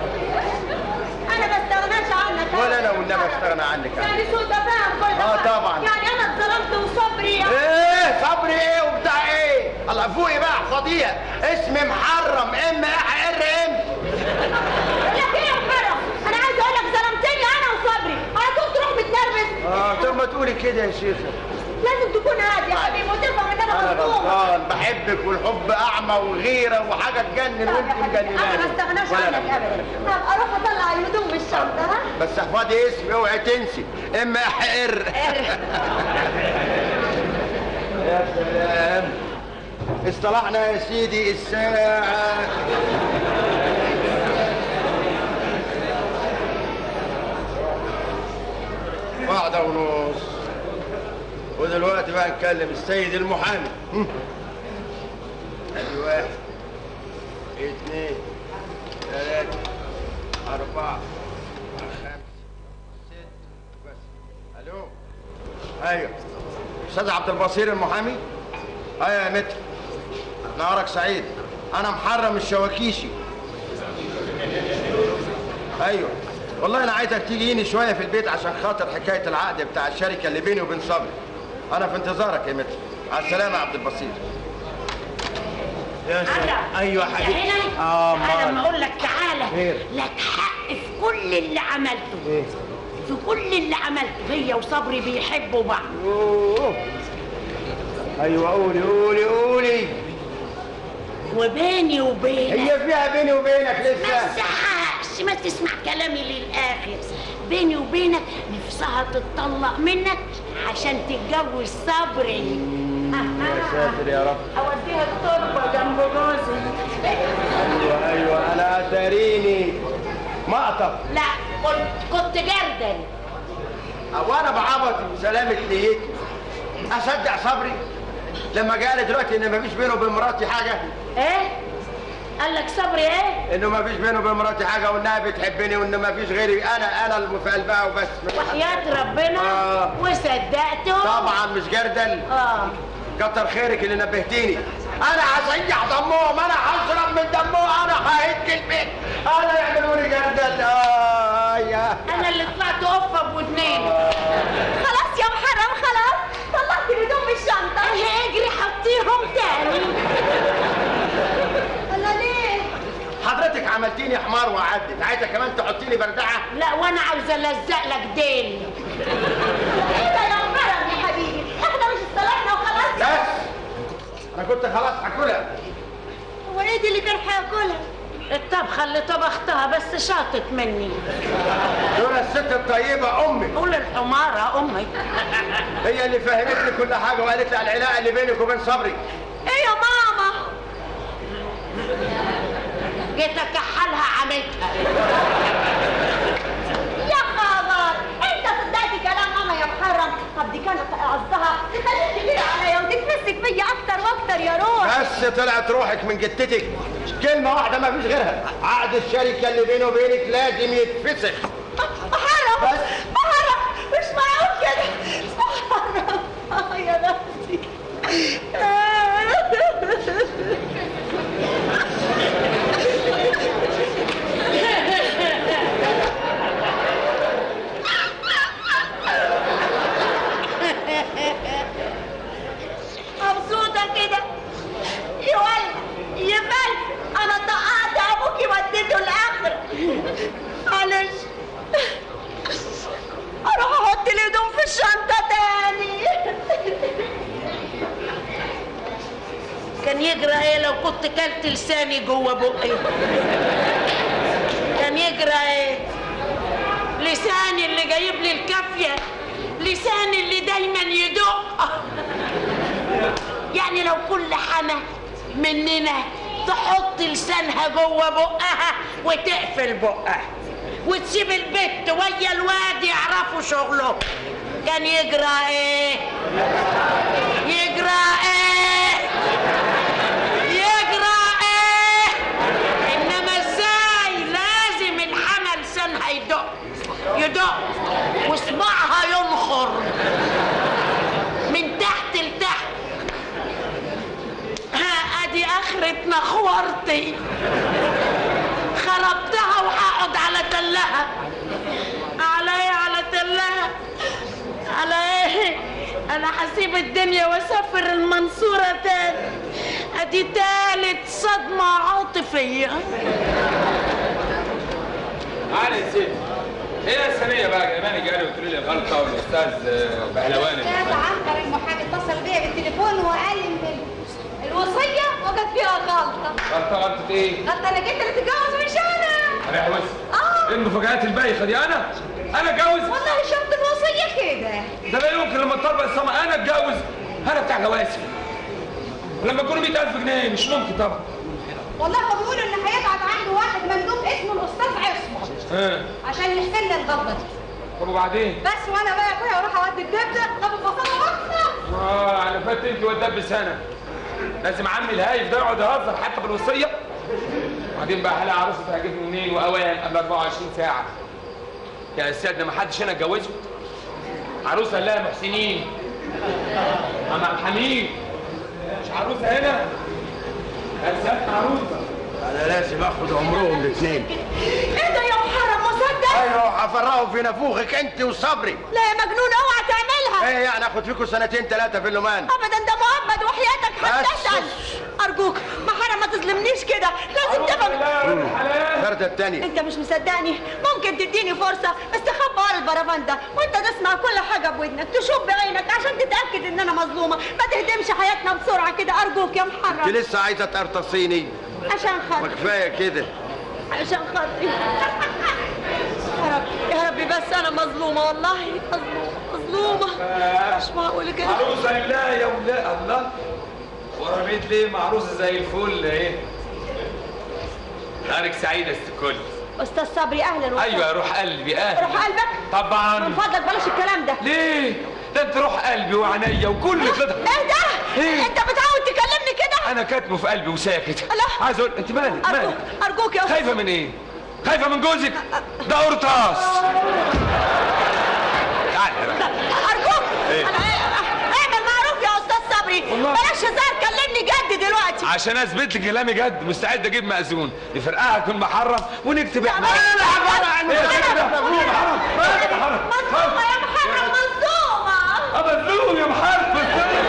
انا ما استغناش عنك ولا انا والنبي استغنى عنك يعني سوء تفاهم كل آه ده. طبعاً. يعني انا اتظلمت وصبري يعني ايه صبري ايه وبتاع ايه الله فوقي بقى فضيع اسمي محرم ام اح ار ام لك ايه يا محرم انا عايز اقول لك ظلمتني انا وصبري على طول تروح متنرفز اه طب ما تقولي كده يا شيخه لازم تكون هادي يا حبيبي وتفهم ان انا انا مظلومه غلطان بحبك والحب اعمى وغيره وحاجه تجنن وانت انا ما مجنناني استغناش ولا عنك أنا. ابدا هبقى اروح اطلع الهدوم من الشنطه ها بس احفظي اسمي اوعي تنسي ام اح ار يا سلام اصطلحنا يا سيدي الساعة واحدة ونص ودلوقتي بقى نكلم السيد المحامي هم. ادي واحد اثنين ثلاثة أربعة خمسة ستة بس ألو أيوه استاذ عبد البصير المحامي ايوه يا متر نهارك سعيد انا محرم الشواكيشي ايوه والله انا عايزك تيجيني شويه في البيت عشان خاطر حكايه العقد بتاع الشركه اللي بيني وبين صبري انا في انتظارك يا متر على السلامه يا عبد البصير يا سلام. ايوه يا حبيبي هنا اه انا لما امال اقول لك تعالى خير. لك حق في كل اللي عملته ايه في كل اللي عملته هي وصبري بيحبوا بعض أوه. ايوه قولي قولي قولي وبيني وبينك هي فيها بيني وبينك ما لسه تزعقش ما تسمع كلامي للاخر بيني وبينك نفسها تتطلق منك عشان تتجوز صبري يا ساتر يا رب اوديها التربه جنب جوزي ايوه ايوه انا اتاريني مقطف لا كنت كنت جردل او انا بعبط سلامة نيتي اصدق صبري لما قال دلوقتي ان مفيش بينه وبين مراتي حاجه ايه قال لك صبري ايه انه مفيش بينه وبين مراتي حاجه وانها بتحبني وان مفيش غيري انا انا اللي في قلبها وبس وحياة ربنا آه. وصدقته طبعا مش جردل اه كتر خيرك اللي نبهتيني انا هسيح دمهم انا هشرب من دمهم انا ههد البيت انا يعملوا لي جردل اه يا انا اللي طلعت قفه بودنين خلاص يا محرم خلاص طلعت الهدوم من الشنطه ايه اجري حطيهم تاني ولا ليه حضرتك عملتيني حمار وعدت عايزه كمان تحطيني بردعه لا وانا عاوزه الزق لك ديل ايه ده يا محرم يا حبيبي احنا مش اصطلحنا وخلاص بس انا كنت خلاص هاكلها هو ايه دي اللي كان هياكلها الطبخه اللي طبختها بس شاطت مني دول الست الطيبه امي قول الحماره امي هي اللي فهمتني كل حاجه وقالت لي على العلاقه اللي بينك وبين صبري ايه يا ماما جيت اكحلها عمتها يا خبر انت صدقت كلام ماما يا محرم طب دي كانت قصدها تخليك كبيرة عليا وتتمسك فيا اكتر واكتر يا روح بس طلعت روحك من جتتك كلمه واحده ما فيش غيرها عقد الشركه اللي بيني وبينك لازم يتفسخ محرم بس. محرم مش معقول كده محرم آه يا نفسي مبسوطة كده يولد يبل أنا طقعت أبوكي وديته الآخر معلش أروح أحط الهدوم في الشنطة تاني كان يجرى ايه لو كنت كلت لساني جوه بقي كان يجرى ايه لساني اللي جايب لي الكافيه لساني اللي دايما يدق يعني لو كل حما مننا تحط لسانها جوه بقها وتقفل بقها وتسيب البت ويا الواد يعرفوا شغله كان يجرى ايه يجرى ايه يجرى ايه انما ازاي لازم الحمل لسانها يدق يدق وصباعها ينخر من تحت لتحت ها ادي اخرة نخورتي خربتها وهقعد على تلها على ايه على تلها على ايه انا هسيب الدنيا واسافر المنصورة تاني ادي تالت صدمة عاطفية تعالى يا سيدي ايه يا سنية بقى جايباني جاري وتقولي لي غلطة والاستاذ آه، بهلوان اللي استاذ عنتر المحامي اتصل بيا بالتليفون وقال لي ان الوصيه وجد فيها غلطه غلطة غلطة ايه؟ غلطه انك انت اللي تتجوز مش انا انا يا وسع اه ايه المفاجآت البايخة دي انا؟ انا اتجوز؟ والله شفت الوصيه كده ده لا يمكن لما تطبق السما انا اتجوز انا بتاع جوازي ولما يكونوا 100000 جنيه مش ممكن طبعا والله هو بيقولوا ان هيبعت عنده واحد مندوب اسمه الاستاذ عصمت ها عشان يحسن لي الغلطه دي طب وبعدين؟ بس وانا بقى يا اخويا اروح اودي الدبده طب البصله واقفه اه انا فات انت وداب سنه لازم عمي الهايف ده يقعد يهزر حتى بالوصيه وبعدين بقى هلاقي عروسه هتجيبني منين واوان قبل 24 ساعه يا سيادنا ما حدش هنا اتجوزه عروسه لها محسنين عم عبد الحميد مش عروسه هنا هات عروسه انا لازم اخد عمرهم الاثنين ايه ده يا محرم مصدق ايوه هفرقوا في نافوخك انت وصبري لا يا مجنون اوعى تعملها ايه يعني اخد فيكم سنتين ثلاثه في اللومان ابدا ده مؤبد وحياتك هتسال ارجوك محرم ما تظلمنيش كده لازم تفهم الفرده الثانيه انت مش مصدقني ممكن تديني فرصه استخبى ورا البرفان ده وانت تسمع كل حاجه بودنك تشوف بعينك عشان تتاكد ان انا مظلومه ما تهدمش حياتنا بسرعه كده ارجوك يا انت محرم لسه عايزه تقرطصيني عشان ما خاطري كفايه كده عشان خاطري يا رب يا ربي بس انا مظلومه والله مظلومه مظلومه مش معقول كده عروسه لله يا ولاد الله ورا بيت ليه معروسه زي الفل ايه نهارك سعيد يا ست الكل استاذ صبري اهلا وسهلا ايوه يا روح قلبي اهلا روح قلبك طبعا من فضلك بلاش الكلام ده ليه ده انت روح قلبي وعينيا وكل كده ايه ده إيه؟ انت بتعود تكلمني كده انا كاتمه في قلبي وساكت لا. عايز اقول انت مالك ارجوك مالك ارجوك يا خايفه من ايه خايفه من جوزك ده قرطاس تعالى يا باشا. ارجوك إيه؟ انا اعمل معروف يا استاذ صبري والله. بلاش هزار كلمني جد دلوقتي عشان اثبت لك كلامي جد مستعد اجيب مأذون نفرقعها كل محرم ونكتب احنا لا عباره عن ايه كده محرم محرم مظلومه يا محرم مظلومه مظلوم يا محرم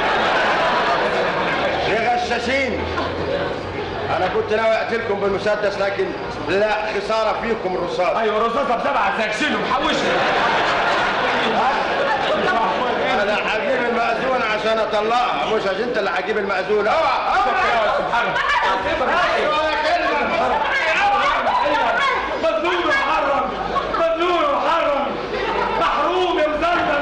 يا غشاشين انا كنت ناوي اقتلكم بالمسدس لكن لا خساره فيكم الرصاص ايوه الرصاصه بسبعه سكشنهم حوشهم انا هجيب المأذون عشان اطلقها مش عشان انت اللي هتجيب المأذون اوعى مظلوم يا محرم مظلوم يا محرم محروم يا مزندل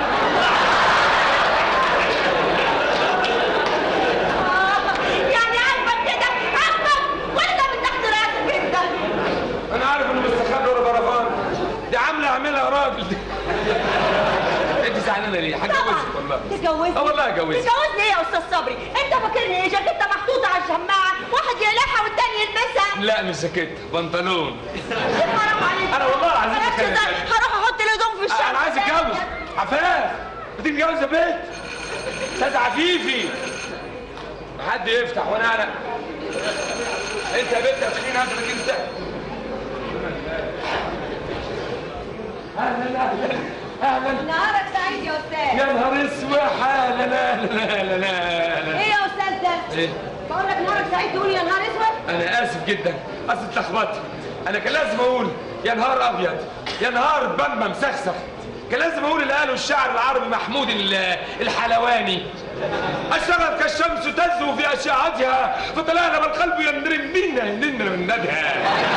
يعني عاجبك كده عاجبك وانت من تحت راسك انت انا عارف انه مستخبي ورا برفان دي عامله اعملها يا راجل انت زعلانه ليه؟ هتجوزك والله تجوزني اه والله هجوزك تجوزني ايه يا استاذ صبري انت فاكرني ايه جاكيته محطوطه على الشماعه واحد يقلعها والتاني يلبسها لا مش جاكيت بنطلون حرام عليك أنا والله العظيم بلاش بتكلم هزار. جد. هروح احط الهدوم في الشمس انا عايز اتجوز عفاف بتيجي تتجوز يا بنت استاذ عفيفي حد يفتح وانا انا انت يا بنت هتخين هاتك انت اهلا اهلا اهلا نهارك سعيد يا استاذ يا نهار اسود اهلا اهلا اهلا اهلا ايه يا استاذ ده ايه بقول لك نهارك سعيد تقول يا نهار اسود انا اسف جدا اصل اتلخبطت انا كان لازم اقول يا نهار ابيض يا نهار بامبا مسخسخ كان لازم اقول اللي قاله الشاعر العربي محمود ال- الحلواني اشرت كالشمس تزهو في اشعتها فطلعنا والقلب يندرم منا منا من ندها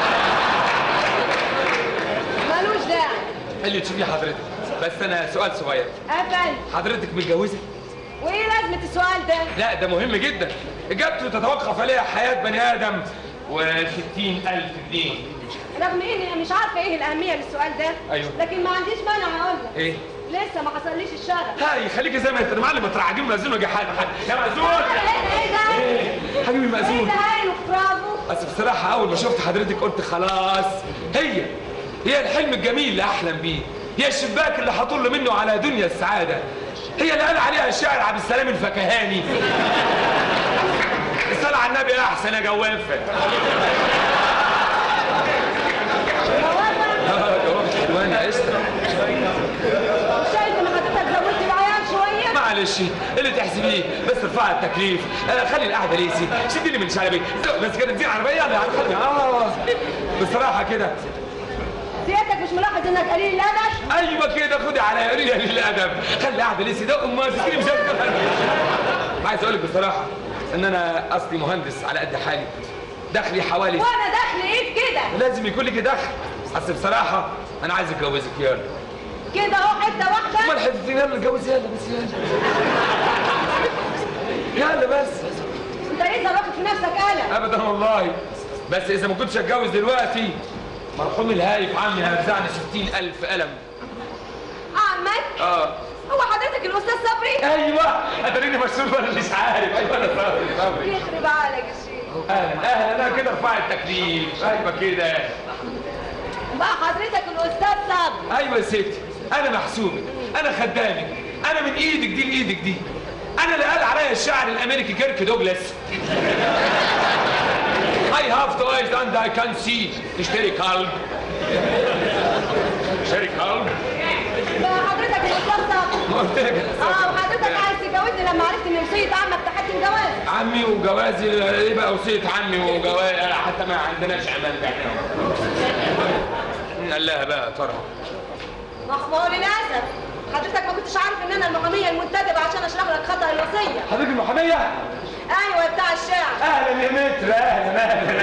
ملوش داعي اللي تشوفيه حضرتك بس انا سؤال صغير قفل حضرتك متجوزه وايه لازمه السؤال ده لا ده مهم جدا اجابته تتوقف عليها حياه بني ادم وستين الف جنيه رغم اني مش عارفه ايه الاهميه للسؤال ده أيوه. لكن ما عنديش مانع هقول لك ايه لسه ما حصليش الشغف هاي خليكي زي ما انت يا معلم تروح عجيب مأذون وجي حاجه يا مأذون ايه ده ايه حبيبي ايه مأذون ده هايل برافو بس بصراحه اول ما شفت حضرتك قلت خلاص هي هي الحلم الجميل اللي احلم بيه هي الشباك اللي هطل منه على دنيا السعاده هي اللي قال عليها الشاعر عبد السلام الفكهاني الصلاة على النبي احسن يا جوافه آه، جوافه حلواني قشطه شايف ان حضرتك زودت العيال شويه معلش اللي تحسبيه بس ارفعي التكليف آه خلي القعده ليسي شديني من شعري بس كده تزين عربيه يلا خلي اه بصراحه كده سيادتك مش ملاحظ انك قليل الادب ايوه كده خدي على قريه للادب خلي القعده ليسي ده امها تسكيني مش هتقدر. عايز اقول لك بصراحه ان انا اصلي مهندس على قد حالي دخلي حوالي وانا دخل ايه في كده لازم يكون لك دخل اصل بصراحه انا عايز اتجوزك يلا كده اهو حته واحده امال حتتين يلا نتجوز يلا بس يلا يلا بس انت لسه واخد في نفسك قلق ابدا والله بس اذا ما كنتش اتجوز دلوقتي مرحوم الهايف عمي هيرزعني ستين الف قلم عمك اه هو حضرتك الاستاذ صبري ايوه اتريني مشهور ولا مش عارف ايوه انا صبري صبري يخرب عقلك يا شيخ اهلا اهلا انا كده ارفع التكليف ايوه كده بقى حضرتك الاستاذ صبري ايوه يا ستي انا محسوبك انا خدامك انا من ايدك دي لايدك دي انا اللي قال عليا الشاعر الامريكي كيرك دوجلاس I have the eyes and I can see تشتري كلب تشتري كلب حضرتك بتتوسط ما قلت لك اه وحضرتك عايز تتجوزني لما عرفت ان وصية عمك تحت الجواز عمي وجوازي ايه بقى وصية عمي وجوازي حتى ما عندناش امان احنا قال لها بقى يا ترى ما هو للاسف حضرتك ما كنتش عارف ان انا المحاميه المنتدبه عشان اشرح لك خطا الوصيه حضرتك المحامية ايوه بتاع الشعر اهلا يا متر اهلا اهلا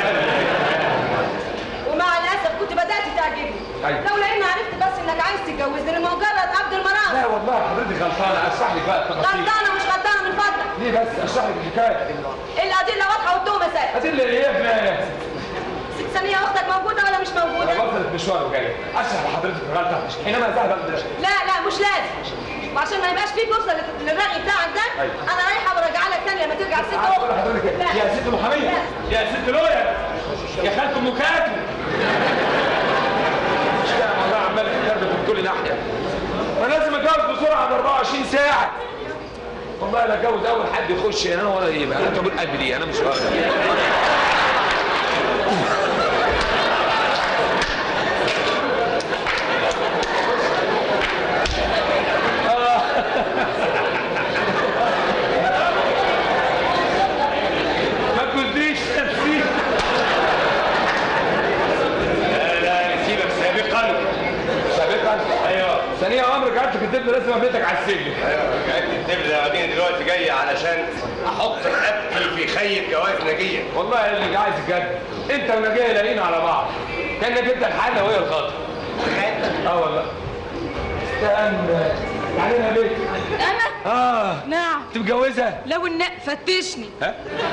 ومع الاسف كنت بدات تعجبني أيوة. لولا اني عرفت بس انك عايز تتجوزني لمجرد قبض لا المرام والله حضرتك غلطانة اشرح لك بقى التفاصيل غلطانه مش غلطانه من فضلك ليه بس اشرح لك الحكاية الادله واضحه والتهمه سهله ادله ايه يا ابني ست ثانيه اختك موجوده ولا مش موجوده انا وصلت مشوار وجاي اشرح لحضرتك الغلطة حينما ذهب المدرسة لا لا مش لازم وعشان ما يبقاش فيه فرصه لل- للرغي بتاعك ده أيوة. انا رايحه براجع لك تاني لما ترجع ست عارف أقول لحضرتك إيه؟ لا. يا ست محامية يا ست لويا يا خالة ام كاتب مش فاهم والله عمال تتكلم في كل ناحية انا لازم اتجوز بسرعة ب 24 ساعة والله لا اتجوز اول حد يخش هنا ولا يبقى انا طب قلبي ليه انا مش راضي ما تجوزنيش نسيت لا لا نسيبك سابقا سابقا ايوه ثانية امرك قعدت كتبت لازم ابيتك على السجن ايوه جاي تكتب لي وبعدين دلوقتي جاي علشان احط رقبتي في خيط جواز نجيه والله اللي عايز بجد انت ونجاة لاقيين على بعض كانك انت الحاله وهي الخطر اه والله استنى تعالي يا بيت انا اه نعم انت متجوزه لو النق فتشني ها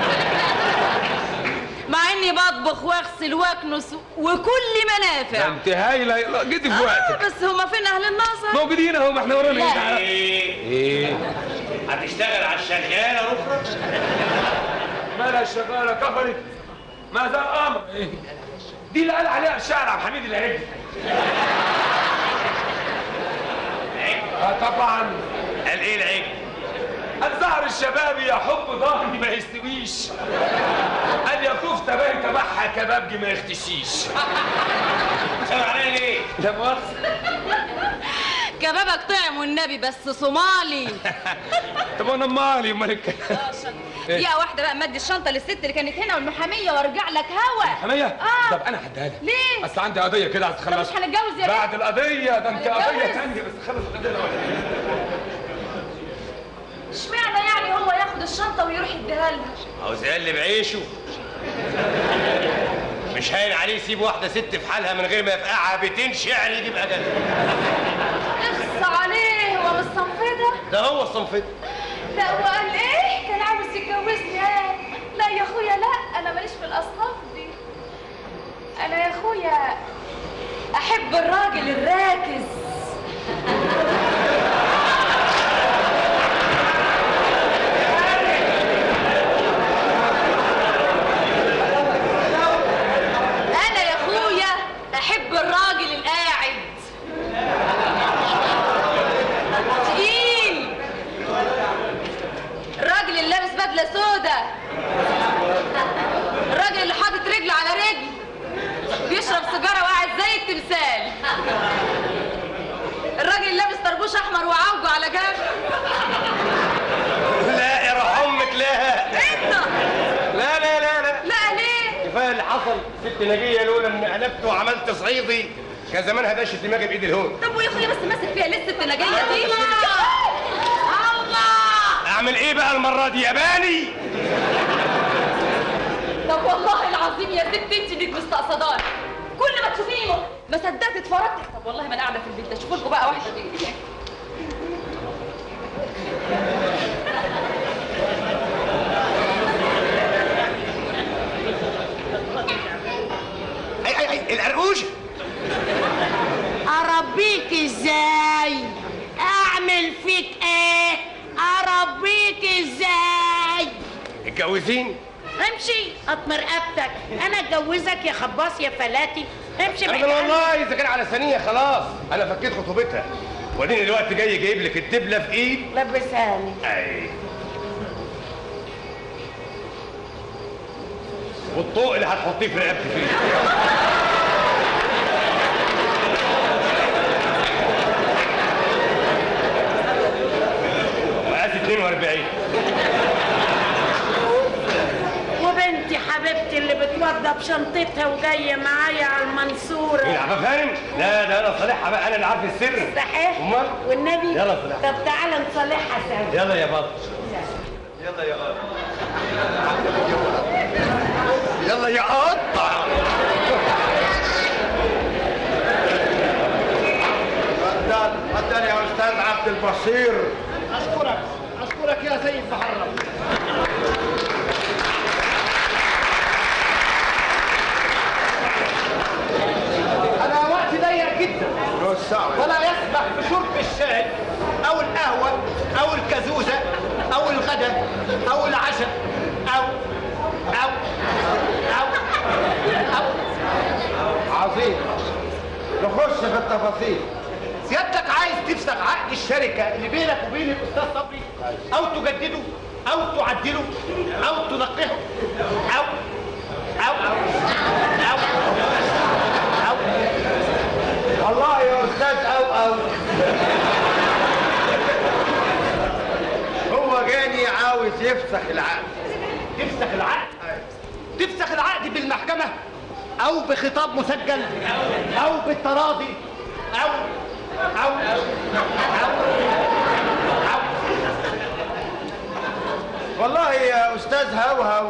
مع اني بطبخ واغسل واكنس وكل ده منافع انت هايله يلا، جيتي في آه وقتك بس هما فين اهل النظر موجودين اهو ما احنا ورانا لا. ايه تعالى. ايه ايه هتشتغل على الشغاله اخرى مالها الشغاله كفرت ماذا الامر إيه؟ دي اللي قال عليها الشاعر عبد الحميد العجل اه طبعا قال ايه العيب الزهر الشبابي يا حب ظهري ما يستويش قال يا كفتة بيت بحة كبابجي ما يختشيش سامع عليا ليه لا مؤاخذة كبابك طعم والنبي بس صومالي طب انا مالي امال الكلام دقيقة واحدة بقى مدي الشنطة للست اللي كانت هنا والمحامية وارجع لك هوا حمية آه. طب انا هديها لك ليه؟ اصل عندي قضية كده عايز طب مش اخلصها هنتجوز يا بعد القضية ده انت هنتجوز. قضية تانية بس خلص القضية الأول اشمعنى يعني هو ياخد الشنطة ويروح يديها لها عاوز يقلب عيشه مش هاين عليه يسيب واحده ست في حالها من غير ما يفقعها بيتين شعر يجيب اجل اخص عليه هو مش صنفده ده هو الصنفت لا وقال ايه كان عاوز يتجوزني ايه لا يا اخويا لا انا ماليش في الاصناف دي انا يا اخويا احب الراجل الراكز انا يا اخويا احب الراجل القاعد تقيل الراجل اللي لابس بدله سودا الراجل اللي حاطط رجل على رجل بيشرب سيجاره وقاعد زي التمثال الراجل اللي لابس طربوش احمر وعوجه على جنب لا يا روح امك لا انت لا لا لا لا لا ليه كفايه اللي حصل ست نجيه لولا ان قلبت وعملت صعيدي كان زمان هداش دماغي بايدي الهون طب ويا اخويا بس ماسك فيها لسه التناجيه دي الله اعمل ايه بقى المره دي ياباني طب والله العظيم يا ست انت اللي مستقصداني كل ما تشوفيني م- ما صدقت اتفرجت طب والله ما انا قاعده في البيت ده شوفوا لكم بقى واحده دي اي اي اي القرقوشه اربيك ازاي اعمل فيك ايه اربيك ازاي اتجوزين امشي اطمر رقبتك انا اتجوزك يا خباص يا فلاتي امشي بعيد انا عني. والله اذا كان على ثانيه خلاص انا فكيت خطوبتها وبعدين الوقت جاي جايب لك الدبله في ايد لبسها لي اي والطوق اللي هتحطيه في رقبتي فيه مقاس 42 وبنتي حبيبتي اللي بتوضى بشنطتها وجايه معايا على المنصوره مين عارفه فاهم؟ لا ده انا صالحها بقى انا اللي عارف السر صحيح امال والنبي يلا صالحها طب تعالى نصالحها سوا يلا يا بطل يلا يا قطع يلا يا قطع اتفضل اتفضل يا استاذ عبد البصير اشكرك اشكرك يا سيد محرم انا وقتي ضيق جدا ولا يسمح بشرب الشاي او القهوه او الكازوزه او الغداء او العشاء او او او او عظيم نخش في التفاصيل سيادتك عايز تفسخ عقد الشركة اللي بينك وبين الأستاذ صبري أو تجدده أو تعدله أو تنقحه أو أو أو أو أو والله يا استاذ او او هو جاني عاوز يفسخ العقد تفسخ العقد تفسخ العقد بالمحكمة أو بخطاب مسجل أو بالتراضي أو أو أو أو والله يا استاذ هوهو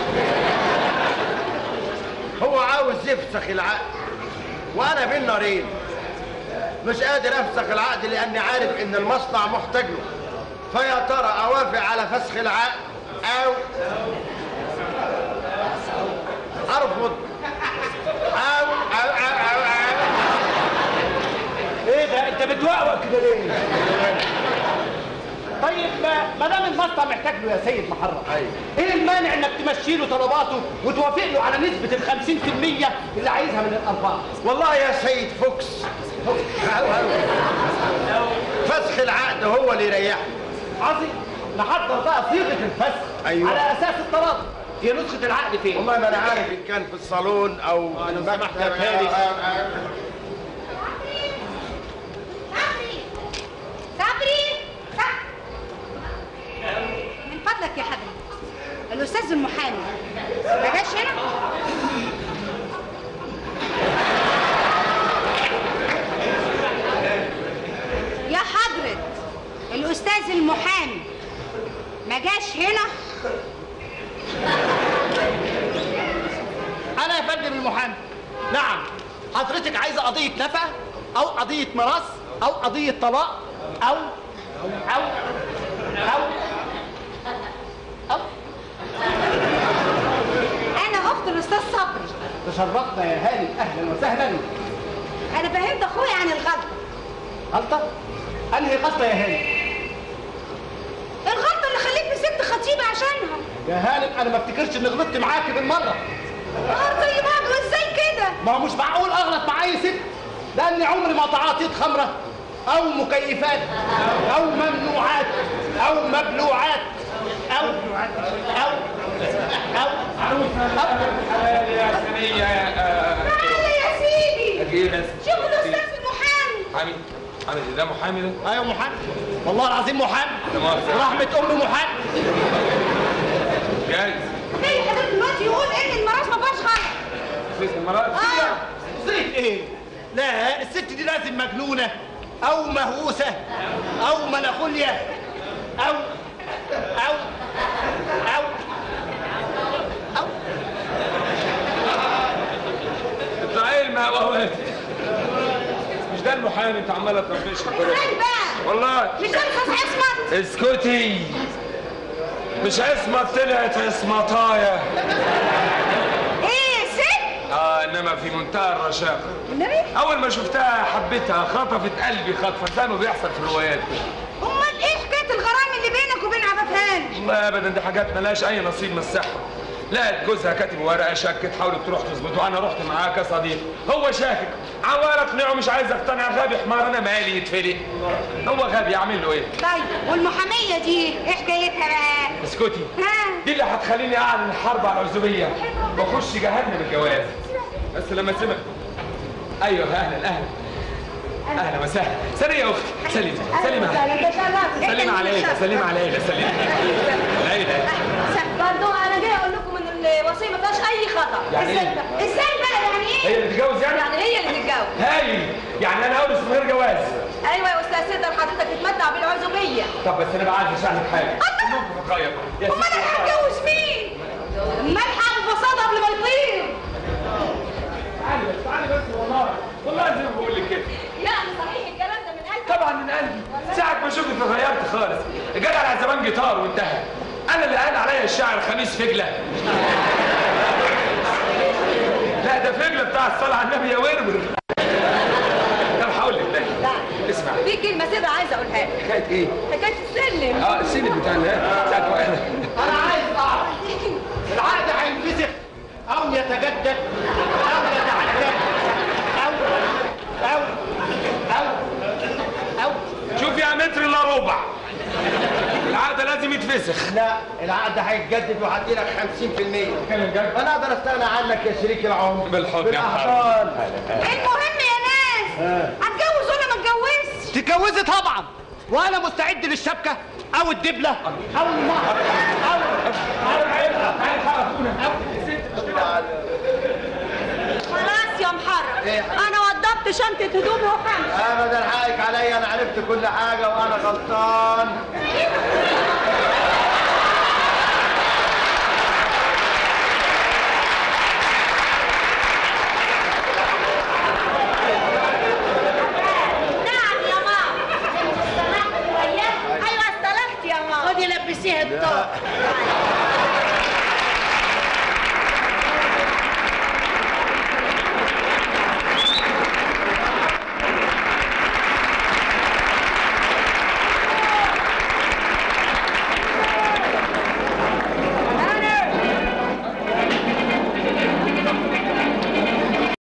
هو عاوز يفسخ العقد وانا بين نارين مش قادر افسخ العقد لاني عارف ان المصنع محتاج له فيا ترى اوافق على فسخ العقد او ارفض او او او, أو, أو. ايه ده انت بتوقوق كده ليه؟ طيب ما ما دام المصنع محتاج له يا سيد محرم ايه المانع انك تمشي له طلباته وتوافق له على نسبة ال 50% اللي عايزها من الارباح؟ والله يا سيد فوكس فسخ العقد هو اللي يريحني عظيم نحضر بقى صيغة الفسخ أيوة. على اساس التراضي هي نسخة العقد فين؟ والله ما انا عارف ان كان في الصالون او في لو سمحت يا المكتب فارس. صبري صبري صبري من فضلك يا حضرتك الاستاذ المحامي ما جاش هنا يا حضرة الاستاذ المحامي ما جاش هنا انا يا فندم المحامي نعم حضرتك عايزه قضيه نفقه او قضيه ميراث او قضيه طلاق او او او او انا اخت الاستاذ صبري تشرفنا يا هاني اهلا وسهلا انا فهمت اخويا عن الغلطه غلطه انهي غلطه يا هاني الغلطه اللي خلتني ست خطيبه عشانها يا هاني انا ما افتكرش اني غلطت معاكي بالمره نهار زي بعض وازاي كده ما هو مش معقول اغلط مع اي ست لاني عمري ما تعاطيت خمره او مكيفات او ممنوعات او مبلوعات او او او يا سنية يا تعالى يا سيدي اجي بس شوف الاستاذ المحامي محامي محامي ده محامي ده ايوه محامي والله العظيم محامي لا مؤاخذة. ورحمه امي محامي جايز جاي حضرتك دلوقتي يقول ان الميراث ما فيهاش غلط في المرات اه زيت ايه لا الست دي لازم مجنونه او مهووسه او مناخوليا او او او او اطلعي المقاولات مش ده المحامي انت عماله تطفش ازاي بقى والله مش ده الاستاذ عصمت اسكتي مش عصمت طلعت عصمتايا ايه ست اه انما في منتهى الرشاقه النبي اول ما شفتها حبيتها خطفت قلبي خطفه زي ما بيحصل في الروايات كده امال ايه حكايه الغرام اللي بينك وبين عفاف هاني والله ابدا دي حاجات ملهاش اي نصيب من الصحه لقت جوزها كاتب ورقه شكت حاولت تروح تظبطه وانا رحت معاه كصديق هو شاكك عمال اقنعه مش عايز اقتنع غبي حمار انا مالي يتفلي هو غبي اعمل له ايه طيب والمحاميه دي ايه حكايتها بقى اسكتي ها دي اللي هتخليني اعلن الحرب على العزوبيه واخش جهنم الجواز بس لما سمع ايوه اهلا اهلا اهلا وسهلا سلام يا اختي سليمه سليمه سليمه عليك سليمه عليك سليمه عليك برضو انا جاي اقول لكم ان الوصيه ما فيهاش اي خطا يعني إيه؟ ازاي بقى ازاي بقى يعني ايه هي اللي تتجوز يعني؟ يعني هي اللي تتجوز هاي يعني انا اورث من غير جواز ايوه يا استاذ سيدر حضرتك تتمتع بالعزوبيه طب بس انا بقى عايز اشرح حاجه ممكن اتغير يا امال ستي انا هتجوز مين ملحق بفصاد قبل ما يطير تعالي بس تعالي بس والله والله زي ما بقول لك كده يعني صحيح الكلام ده من قلبك طبعا من قلبي ساعة ما شفتك اتغيرت خالص جالي على زمان جيتار وانتهى انا اللي قال عليا الشاعر خميس فجلة لا ده فجلة بتاع الصلاة على النبي يا ورور طب هقول لك تاني اسمع في كلمه سيدة عايزه اقولها لك حكاية ايه؟ حكايه السلم اه السن بتاع النهاية ساعة ما انا عايز اعرف العقد هينفسخ او يتجدد او يتعدد او او او او شوف يا متر الا ربع العقد لازم يتفسخ لا العقد هيتجدد وهدي لك 50% انا اقدر استغنى عنك يا شريك العمر بالحب يا بالاحضان المهم يا ناس هتجوز ولا ما اتجوزش تتجوزي طبعا وانا مستعد للشبكه او الدبله او المهر او خلاص يا محرم إيه؟ انا وضبت شنطه هدومي وخمس ابدا حقك عليا انا عرفت كل حاجه وانا غلطان